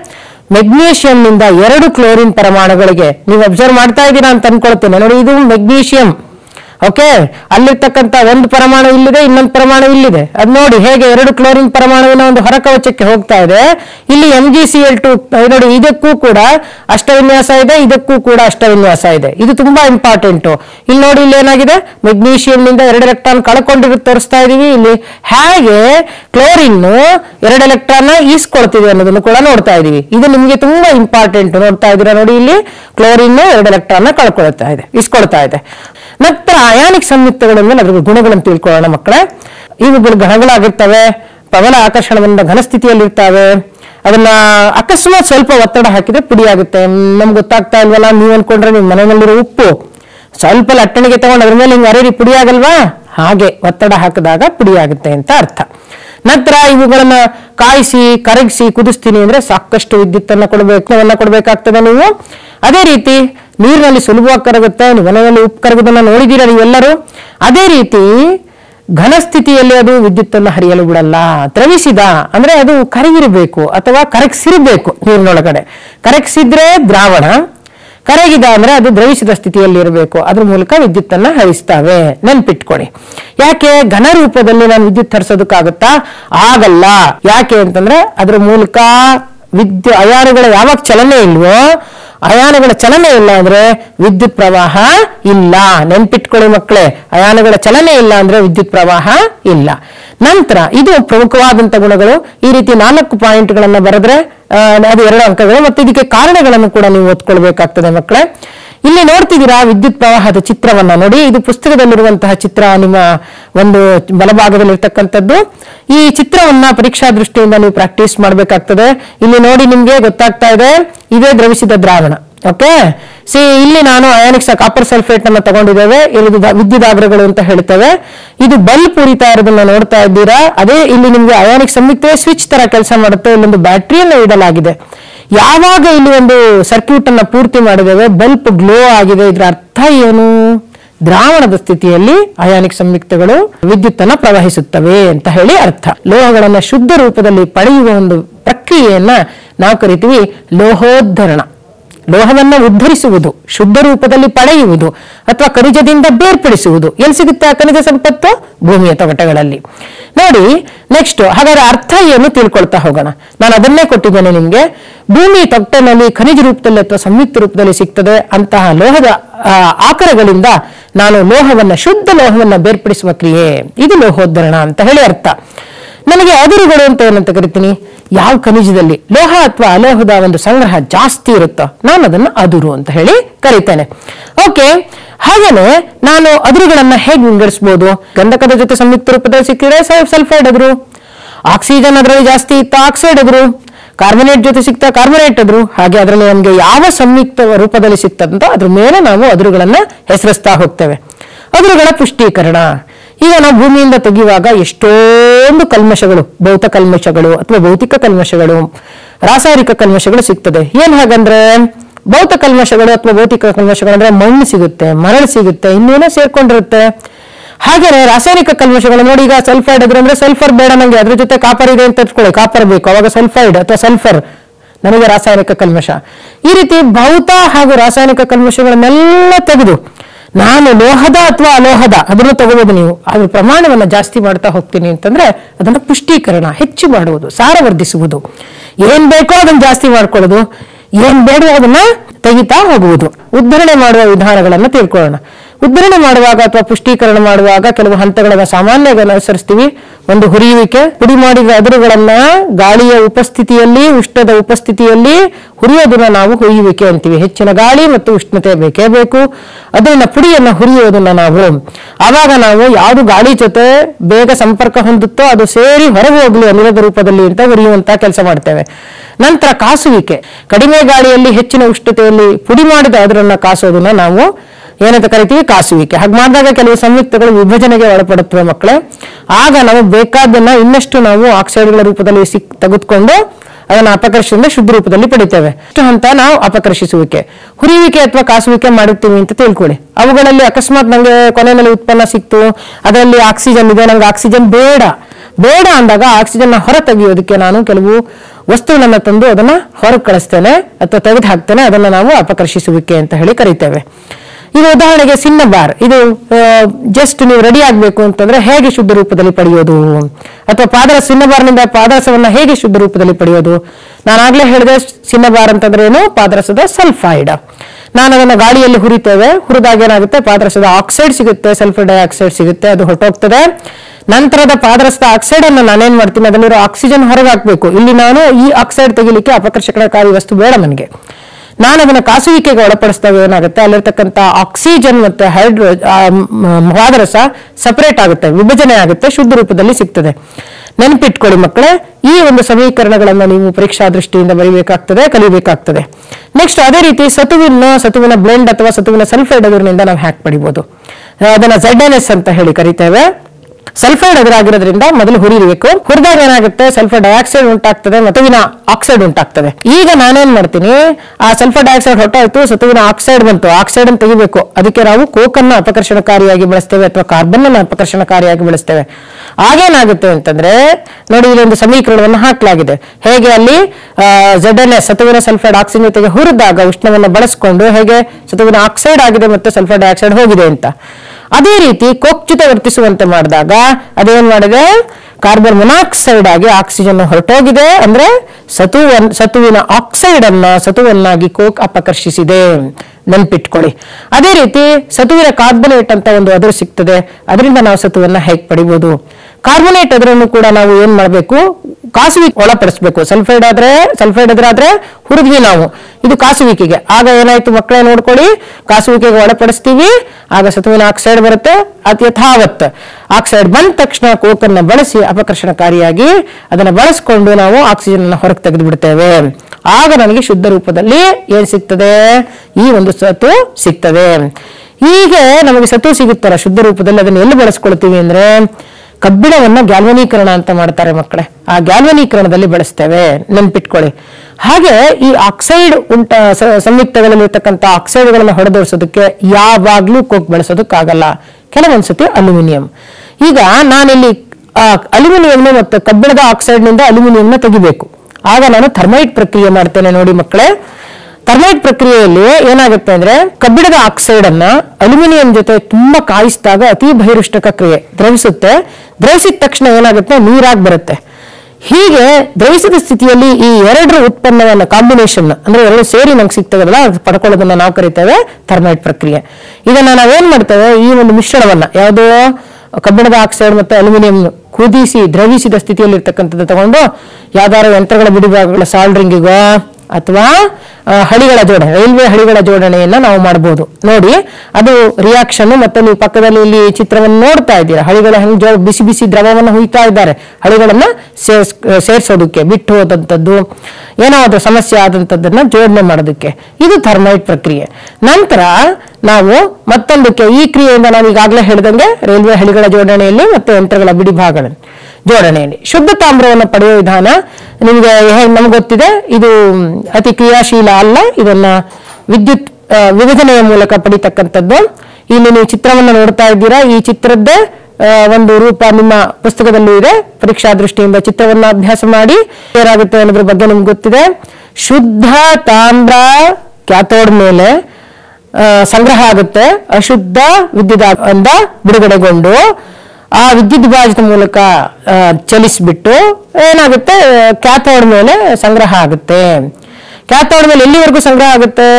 ಮೆಗ್ನೀಷಿಯಂ ನಿಂದ ಎರಡು ಕ್ಲೋರಿನ್ ಪರಮಾಣುಗಳಿಗೆ ನೀವು ಅಬ್ಸರ್ವ್ ಮಾಡ್ತಾ ಇದ್ದೀರಾ ಅಂತ ಅನ್ಕೊಳ್ತೇನೆ ನೋಡಿ ಇದು ಮೆಗ್ನೀಷಿಯಂ ಓಕೆ ಅಲ್ಲಿರ್ತಕ್ಕಂಥ ಒಂದು ಪರಮಾಣು ಇಲ್ಲಿದೆ ಇನ್ನೊಂದು ಪರಮಾಣು ಇಲ್ಲಿದೆ ಅದ್ ನೋಡಿ ಹೇಗೆ ಎರಡು ಕ್ಲೋರಿನ್ ಪರಮಾಣುವಿನ ಒಂದು ಹೊರಕವಚಕ್ಕೆ ಹೋಗ್ತಾ ಇದೆ ಇಲ್ಲಿ M G C L two ನೋಡಿ ಇದಕ್ಕೂ ಕೂಡ ಅಷ್ಟವಿನ್ಯಾಸ ಇದೆ ಇದಕ್ಕೂ ಕೂಡ ಅಷ್ಟವಿನ್ಯಾಸ ಇದೆ ಇದು ತುಂಬಾ ಇಂಪಾರ್ಟೆಂಟ್ ಇಲ್ಲಿ ನೋಡಿ ಇಲ್ಲಿ ಏನಾಗಿದೆ ಮೆಗ್ನೀಷಿಯಂ ನಿಂದ ಎರಡು ಎಲೆಕ್ಟ್ರಾನ್ ಕಳ್ಕೊಂಡಿರೋದು ತೋರಿಸ್ತಾ ಇದೀವಿ ಇಲ್ಲಿ ಹೇಗೆ ಕ್ಲೋರಿನ್ ಎರಡು ಎಲೆಕ್ಟ್ರಾನ್ ಈಸ್ಕೊಳ್ತಿದೆ ಅನ್ನೋದನ್ನು ಕೂಡ ನೋಡ್ತಾ ಇದೀವಿ ಇದು ನಿಮ್ಗೆ ತುಂಬಾ ಇಂಪಾರ್ಟೆಂಟ್ ನೋಡ್ತಾ ಇದ್ದೀರಾ ನೋಡಿ ಇಲ್ಲಿ ಕ್ಲೋರಿನ್ ಎರಡು ಎಲೆಕ್ಟ್ರಾನ್ ಕಳ್ಕೊಳ್ತಾ ಇದೆ ಇಸ್ಕೊಳ್ತಾ ಇದೆ ನಂತರ ಅಯಾನಿಕ್ ಸಂಯುಕ್ತಗಳ ಮೇಲೆ ಅದ್ರ ಗುಣಗಳನ್ನು ತಿಳ್ಕೊಳ್ಳೋಣ ಮಕ್ಕಳೇ ಇವುಗಳು ಘನಗಳಾಗಿರ್ತವೆ ಪವನ ಆಕರ್ಷಣದಿಂದ ಘನ ಸ್ಥಿತಿಯಲ್ಲಿರ್ತವೆ ಅದನ್ನ ಅಕಸ್ಮಾತ್ ಸ್ವಲ್ಪ ಒತ್ತಡ ಹಾಕಿದ್ರೆ ಪುಡಿ ಆಗುತ್ತೆ ನಮ್ಗೆ ಗೊತ್ತಾಗ್ತಾ ಇಲ್ವಲ್ಲ ನೀವು ಅನ್ಕೊಂಡ್ರೆ ನಿಮ್ಮ ಮನೆಯಲ್ಲಿರೋ ಉಪ್ಪು ಸ್ವಲ್ಪ ಲಟ್ಟಣಿಗೆ ತಗೊಂಡು ಅದ್ರ ಮೇಲೆ ಹಿಂಗೆ ಅರೇರಿ ಪುಡಿ ಆಗಲ್ವಾ ಹಾಗೆ ಒತ್ತಡ ಹಾಕಿದಾಗ ಪುಡಿ ಆಗುತ್ತೆ ಅಂತ ಅರ್ಥ ನಂತರ ಇವುಗಳನ್ನ ಕಾಯಿಸಿ ಕರಗಿಸಿ ಕುದಿಸ್ತೀನಿ ಅಂದ್ರೆ ಸಾಕಷ್ಟು ವಿದ್ಯುತ್ತನ್ನ ಕೊಡಬೇಕು ಅವನ್ನ ಕೊಡಬೇಕಾಗ್ತದೆ ನೀವು ಅದೇ ರೀತಿ ನೀರಿನಲ್ಲಿ ಸುಲಭವಾಗಿ ಕರಗುತ್ತೆ ನೀವು ಮನೆಯಲ್ಲಿ ಉಪ್ಪು ಕರಗೋದನ್ನ ನೋಡಿದ್ದೀರಾ ನೀವೆಲ್ಲರೂ ಅದೇ ರೀತಿ ಘನ ಸ್ಥಿತಿಯಲ್ಲಿ ಅದು ವಿದ್ಯುತ್ತನ್ನು ಹರಿಯಲು ಬಿಡಲ್ಲ ದ್ರವಿಸಿದ ಅಂದ್ರೆ ಅದು ಕರಗಿರಬೇಕು ಅಥವಾ ಕರಗಿಸಿರಬೇಕು ನೀರಿನೊಳಗಡೆ ಕರಗಿಸಿದ್ರೆ ದ್ರಾವಣ ಕರಗಿದ ಅಂದ್ರೆ ಅದು ದ್ರವಿಸಿದ ಸ್ಥಿತಿಯಲ್ಲಿ ಇರಬೇಕು ಅದ್ರ ಮೂಲಕ ವಿದ್ಯುತ್ತನ್ನ ಹರಿಸ್ತವೆ ನೆನ್ಪಿಟ್ಕೊಳ್ಳಿ ಯಾಕೆ ಘನ ರೂಪದಲ್ಲಿ ನಾನು ವಿದ್ಯುತ್ ಹರಿಸೋದಕ್ಕಾಗುತ್ತಾ ಆಗಲ್ಲ ಯಾಕೆ ಅಂತಂದ್ರೆ ಅದ್ರ ಮೂಲಕ ವಿದ್ಯು ಅಯಾನುಗಳ ಯಾವಾಗ ಚಲನೆ ಇಲ್ವೋ ಅಯಾನುಗಳ ಚಲನೆ ಇಲ್ಲ ಅಂದ್ರೆ ವಿದ್ಯುತ್ ಪ್ರವಾಹ ಇಲ್ಲ ನೆನ್ಪಿಟ್ಕೊಳ್ಳಿ ಮಕ್ಕಳೇ ಅಯಾನುಗಳ ಚಲನೆ ಇಲ್ಲ ಅಂದ್ರೆ ವಿದ್ಯುತ್ ಪ್ರವಾಹ ಇಲ್ಲ ನಂತರ ಇದು ಪ್ರಮುಖವಾದಂತ ಗುಣಗಳು ಈ ರೀತಿ ನಾಲ್ಕು ಪಾಯಿಂಟ್ಗಳನ್ನ ಬರೆದ್ರೆ ಆ, ಅದು ಎರಡು ಅಂಕಗಳು ಮತ್ತೆ ಇದಕ್ಕೆ ಕಾರಣಗಳನ್ನು ಕೂಡ ನೀವು ಓದ್ಕೊಳ್ಬೇಕಾಗ್ತದೆ ಮಕ್ಕಳೇ ಇಲ್ಲಿ ನೋಡ್ತಿದ್ದೀರಾ ವಿದ್ಯುತ್ ಪ್ರವಾಹದ ಚಿತ್ರವನ್ನ ನೋಡಿ ಇದು ಪುಸ್ತಕದಲ್ಲಿರುವಂತಹ ಚಿತ್ರ ನಿಮ್ಮ ಒಂದು ಬಲಭಾಗದಲ್ಲಿರ್ತಕ್ಕಂಥದ್ದು ಈ ಚಿತ್ರವನ್ನ ಪರೀಕ್ಷಾ ದೃಷ್ಟಿಯಿಂದ ನೀವು ಪ್ರಾಕ್ಟೀಸ್ ಮಾಡಬೇಕಾಗ್ತದೆ ಇಲ್ಲಿ ನೋಡಿ ನಿಮ್ಗೆ ಗೊತ್ತಾಗ್ತಾ ಇದೆ ಇದೇ ದ್ರವಿಸಿದ ದ್ರಾವಣ ಓಕೆ ಸಿ ಇಲ್ಲಿ ನಾನು ಅಯಾನಿಕ್ಸ್ ಕಾಪರ್ ಸಲ್ಫೇಟ್ ಅನ್ನ ತಗೊಂಡಿದ್ದೇವೆ ಇದು ದ- ವಿದ್ಯುದಾಗ್ರಗಳು ಅಂತ ಹೇಳ್ತೇವೆ ಇದು ಬಲ್ಬ್ ಉರಿತಾ ಇರೋದನ್ನ ನೋಡ್ತಾ ಇದ್ದೀರಾ ಅದೇ ಇಲ್ಲಿ ನಿಮ್ಗೆ ಅಯಾನಿಕ್ ಸಂಯುಕ್ತವೇ ಸ್ವಿಚ್ ತರ ಕೆಲಸ ಮಾಡುತ್ತೆ ಇಲ್ಲೊಂದು ಬ್ಯಾಟ್ರಿಯನ್ನು ಇಡಲಾಗಿದೆ ಯಾವಾಗ ಇಲ್ಲಿ ಒಂದು ಸರ್ಕ್ಯೂಟ್ ಅನ್ನ ಪೂರ್ತಿ ಮಾಡಿದ್ದೇವೆ ಬಲ್ಬ್ ಗ್ಲೋ ಆಗಿದೆ ಇದರ ಅರ್ಥ ಏನು ದ್ರಾವಣದ ಸ್ಥಿತಿಯಲ್ಲಿ ಅಯಾನಿಕ್ ಸಂಯುಕ್ತಗಳು ವಿದ್ಯುತ್ತನ್ನ ಪ್ರವಹಿಸುತ್ತವೆ ಅಂತ ಹೇಳಿ ಅರ್ಥ ಲೋಹಗಳನ್ನ ಶುದ್ಧ ರೂಪದಲ್ಲಿ ಪಡೆಯುವ ಒಂದು ಪ್ರಕ್ರಿಯೆಯನ್ನ ನಾವು ಕರಿತೀವಿ ಲೋಹೋದ್ಧರಣ ಲೋಹವನ್ನ ಉದ್ಧರಿಸುವುದು ಶುದ್ಧ ರೂಪದಲ್ಲಿ ಪಡೆಯುವುದು ಅಥವಾ ಖನಿಜದಿಂದ ಬೇರ್ಪಡಿಸುವುದು ಎಲ್ಲಿ ಸಿಗುತ್ತೆ ಆ ಖನಿಜ ಸಂಪತ್ತು ಭೂಮಿಯ ತೊಗಟಗಳಲ್ಲಿ ನೋಡಿ ನೆಕ್ಸ್ಟ್ ಹಾಗಾದ್ರೆ ಅರ್ಥ ಏನು ತಿಳ್ಕೊಳ್ತಾ ಹೋಗೋಣ ನಾನು ಅದನ್ನೇ ಕೊಟ್ಟಿದ್ದೇನೆ ನಿಮ್ಗೆ ಭೂಮಿ ತೊಗಟನಲ್ಲಿ ಖನಿಜ ರೂಪದಲ್ಲಿ ಅಥವಾ ಸಂಯುಕ್ತ ರೂಪದಲ್ಲಿ ಸಿಗ್ತದೆ ಅಂತಹ ಲೋಹದ ಆ, ಆಕರಗಳಿಂದ ನಾನು ಲೋಹವನ್ನ ಶುದ್ಧ ಲೋಹವನ್ನ ಬೇರ್ಪಡಿಸುವ ಕ್ರಿಯೆ ಇದು ಲೋಹೋದ್ಧರಣ ಅಂತ ಹೇಳಿ ಅರ್ಥ ನನಗೆ ಅದುರುಗಳು ಅಂತ ಏನಂತ ಕರಿತೀನಿ ಯಾವ ಖನಿಜದಲ್ಲಿ ಲೋಹ ಅಥವಾ ಅಲೋಹದ ಒಂದು ಸಂಗ್ರಹ ಜಾಸ್ತಿ ಇರುತ್ತೋ ನಾನು ಅದನ್ನ ಅದುರು ಅಂತ ಹೇಳಿ ಕರಿತೇನೆ ಓಕೆ ಹಾಗೇನೆ ನಾನು ಅದುರುಗಳನ್ನ ಹೇಗೆ ವಿಂಗಡಿಸಬಹುದು ಗಂಧಕದ ಜೊತೆ ಸಂಯುಕ್ತ ರೂಪದಲ್ಲಿ ಸಿಕ್ಕಿದ್ರೆ ಸಲ್ಫೈಡ್ ಅದುರು ಆಕ್ಸಿಜನ್ ಅದರಲ್ಲಿ ಜಾಸ್ತಿ ಇತ್ತು ಆಕ್ಸೈಡ್ ಅದುರು ಕಾರ್ಬನೇಟ್ ಜೊತೆ ಸಿಗ್ತಾ ಕಾರ್ಬನೇಟ್ ಅದ್ರು ಹಾಗೆ ಅದರಲ್ಲಿ ನಮಗೆ ಯಾವ ಸಂಯುಕ್ತ ರೂಪದಲ್ಲಿ ಸಿಗ್ತದಂತ ಅದ್ರ ಮೇಲೆ ನಾವು ಅದುರುಗಳನ್ನ ಹೆಸರಿಸ್ತಾ ಹೋಗ್ತೇವೆ ಅದುರುಗಳ ಪುಷ್ಟೀಕರಣ ಈಗ ನಾವು ಭೂಮಿಯಿಂದ ತೆಗೆಯುವಾಗ ಎಷ್ಟೊಂದು ಕಲ್ಮಶಗಳು ಭೌತ ಕಲ್ಮಶಗಳು ಅಥವಾ ಭೌತಿಕ ಕಲ್ಮಶಗಳು ರಾಸಾಯನಿಕ ಕಲ್ಮಶಗಳು ಸಿಗ್ತದೆ ಏನ್ ಹಾಗಂದ್ರೆ ಭೌತ ಕಲ್ಮಶಗಳು ಅಥವಾ ಭೌತಿಕ ಕಲ್ಮಶಗಳು ಅಂದ್ರೆ ಮಣ್ಣು ಸಿಗುತ್ತೆ ಮರಳು ಸಿಗುತ್ತೆ ಇನ್ನೇನೋ ಸೇರ್ಕೊಂಡಿರುತ್ತೆ ಹಾಗೇನೆ ರಾಸಾಯನಿಕ ಕಲ್ಮಶಗಳು ನೋಡಿ ಈಗ ಸಲ್ಫೈಡ್ ಅದ್ರ ಅಂದ್ರೆ ಸಲ್ಫರ್ ಬೇಡ ನಂಗೆ ಅದ್ರ ಜೊತೆ ಕಾಪರ್ ಇದೆ ಅಂತ ಇಟ್ಕೊಳ್ಳಿ ಕಾಪರ್ ಬೇಕು ಅವಾಗ ಸಲ್ಫೈಡ್ ಅಥವಾ ಸಲ್ಫರ್ ನನಗೆ ರಾಸಾಯನಿಕ ಕಲ್ಮಶ ಈ ರೀತಿ ಭೌತ ಹಾಗೂ ರಾಸಾಯನಿಕ ಕಲ್ಮಶಗಳನ್ನೆಲ್ಲ ತೆಗೆದು ನಾನು ಲೋಹದ ಅಥವಾ ಅಲೋಹದ ಅದನ್ನು ತಗೋಬಹುದು ನೀವು ಅದ್ರ ಪ್ರಮಾಣವನ್ನ ಜಾಸ್ತಿ ಮಾಡ್ತಾ ಹೋಗ್ತೀನಿ ಅಂತಂದ್ರೆ ಅದನ್ನ ಪುಷ್ಟೀಕರಣ ಹೆಚ್ಚು ಮಾಡುವುದು ಸಾರವರ್ಧಿಸುವುದು ಏನ್ ಬೇಕೋ ಅದನ್ನ ಜಾಸ್ತಿ ಮಾಡ್ಕೊಳ್ಳೋದು ಏನ್ ಬೇಡವೋ ಅದನ್ನ ತೆಗಿತಾ ಹೋಗುವುದು ಉದ್ಧರಣೆ ಮಾಡುವ ವಿಧಾನಗಳನ್ನ ತಿಳ್ಕೊಳ್ಳೋಣ ಉದ್ಧರಣೆ ಮಾಡುವಾಗ ಅಥವಾ ಪುಷ್ಟೀಕರಣ ಮಾಡುವಾಗ ಕೆಲವು ಹಂತಗಳನ್ನ ಸಾಮಾನ್ಯವಾಗಿ ಅನುಸರಿಸ್ತೀವಿ ಒಂದು ಹುರಿಯುವಿಕೆ ಪುಡಿ ಮಾಡಿದ ಅದುರುಗಳನ್ನ ಗಾಳಿಯ ಉಪಸ್ಥಿತಿಯಲ್ಲಿ ಉಷ್ಣದ ಉಪಸ್ಥಿತಿಯಲ್ಲಿ ಹುರಿಯೋದನ್ನ ನಾವು ಹುರಿಯುವಿಕೆ ಅಂತೀವಿ ಹೆಚ್ಚಿನ ಗಾಳಿ ಮತ್ತು ಉಷ್ಣತೆ ಬೇಕೇ ಬೇಕು ಅದನ್ನ ಪುಡಿಯನ್ನ ಹುರಿಯೋದನ್ನ ನಾವು ಆವಾಗ ನಾವು ಯಾವುದು ಗಾಳಿ ಜೊತೆ ಬೇಗ ಸಂಪರ್ಕ ಹೊಂದುತ್ತೋ ಅದು ಸೇರಿ ಹೊರಗೆ ಹೋಗ್ಲಿ ಅನಿಲದ ರೂಪದಲ್ಲಿ ಅಂತ ಹುರಿಯುವಂತ ಕೆಲಸ ಮಾಡ್ತೇವೆ ನಂತರ ಕಾಸುವಿಕೆ ಕಡಿಮೆ ಗಾಳಿಯಲ್ಲಿ ಹೆಚ್ಚಿನ ಉಷ್ಣತೆಯಲ್ಲಿ ಪುಡಿ ಮಾಡಿದ ಅದರನ್ನ ಕಾಸೋದನ್ನ ನಾವು ಏನಂತ ಕರಿತೀವಿ ಕಾಸುವಿಕೆ ಹಾಗೆ ಮಾಡಿದಾಗ ಕೆಲವು ಸಂಯುಕ್ತಗಳು ವಿಭಜನೆಗೆ ಒಳಪಡುತ್ತವೆ ಮಕ್ಕಳೇ ಆಗ ನಾವು ಬೇಕಾದನ್ನ ಇನ್ನಷ್ಟು ನಾವು ಆಕ್ಸೈಡ್ಗಳ ರೂಪದಲ್ಲಿ ಸಿಕ್ ತೆಗೆದುಕೊಂಡು ಅದನ್ನು ಅಪಕರ್ಷದಿಂದ ಶುದ್ಧ ರೂಪದಲ್ಲಿ ಪಡಿತೇವೆ ಇಷ್ಟು ಹಂತ ನಾವು ಅಪಕರ್ಷಿಸುವಿಕೆ ಹುರಿಯುವಿಕೆ ಅಥವಾ ಕಾಸುವಿಕೆ ಮಾಡುತ್ತೀವಿ ಅಂತ ತಿಳ್ಕೊಳ್ಳಿ ಅವುಗಳಲ್ಲಿ ಅಕಸ್ಮಾತ್ ನಂಗೆ ಕೊನೆಯಲ್ಲಿ ಉತ್ಪನ್ನ ಸಿಕ್ತು ಅದರಲ್ಲಿ ಆಕ್ಸಿಜನ್ ಇದೆ ನಂಗೆ ಆಕ್ಸಿಜನ್ ಬೇಡ ಬೇಡ ಅಂದಾಗ ಆಕ್ಸಿಜನ್ ಹೊರ ತೆಗೆಯೋದಕ್ಕೆ ನಾನು ಕೆಲವು ವಸ್ತುಗಳನ್ನ ತಂದು ಅದನ್ನ ಹೊರಗೆ ಕಳಿಸ್ತೇನೆ ಅಥವಾ ತೆಗೆದು ಹಾಕ್ತೇನೆ ಅದನ್ನ ನಾವು ಅಪಕರ್ಷಿಸುವಿಕೆ ಅಂತ ಹೇಳಿ ಕರಿತೇವೆ ಈಗ ಉದಾಹರಣೆಗೆ ಸಿನ್ನ ಬಾರ್ ಇದು ಜಸ್ಟ್ ನೀವು ರೆಡಿ ಆಗ್ಬೇಕು ಅಂತಂದ್ರೆ ಹೇಗೆ ಶುದ್ಧ ರೂಪದಲ್ಲಿ ಪಡೆಯೋದು ಅಥವಾ ಪಾದರ ಸಿನ್ನಬಾರ್ನಿಂದ ಪಾದರಸವನ್ನ ಹೇಗೆ ಶುದ್ಧ ರೂಪದಲ್ಲಿ ಪಡೆಯೋದು ನಾನು ಆಗ್ಲೇ ಹೇಳಿದೆ ಸಿನ್ನಬಾರ್ ಅಂತಂದ್ರೆ ಏನು ಪಾದರಸದ ಸಲ್ಫೈಡ್ ನಾನು ಅದನ್ನ ಗಾಳಿಯಲ್ಲಿ ಹುರಿತೇವೆ ಹುರಿದಾಗ ಏನಾಗುತ್ತೆ ಪಾದರಸದ ಆಕ್ಸೈಡ್ ಸಿಗುತ್ತೆ ಸಲ್ಫರ್ ಡೈಆಕ್ಸೈಡ್ ಸಿಗುತ್ತೆ ಅದು ಹೊರಟೋಗ್ತದೆ ನಂತರದ ಪಾದರಸದ ಆಕ್ಸೈಡ್ ಅನ್ನು ನಾನೇನ್ ಮಾಡ್ತೀನಿ ಅದಲ್ಲಿರೋ ಆಕ್ಸಿಜನ್ ಹೊರಗೆ ಹಾಕ್ಬೇಕು ಇಲ್ಲಿ ನಾನು ಈ ಆಕ್ಸೈಡ್ ತೆಗಿಲಿಕ್ಕೆ ಅಪಕರ್ಷಕಣಕಾರಿ ವಸ್ತು ಬೇಡ ನನಗೆ ನಾನು ಅದನ್ನ ಕಾಸುವಿಕೆಗೆ ಒಳಪಡಿಸಿದಾಗ ಏನಾಗುತ್ತೆ ಅಲ್ಲಿರ್ತಕ್ಕಂಥ ಆಕ್ಸಿಜನ್ ಮತ್ತೆ ಹೈಡ್ರೋ ಆ, ಮ್, ಪಾದರಸ ಸಪರೇಟ್ ಆಗುತ್ತೆ ವಿಭಜನೆ ಆಗುತ್ತೆ ಶುದ್ಧ ರೂಪದಲ್ಲಿ ಸಿಗ್ತದೆ ನೆನಪಿಟ್ಕೊಳ್ಳಿ ಮಕ್ಕಳೇ ಈ ಒಂದು ಸಮೀಕರಣಗಳನ್ನ ನೀವು ಪರೀಕ್ಷಾ ದೃಷ್ಟಿಯಿಂದ ಬರೀಬೇಕಾಗ್ತದೆ ಕಲಿಬೇಕಾಗ್ತದೆ ನೆಕ್ಸ್ಟ್ ಅದೇ ರೀತಿ ಸತುವಿನ ಸತುವಿನ ಬ್ಲೆಂಡ್ ಅಥವಾ ಸತುವಿನ ಸಲ್ಫೈಡ್ ಅದರಿಂದ ನಾವು ಹ್ಯಾಕ್ ಪಡಿಬಹುದು ಅದನ್ನ ಝೆಡ್ ಎನ್ ಎಸ್ ಅಂತ ಹೇಳಿ ಕರಿತೇವೆ ಸಲ್ಫೈಡ್ ಎದುರಾಗಿರೋದ್ರಿಂದ ಮೊದಲು ಹುರಿಬೇಕು ಹುರಿದಾಗ ಏನಾಗುತ್ತೆ ಸಲ್ಫರ್ ಡೈಆಕ್ಸೈಡ್ ಉಂಟಾಗ್ತದೆ ಮತುವಿನ ಆಕ್ಸೈಡ್ ಉಂಟಾಗ್ತದೆ ಈಗ ನಾನೇನ್ ಮಾಡ್ತೀನಿ ಆ ಸಲ್ಫರ್ ಡೈಆಕ್ಸೈಡ್ ಹೊಟ್ಟಾಯ್ತು ಸತುವಿನ ಆಕ್ಸೈಡ್ ಬಂತು ಆಕ್ಸೈಡ್ ಅನ್ನು ತೆಗಿಬೇಕು ಅದಕ್ಕೆ ನಾವು ಕೋಕನ್ನ ಅಪಕರ್ಷಣಕಾರಿಯಾಗಿ ಬಳಸ್ತೇವೆ ಅಥವಾ ಕಾರ್ಬನ್ ಅನ್ನು ಅಪಕರ್ಷಣಕಾರಿಯಾಗಿ ಬಳಸ್ತೇವೆ ಆಗೇನಾಗುತ್ತೆ ಅಂತಂದ್ರೆ ನೋಡಿ ಇಲ್ಲೊಂದು ಸಮೀಕರಣವನ್ನು ಹಾಕಲಾಗಿದೆ ಹೇಗೆ ಅಲ್ಲಿ ಝೆಡ್ ಎನ್ ಎಸ್ ಸತುವಿನ ಸಲ್ಫೈಡ್ ಆಕ್ಸಿಜನ್ ಜೊತೆಗೆ ಹುರಿದಾಗ ಉಷ್ಣವನ್ನು ಬಳಸಿಕೊಂಡು ಹೇಗೆ ಸತುವಿನ ಆಕ್ಸೈಡ್ ಆಗಿದೆ ಮತ್ತು ಸಲ್ಫರ್ ಡೈಆಕ್ಸೈಡ್ ಹೋಗಿದೆ ಅಂತ ಅದೇ ರೀತಿ ಕೋಕ್ ಜೊತೆ ವರ್ತಿಸುವಂತೆ ಮಾಡಿದಾಗ ಅದೇನ್ ಮಾಡಿದೆ ಕಾರ್ಬನ್ ಮೊನಾಕ್ಸೈಡ್ ಆಗಿ ಆಕ್ಸಿಜನ್ ಹೊರಟೋಗಿದೆ ಅಂದ್ರೆ ಸತು ಸತುವಿನ ಆಕ್ಸೈಡ್ ಅನ್ನ ಸತುವನ್ನಾಗಿ ಕೋಕ್ ಅಪಕರ್ಷಿಸಿದೆ ನೆನ್ಪಿಟ್ಕೊಳ್ಳಿ ಅದೇ ರೀತಿ ಸತುವಿನ ಕಾರ್ಬನೇಟ್ ಅಂತ ಒಂದು ಅದುರು ಸಿಗ್ತದೆ ಅದರಿಂದ ನಾವು ಸತುವನ್ನ ಹೇಗೆ ಪಡಿಬಹುದು ಕಾರ್ಬನೇಟ್ ಅದರನ್ನು ಕೂಡ ನಾವು ಏನ್ ಮಾಡಬೇಕು ಕಾಸುವಿಕೆ ಒಳಪಡಿಸ್ಬೇಕು ಸಲ್ಫೈಡ್ ಆದ್ರೆ ಸಲ್ಫೈಡ್ ಎದುರಾದ್ರೆ ಹುರಿದ್ವಿ ನಾವು ಇದು ಕಾಸುವಿಕೆಗೆ ಆಗ ಏನಾಯ್ತು ಮಕ್ಕಳೇ ನೋಡ್ಕೊಳ್ಳಿ ಕಾಸುವಿಕೆಗೆ ಒಳಪಡಿಸ್ತೀವಿ ಆಗ ಸತುವಿನ ಆಕ್ಸೈಡ್ ಬರುತ್ತೆ ಅತಿ ಯಥಾವತ್ ಆಕ್ಸೈಡ್ ಬಂದ ತಕ್ಷಣ ಕೋಕನ್ನ ಬಳಸಿ ಅಪಕರ್ಷಣಕಾರಿಯಾಗಿ ಅದನ್ನ ಬಳಸ್ಕೊಂಡು ನಾವು ಆಕ್ಸಿಜನ್ ಅನ್ನ ಹೊರಗೆ ತೆಗೆದು ಬಿಡ್ತೇವೆ ಆಗ ನನಗೆ ಶುದ್ಧ ರೂಪದಲ್ಲಿ ಏನ್ ಸಿಗ್ತದೆ ಈ ಒಂದು ಸತು ಸಿಗ್ತದೆ ಹೀಗೆ ನಮಗೆ ಸತು ಸಿಗುತ್ತಲ್ಲ ಶುದ್ಧ ರೂಪದಲ್ಲಿ ಅದನ್ನ ಎಲ್ಲಿ ಬಳಸ್ಕೊಳ್ತೀವಿ ಅಂದ್ರೆ ಕಬ್ಬಿಣವನ್ನ ಗ್ಯಾಲ್ವನೀಕರಣ ಅಂತ ಮಾಡ್ತಾರೆ ಮಕ್ಕಳೇ ಆ ಗ್ಯಾಲ್ವನೀಕರಣದಲ್ಲಿ ಬಳಸ್ತೇವೆ ನೆನ್ಪಿಟ್ಕೊಳ್ಳಿ ಹಾಗೆ ಈ ಆಕ್ಸೈಡ್ ಉಂಟ ಸ- ಸಂಯುಕ್ತಗಳಲ್ಲಿರ್ತಕ್ಕಂಥ ಆಕ್ಸೈಡ್ಗಳನ್ನು ಹೊಡೆದೋಡಿಸೋದಕ್ಕೆ ಯಾವಾಗ್ಲೂ ಕೋಕ್ ಬಳಸೋದಕ್ಕಾಗಲ್ಲ ಕೆಲವೊಂದ್ಸತಿ ಅಲ್ಯೂಮಿನಿಯಂ ಈಗ ನಾನಿಲ್ಲಿ ಅಲ್ಯೂಮಿನಿಯಂ ಮತ್ತು ಕಬ್ಬಿಣದ ಆಕ್ಸೈಡ್ನಿಂದ ಅಲ್ಯೂಮಿನಿಯಂನ ತೆಗಿಬೇಕು ಆಗ ನಾನು ಥರ್ಮೈಟ್ ಪ್ರಕ್ರಿಯೆ ಮಾಡ್ತೇನೆ ನೋಡಿ ಮಕ್ಕಳೇ ಥರ್ಮೈಟ್ ಪ್ರಕ್ರಿಯೆಯಲ್ಲಿ ಏನಾಗುತ್ತೆ ಅಂದ್ರೆ ಕಬ್ಬಿಣದ ಆಕ್ಸೈಡ್ ಅನ್ನ ಅಲ್ಯೂಮಿನಿಯಂ ಜೊತೆ ತುಂಬಾ ಕಾಯಿಸಿದಾಗ ಅತಿ ಬಹಿರುಷ್ಟಕ ಕ್ರಿಯೆ ದ್ರವಿಸುತ್ತೆ ದ್ರವಿಸಿದ ತಕ್ಷಣ ಏನಾಗುತ್ತೆ ನೀರಾಗಿ ಬರುತ್ತೆ ಹೀಗೆ ದ್ರವಿಸಿದ ಸ್ಥಿತಿಯಲ್ಲಿ ಈ ಎರಡರ ಉತ್ಪನ್ನವನ್ನ ಕಾಂಬಿನೇಷನ್ ಅಂದ್ರೆ ಎರಡು ಸೇರಿ ನಮ್ಗೆ ಸಿಗ್ತದಲ್ಲ ಅದು ಪಡ್ಕೊಳ್ಳೋದನ್ನ ನಾವು ಕರಿತೇವೆ ಥರ್ಮೈಟ್ ಪ್ರಕ್ರಿಯೆ ಇದನ್ನ ನಾವೇನ್ ಮಾಡ್ತೇವೆ ಈ ಒಂದು ಮಿಶ್ರಣವನ್ನ ಯಾವುದೋ ಕಬ್ಬಿಣದ ಆಕ್ಸೈಡ್ ಮತ್ತು ಅಲ್ಯೂಮಿನಿಯಂ ಕುದಿಸಿ ದ್ರವಿಸಿದ ಸ್ಥಿತಿಯಲ್ಲಿ ಇರ್ತಕ್ಕಂಥದ್ದು ತಗೊಂಡು ಯಾವ್ದಾದ್ರು ಯಂತ್ರಗಳ ಬಿಡಿಭಾಗಗಳ ಸಾಲ್ಡ್ರಿಂಗಿಗೋ ಅಥವಾ ಆ, ಹಳಿಗಳ ಜೋಡಣೆ ರೈಲ್ವೆ ಹಳಿಗಳ ಜೋಡಣೆಯನ್ನ ನಾವು ಮಾಡಬಹುದು ನೋಡಿ ಅದು ರಿಯಾಕ್ಷನ್ ಮತ್ತೆ ನೀವು ಪಕ್ಕದಲ್ಲಿ ಇಲ್ಲಿ ಚಿತ್ರವನ್ನು ನೋಡ್ತಾ ಇದ್ದೀರಾ ಹಳಿಗಳ ಹೆಂಗ್ ಜೋ ಬಿಸಿ ಬಿಸಿ ದ್ರವವನ್ನು ಹುಯ್ತಾ ಇದ್ದಾರೆ ಹಳಿಗಳನ್ನ ಸೇರ್ಸ್ ಸೇರ್ಸೋದಕ್ಕೆ ಬಿಟ್ಟು ಹೋದಂಥದ್ದು ಏನೋ ಅದು ಸಮಸ್ಯೆ ಆದಂಥದ್ದನ್ನ ಜೋಡಣೆ ಮಾಡೋದಕ್ಕೆ ಇದು ಥರ್ಮೈಟ್ ಪ್ರಕ್ರಿಯೆ ನಂತರ ನಾವು ಮತ್ತೊಂದಕ್ಕೆ ಈ ಕ್ರಿಯೆಯಿಂದ ನಾವು ಈಗಾಗಲೇ ಹೇಳಿದಂಗೆ ರೈಲ್ವೆ ಹಳಿಗಳ ಜೋಡಣೆಯಲ್ಲಿ ಮತ್ತೆ ಯಂತ್ರಗಳ ಬಿಡಿಭಾಗಗಳು ಜೋಡಣೆಯಲ್ಲಿ ಶುದ್ಧ ತಾಮ್ರವನ್ನು ಪಡೆಯುವ ವಿಧಾನ ನಿಮಗೆ ನಮ್ಗೆ ಗೊತ್ತಿದೆ ಇದು ಅತಿ ಕ್ರಿಯಾಶೀಲ ಅಲ್ಲ ಇದನ್ನ ವಿದ್ಯುತ್ ಆ, ವಿಭಜನೆಯ ಮೂಲಕ ಪಡಿತಕ್ಕಂಥದ್ದು ಇಲ್ಲಿ ನೀವು ಚಿತ್ರವನ್ನು ನೋಡ್ತಾ ಇದ್ದೀರಾ ಈ ಚಿತ್ರದ್ದೇ ಆ, ಒಂದು ರೂಪ ನಿಮ್ಮ ಪುಸ್ತಕದಲ್ಲೂ ಇದೆ ಪರೀಕ್ಷಾ ದೃಷ್ಟಿಯಿಂದ ಚಿತ್ರವನ್ನ ಅಭ್ಯಾಸ ಮಾಡಿ ಏನಾಗುತ್ತೆ ಅನ್ನೋದ್ರ ಬಗ್ಗೆ ನಿಮ್ಗೆ ಗೊತ್ತಿದೆ ಶುದ್ಧ ತಾಮ್ರ ಕ್ಯಾಥೋಡ್ ಮೇಲೆ ಆ, ಸಂಗ್ರಹ ಆಗುತ್ತೆ ಅಶುದ್ಧ ವಿದ್ಯುತ್ ಅಂದ ಬಿಡುಗಡೆಗೊಂಡು ಆ ವಿದ್ಯುತ್ ವಿಭಾಜದ ಮೂಲಕ ಆ, ಚಲಿಸ್ಬಿಟ್ಟು ಏನಾಗುತ್ತೆ ಕ್ಯಾಥೋಡ್ ಮೇಲೆ ಸಂಗ್ರಹ ಆಗುತ್ತೆ ಕ್ಯಾಥೋಡ್ ಮೇಲೆ ಎಲ್ಲಿವರೆಗೂ ಸಂಗ್ರಹ ಆಗುತ್ತೆ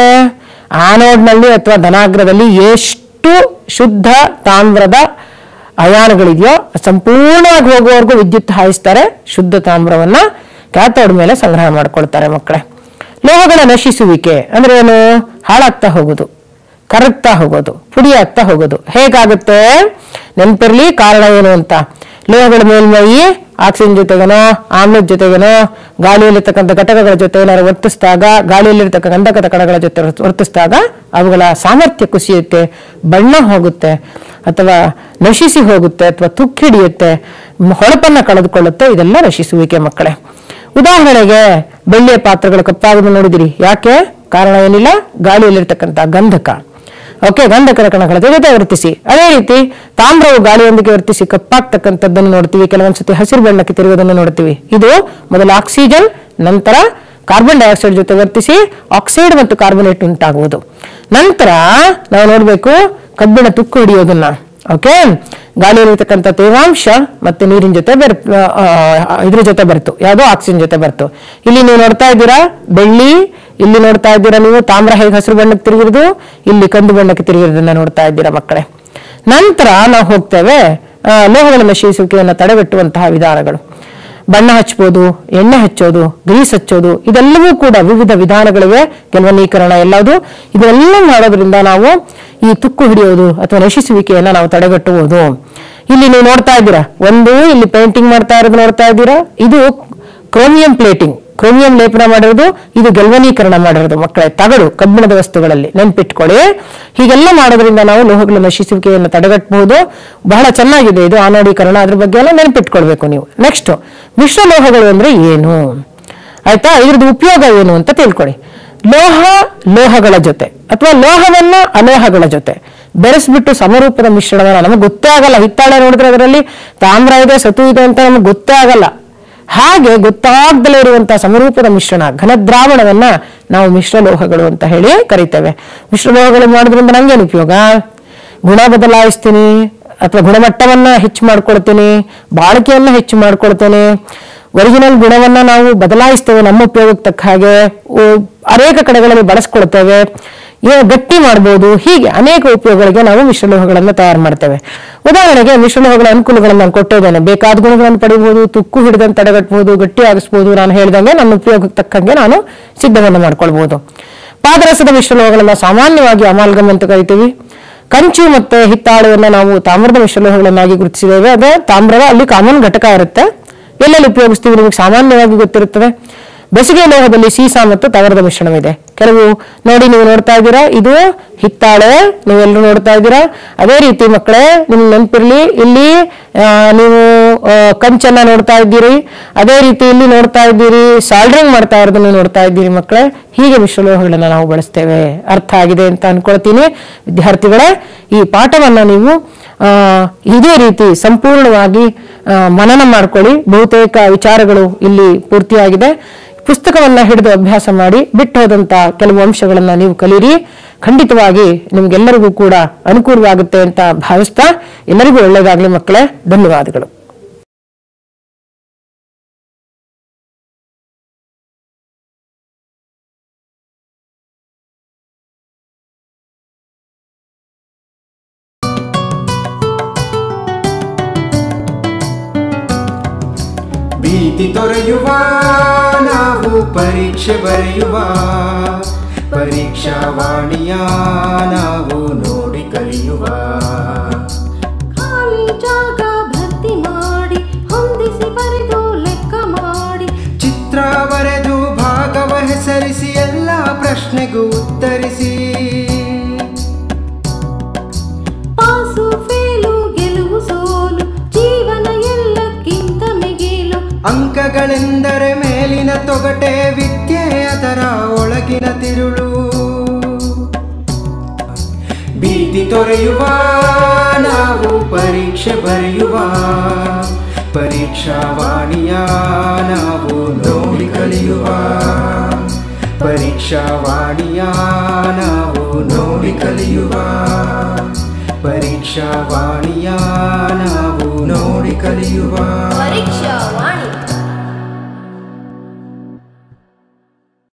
ಆನೋಡ್ನಲ್ಲಿ ಅಥವಾ ಧನಾಗ್ರದಲ್ಲಿ ಎಷ್ಟು ಶುದ್ಧ ತಾಮ್ರದ ಅಯಾನುಗಳಿದೆಯೋ ಸಂಪೂರ್ಣವಾಗಿ ಹೋಗುವವರೆಗೂ ವಿದ್ಯುತ್ ಹಾಯಿಸ್ತಾರೆ ಶುದ್ಧ ತಾಮ್ರವನ್ನ ಕ್ಯಾಥೋಡ್ ಮೇಲೆ ಸಂಗ್ರಹ ಮಾಡ್ಕೊಳ್ತಾರೆ ಮಕ್ಕಳೇ ಲೋಹಗಳ ನಶಿಸುವಿಕೆ ಅಂದ್ರೆ ಏನು ಹಾಳಾಗ್ತಾ ಹೋಗುದು ಕರಗ್ತಾ ಹೋಗೋದು ಪುಡಿ ಆಗ್ತಾ ಹೋಗೋದು ಹೇಗಾಗುತ್ತೆ ನೆನಪಿರ್ಲಿ ಕಾರಣ ಏನು ಅಂತ ಲೋಹಗಳ ಮೇಲ್ಮೈ ಆಕ್ಸಿಜನ್ ಜೊತೆಗೇನೋ ಆಮ್ಲದ ಜೊತೆಗೇನೋ ಗಾಳಿಯಲ್ಲಿರ್ತಕ್ಕಂಥ ಘಟಕಗಳ ಜೊತೆ ಏನಾದ್ರು ವರ್ತಿಸಿದಾಗ ಗಾಳಿಯಲ್ಲಿರ್ತಕ್ಕಂಥ ಗಂಧಕದ ಕಣಗಳ ಜೊತೆ ವರ್ತ- ವರ್ತಿಸಿದಾಗ ಅವುಗಳ ಸಾಮರ್ಥ್ಯ ಕುಸಿಯುತ್ತೆ ಬಣ್ಣ ಹೋಗುತ್ತೆ ಅಥವಾ ನಶಿಸಿ ಹೋಗುತ್ತೆ ಅಥವಾ ತುಕ್ಕಿಡಿಯುತ್ತೆ ಮ್- ಹೊಳಪನ್ನ ಕಳೆದುಕೊಳ್ಳುತ್ತೆ ಇದೆಲ್ಲ ನಶಿಸುವಿಕೆ ಮಕ್ಕಳೇ ಉದಾಹರಣೆಗೆ ಬೆಳ್ಳಿಯ ಪಾತ್ರಗಳು ಕಪ್ಪಾಗೋದು ನೋಡಿದಿರಿ ಯಾಕೆ ಕಾರಣ ಏನಿಲ್ಲ ಗಾಳಿಯಲ್ಲಿರ್ತಕ್ಕಂಥ ಗಂಧಕ ಓಕೆ ಗಂಧಕದ ಕಣಗಳ ಜೊತೆ ವರ್ತಿಸಿ ಅದೇ ರೀತಿ ತಾಮ್ರವು ಗಾಳಿಯೊಂದಿಗೆ ವರ್ತಿಸಿ ಕಪ್ಪಾಗ್ತಕ್ಕಂಥದ್ದನ್ನು ನೋಡ್ತೀವಿ ಕೆಲವೊಂದ್ಸತಿ ಹಸಿರು ಬಣ್ಣಕ್ಕೆ ತಿರುಗೋದನ್ನು ನೋಡ್ತೀವಿ ಇದು ಮೊದಲು ಆಕ್ಸಿಜನ್ ನಂತರ ಕಾರ್ಬನ್ ಡೈಆಕ್ಸೈಡ್ ಜೊತೆ ವರ್ತಿಸಿ ಆಕ್ಸೈಡ್ ಮತ್ತು ಕಾರ್ಬನೇಟ್ ಉಂಟಾಗುವುದು ನಂತರ ನಾವು ನೋಡ್ಬೇಕು ಕಬ್ಬಿಣ ತುಕ್ಕು ಹಿಡಿಯೋದನ್ನ ಓಕೆ ಗಾಳಿಯಲ್ಲಿರ್ತಕ್ಕಂಥ ತೇವಾಂಶ ಮತ್ತೆ ನೀರಿನ ಜೊತೆ ಬೆರ್ ಆ, ಆ, ಇದ್ರ ಜೊತೆ ಬರ್ತು ಯಾವುದೋ ಆಕ್ಸಿಜನ್ ಜೊತೆ ಬರ್ತು ಇಲ್ಲಿ ನೀವು ನೋಡ್ತಾ ಇದ್ದೀರಾ ಬೆಳ್ಳಿ ಇಲ್ಲಿ ನೋಡ್ತಾ ಇದ್ದೀರಾ ನೀವು ತಾಮ್ರ ಹೇಗೆ ಹಸಿರು ಬಣ್ಣಕ್ಕೆ ತಿರುಗಿರೋದು ಇಲ್ಲಿ ಕಂದು ಬಣ್ಣಕ್ಕೆ ತಿರುಗಿರೋದನ್ನ ನೋಡ್ತಾ ಇದ್ದೀರಾ ಮಕ್ಕಳೇ ನಂತರ ನಾವು ಹೋಗ್ತೇವೆ ಆ, ಲೋಹಗಳ ನಶಿಸುವಿಕೆಯನ್ನು ತಡೆಗಟ್ಟುವಂತಹ ವಿಧಾನಗಳು ಬಣ್ಣ ಹಚ್ಬೋದು ಎಣ್ಣೆ ಹಚ್ಚೋದು ಗ್ರೀಸ್ ಹಚ್ಚೋದು ಇದೆಲ್ಲವೂ ಕೂಡ ವಿವಿಧ ವಿಧಾನಗಳಿವೆ ಗೆಲ್ವನೀಕರಣ ಎಲ್ಲದು ಇದೆಲ್ಲ ಮಾಡೋದ್ರಿಂದ ನಾವು ಈ ತುಕ್ಕು ಹಿಡಿಯೋದು ಅಥವಾ ನಶಿಸುವಿಕೆಯನ್ನ ನಾವು ತಡೆಗಟ್ಟಬಹುದು ಇಲ್ಲಿ ನೀವು ನೋಡ್ತಾ ಇದ್ದೀರಾ ಒಂದು ಇಲ್ಲಿ ಪೇಂಟಿಂಗ್ ಮಾಡ್ತಾ ಇರೋದು ನೋಡ್ತಾ ಇದ್ದೀರಾ ಇದು ಕ್ರೋಮಿಯಂ ಪ್ಲೇಟಿಂಗ್ ಕ್ರೋಮಿಯಂ ಲೇಪನ ಮಾಡಿರೋದು ಇದು ಗೆಲ್ವನೀಕರಣ ಮಾಡಿರೋದು ಮಕ್ಕಳೇ ತಗಡು ಕಬ್ಬಿಣದ ವಸ್ತುಗಳಲ್ಲಿ ನೆನ್ಪಿಟ್ಕೊಳ್ಳಿ ಹೀಗೆಲ್ಲ ಮಾಡೋದ್ರಿಂದ ನಾವು ಲೋಹಗಳ ನಶಿಸುವಿಕೆಯನ್ನು ತಡೆಗಟ್ಟಬಹುದು ಬಹಳ ಚೆನ್ನಾಗಿದೆ ಇದು ಆನೋಡೀಕರಣ ಅದ್ರ ಬಗ್ಗೆ ಎಲ್ಲ ನೆನ್ಪಿಟ್ಕೊಳ್ಬೇಕು ನೀವು ನೆಕ್ಸ್ಟ್ ಮಿಶ್ರ ಲೋಹಗಳು ಅಂದ್ರೆ ಏನು ಆಯ್ತಾ ಇದ್ರದ್ದು ಉಪಯೋಗ ಏನು ಅಂತ ತಿಳ್ಕೊಳ್ಳಿ ಲೋಹ ಲೋಹಗಳ ಜೊತೆ ಅಥವಾ ಲೋಹವನ್ನ ಅಲೋಹಗಳ ಜೊತೆ ಬೆರೆಸ್ಬಿಟ್ಟು ಸಮರೂಪದ ಮಿಶ್ರಣವನ್ನ ನಮಗೆ ಗೊತ್ತೇ ಆಗಲ್ಲ ಹಿತ್ತಾಳೆ ನೋಡಿದ್ರೆ ಅದರಲ್ಲಿ ತಾಮ್ರ ಇದೆ ಸತು ಇದೆ ಅಂತ ನಮಗೆ ಗೊತ್ತೇ ಆಗಲ್ಲ ಹಾಗೆ ಗೊತ್ತಾಗ್ದಲೇ ಇರುವಂತಹ ಸಮರೂಪದ ಮಿಶ್ರಣ ಘನದ್ರಾವಣವನ್ನ ನಾವು ಮಿಶ್ರ ಲೋಹಗಳು ಅಂತ ಹೇಳಿ ಕರಿತೇವೆ ಮಿಶ್ರ ಲೋಹಗಳು ಮಾಡೋದ್ರಿಂದ ನಂಗೇನು ಉಪಯೋಗ ಗುಣ ಬದಲಾಯಿಸ್ತೀನಿ ಅಥವಾ ಗುಣಮಟ್ಟವನ್ನ ಹೆಚ್ಚು ಮಾಡ್ಕೊಳ್ತೀನಿ ಬಾಳಿಕೆಯನ್ನ ಹೆಚ್ಚು ಮಾಡ್ಕೊಳ್ತೇನೆ ಒರಿಜಿನಲ್ ಗುಣವನ್ನ ನಾವು ಬದಲಾಯಿಸ್ತೇವೆ ನಮ್ಮ ಉಪಯೋಗಕ್ಕೆ ತಕ್ಕ ಹಾಗೆ ಉ- ಅನೇಕ ಕಡೆಗಳಲ್ಲಿ ಬಳಸ್ಕೊಳ್ತೇವೆ ಏ- ಗಟ್ಟಿ ಮಾಡ್ಬೋದು ಹೀಗೆ ಅನೇಕ ಉಪಯೋಗಗಳಿಗೆ ನಾವು ಮಿಶ್ರಲೋಹಗಳನ್ನು ತಯಾರು ಮಾಡ್ತೇವೆ ಉದಾಹರಣೆಗೆ ಮಿಶ್ರಲೋಹಗಳ ಅನುಕೂಲಗಳನ್ನು ನಾನು ಕೊಟ್ಟಿದ್ದೇನೆ ಬೇಕಾದ ಗುಣಗಳನ್ನು ಪಡಿಬಹುದು ತುಕ್ಕು ಹಿಡಿದಂತೆ ತಡೆಗಟ್ಟಬಹುದು ಗಟ್ಟಿ ಆಗಿಸ್ಬೋದು ನಾನು ಹೇಳ್ದಂಗೆ ನನ್ನ ಉಪಯೋಗಕ್ಕೆ ತಕ್ಕಂಗೆ ನಾನು ಸಿದ್ಧವನ್ನು ಮಾಡ್ಕೊಳ್ಬಹುದು ಪಾದರಸದ ಮಿಶ್ರಲೋಹಗಳನ್ನು ಸಾಮಾನ್ಯವಾಗಿ ಅಮಾಲ್ಗಮ್ ಅಂತ ಕರಿತೀವಿ ಕಂಚು ಮತ್ತೆ ಹಿತ್ತಾಳೆಯನ್ನ ನಾವು ತಾಮ್ರದ ಮಿಶ್ರಲೋಹಗಳನ್ನಾಗಿ ಗುರುತಿಸಿದ್ದೇವೆ ಅದೇ ತಾಮ್ರದ ಅಲ್ಲಿ ಕಾಮನ್ ಘಟಕ ಇರುತ್ತೆ ಎಲ್ಲೆಲ್ಲಿ ಉಪಯೋಗಿಸ್ತೀವಿ ನಿಮಗೆ ಸಾಮಾನ್ಯವಾಗಿ ಗೊತ್ತಿರುತ್ತದೆ ಬೆಸುಗೆ ಲೋಹದಲ್ಲಿ ಸೀಸಾ ಮತ್ತು ತವರದ ಮಿಶ್ರಣವಿದೆ ಕೆಲವು ನೋಡಿ ನೀವು ನೋಡ್ತಾ ಇದ್ದೀರಾ ಇದು ಹಿತ್ತಾಳೆ ನೀವೆಲ್ಲರೂ ನೋಡ್ತಾ ಇದ್ದೀರಾ ಅದೇ ರೀತಿ ಮಕ್ಕಳೇ ನಿಮ್ಗೆ ನೆನಪಿರ್ಲಿ ಇಲ್ಲಿ ಆ, ನೀವು ಆ, ಕಂಚನ್ನ ನೋಡ್ತಾ ಇದ್ದೀರಿ ಅದೇ ರೀತಿ ಇಲ್ಲಿ ನೋಡ್ತಾ ಇದ್ದೀರಿ ಸಾಲ್ಡ್ರಿಂಗ್ ಮಾಡ್ತಾ ಇರೋದನ್ನು ನೋಡ್ತಾ ಇದ್ದೀರಿ ಮಕ್ಕಳೇ ಹೀಗೆ ಮಿಶ್ರಲೋಹಗಳನ್ನ ನಾವು ಬಳಸ್ತೇವೆ ಅರ್ಥ ಆಗಿದೆ ಅಂತ ಅನ್ಕೊಳ್ತೀನಿ ವಿದ್ಯಾರ್ಥಿಗಳೇ ಈ ಪಾಠವನ್ನ ನೀವು ಆ, ಇದೇ ರೀತಿ ಸಂಪೂರ್ಣವಾಗಿ ಆ, ಮನನ ಮಾಡ್ಕೊಳ್ಳಿ ಬಹುತೇಕ ವಿಚಾರಗಳು ಇಲ್ಲಿ ಪೂರ್ತಿಯಾಗಿದೆ ಪುಸ್ತಕವನ್ನ ಹಿಡಿದು ಅಭ್ಯಾಸ ಮಾಡಿ ಬಿಟ್ಟು ಹೋದಂತಹ ಕೆಲವು ಅಂಶಗಳನ್ನ ನೀವು ಕಲೀರಿ ಖಂಡಿತವಾಗಿ ನಿಮಗೆಲ್ಲರಿಗೂ ಕೂಡ ಅನುಕೂಲವಾಗುತ್ತೆ ಅಂತ ಭಾವಿಸ್ತಾ ಎಲ್ಲರಿಗೂ ಒಳ್ಳೆಯದಾಗಲಿ ಮಕ್ಕಳೇ ಧನ್ಯವಾದಗಳು ಭೀತಿ ತೊರೆಯುವ ನಾವು ಪರೀಕ್ಷೆ ಬರೆಯುವ ಪರೀಕ್ಷಾ ವಾಣಿಯ ನಾವು ನೋಡಿ ಕಲಿಯುವ ಖಾಲಿ ಜಾಗ ಭರ್ತಿ ಮಾಡಿ ಹೊಂದಿಸಿ ಬರೆದು ಲೆಕ್ಕ ಮಾಡಿ ಚಿತ್ರ ಬರೆದು ಭಾಗವ ಹೆಸರಿಸಿ ಎಲ್ಲ ಪ್ರಶ್ನೆಗೂ ಉತ್ತರಿಸಿ ಪಾಸು ಫೇಲು ಗೆಲುವು ಸೋಲು ಜೀವನ ಎಲ್ಲಕ್ಕಿಂತ ಮಿಗಿಲು ಅಂಕಗಳೆಂದರೆ ಮೇಲಿನ ತೊಗಟೆ ವಿದ್ಯೆ ಅದರ ಒಳಗಿನ ತಿರುಳು ಭೀತಿ ತೊರೆಯುವ ನಾವು ಪರೀಕ್ಷೆ ಬರೆಯುವ ಪರೀಕ್ಷಾ ವಾಣಿಯ ನಾವು ನೋಡಿ ಕಲಿಯುವ ಪರೀಕ್ಷಾ ವಾಣಿಯ ನಾವು ನೋಡಿ ಕಲಿಯುವ ಪರೀಕ್ಷಾ ವಾಣಿಯ ನಾವು ನೋಡಿ ಕಲಿಯುವ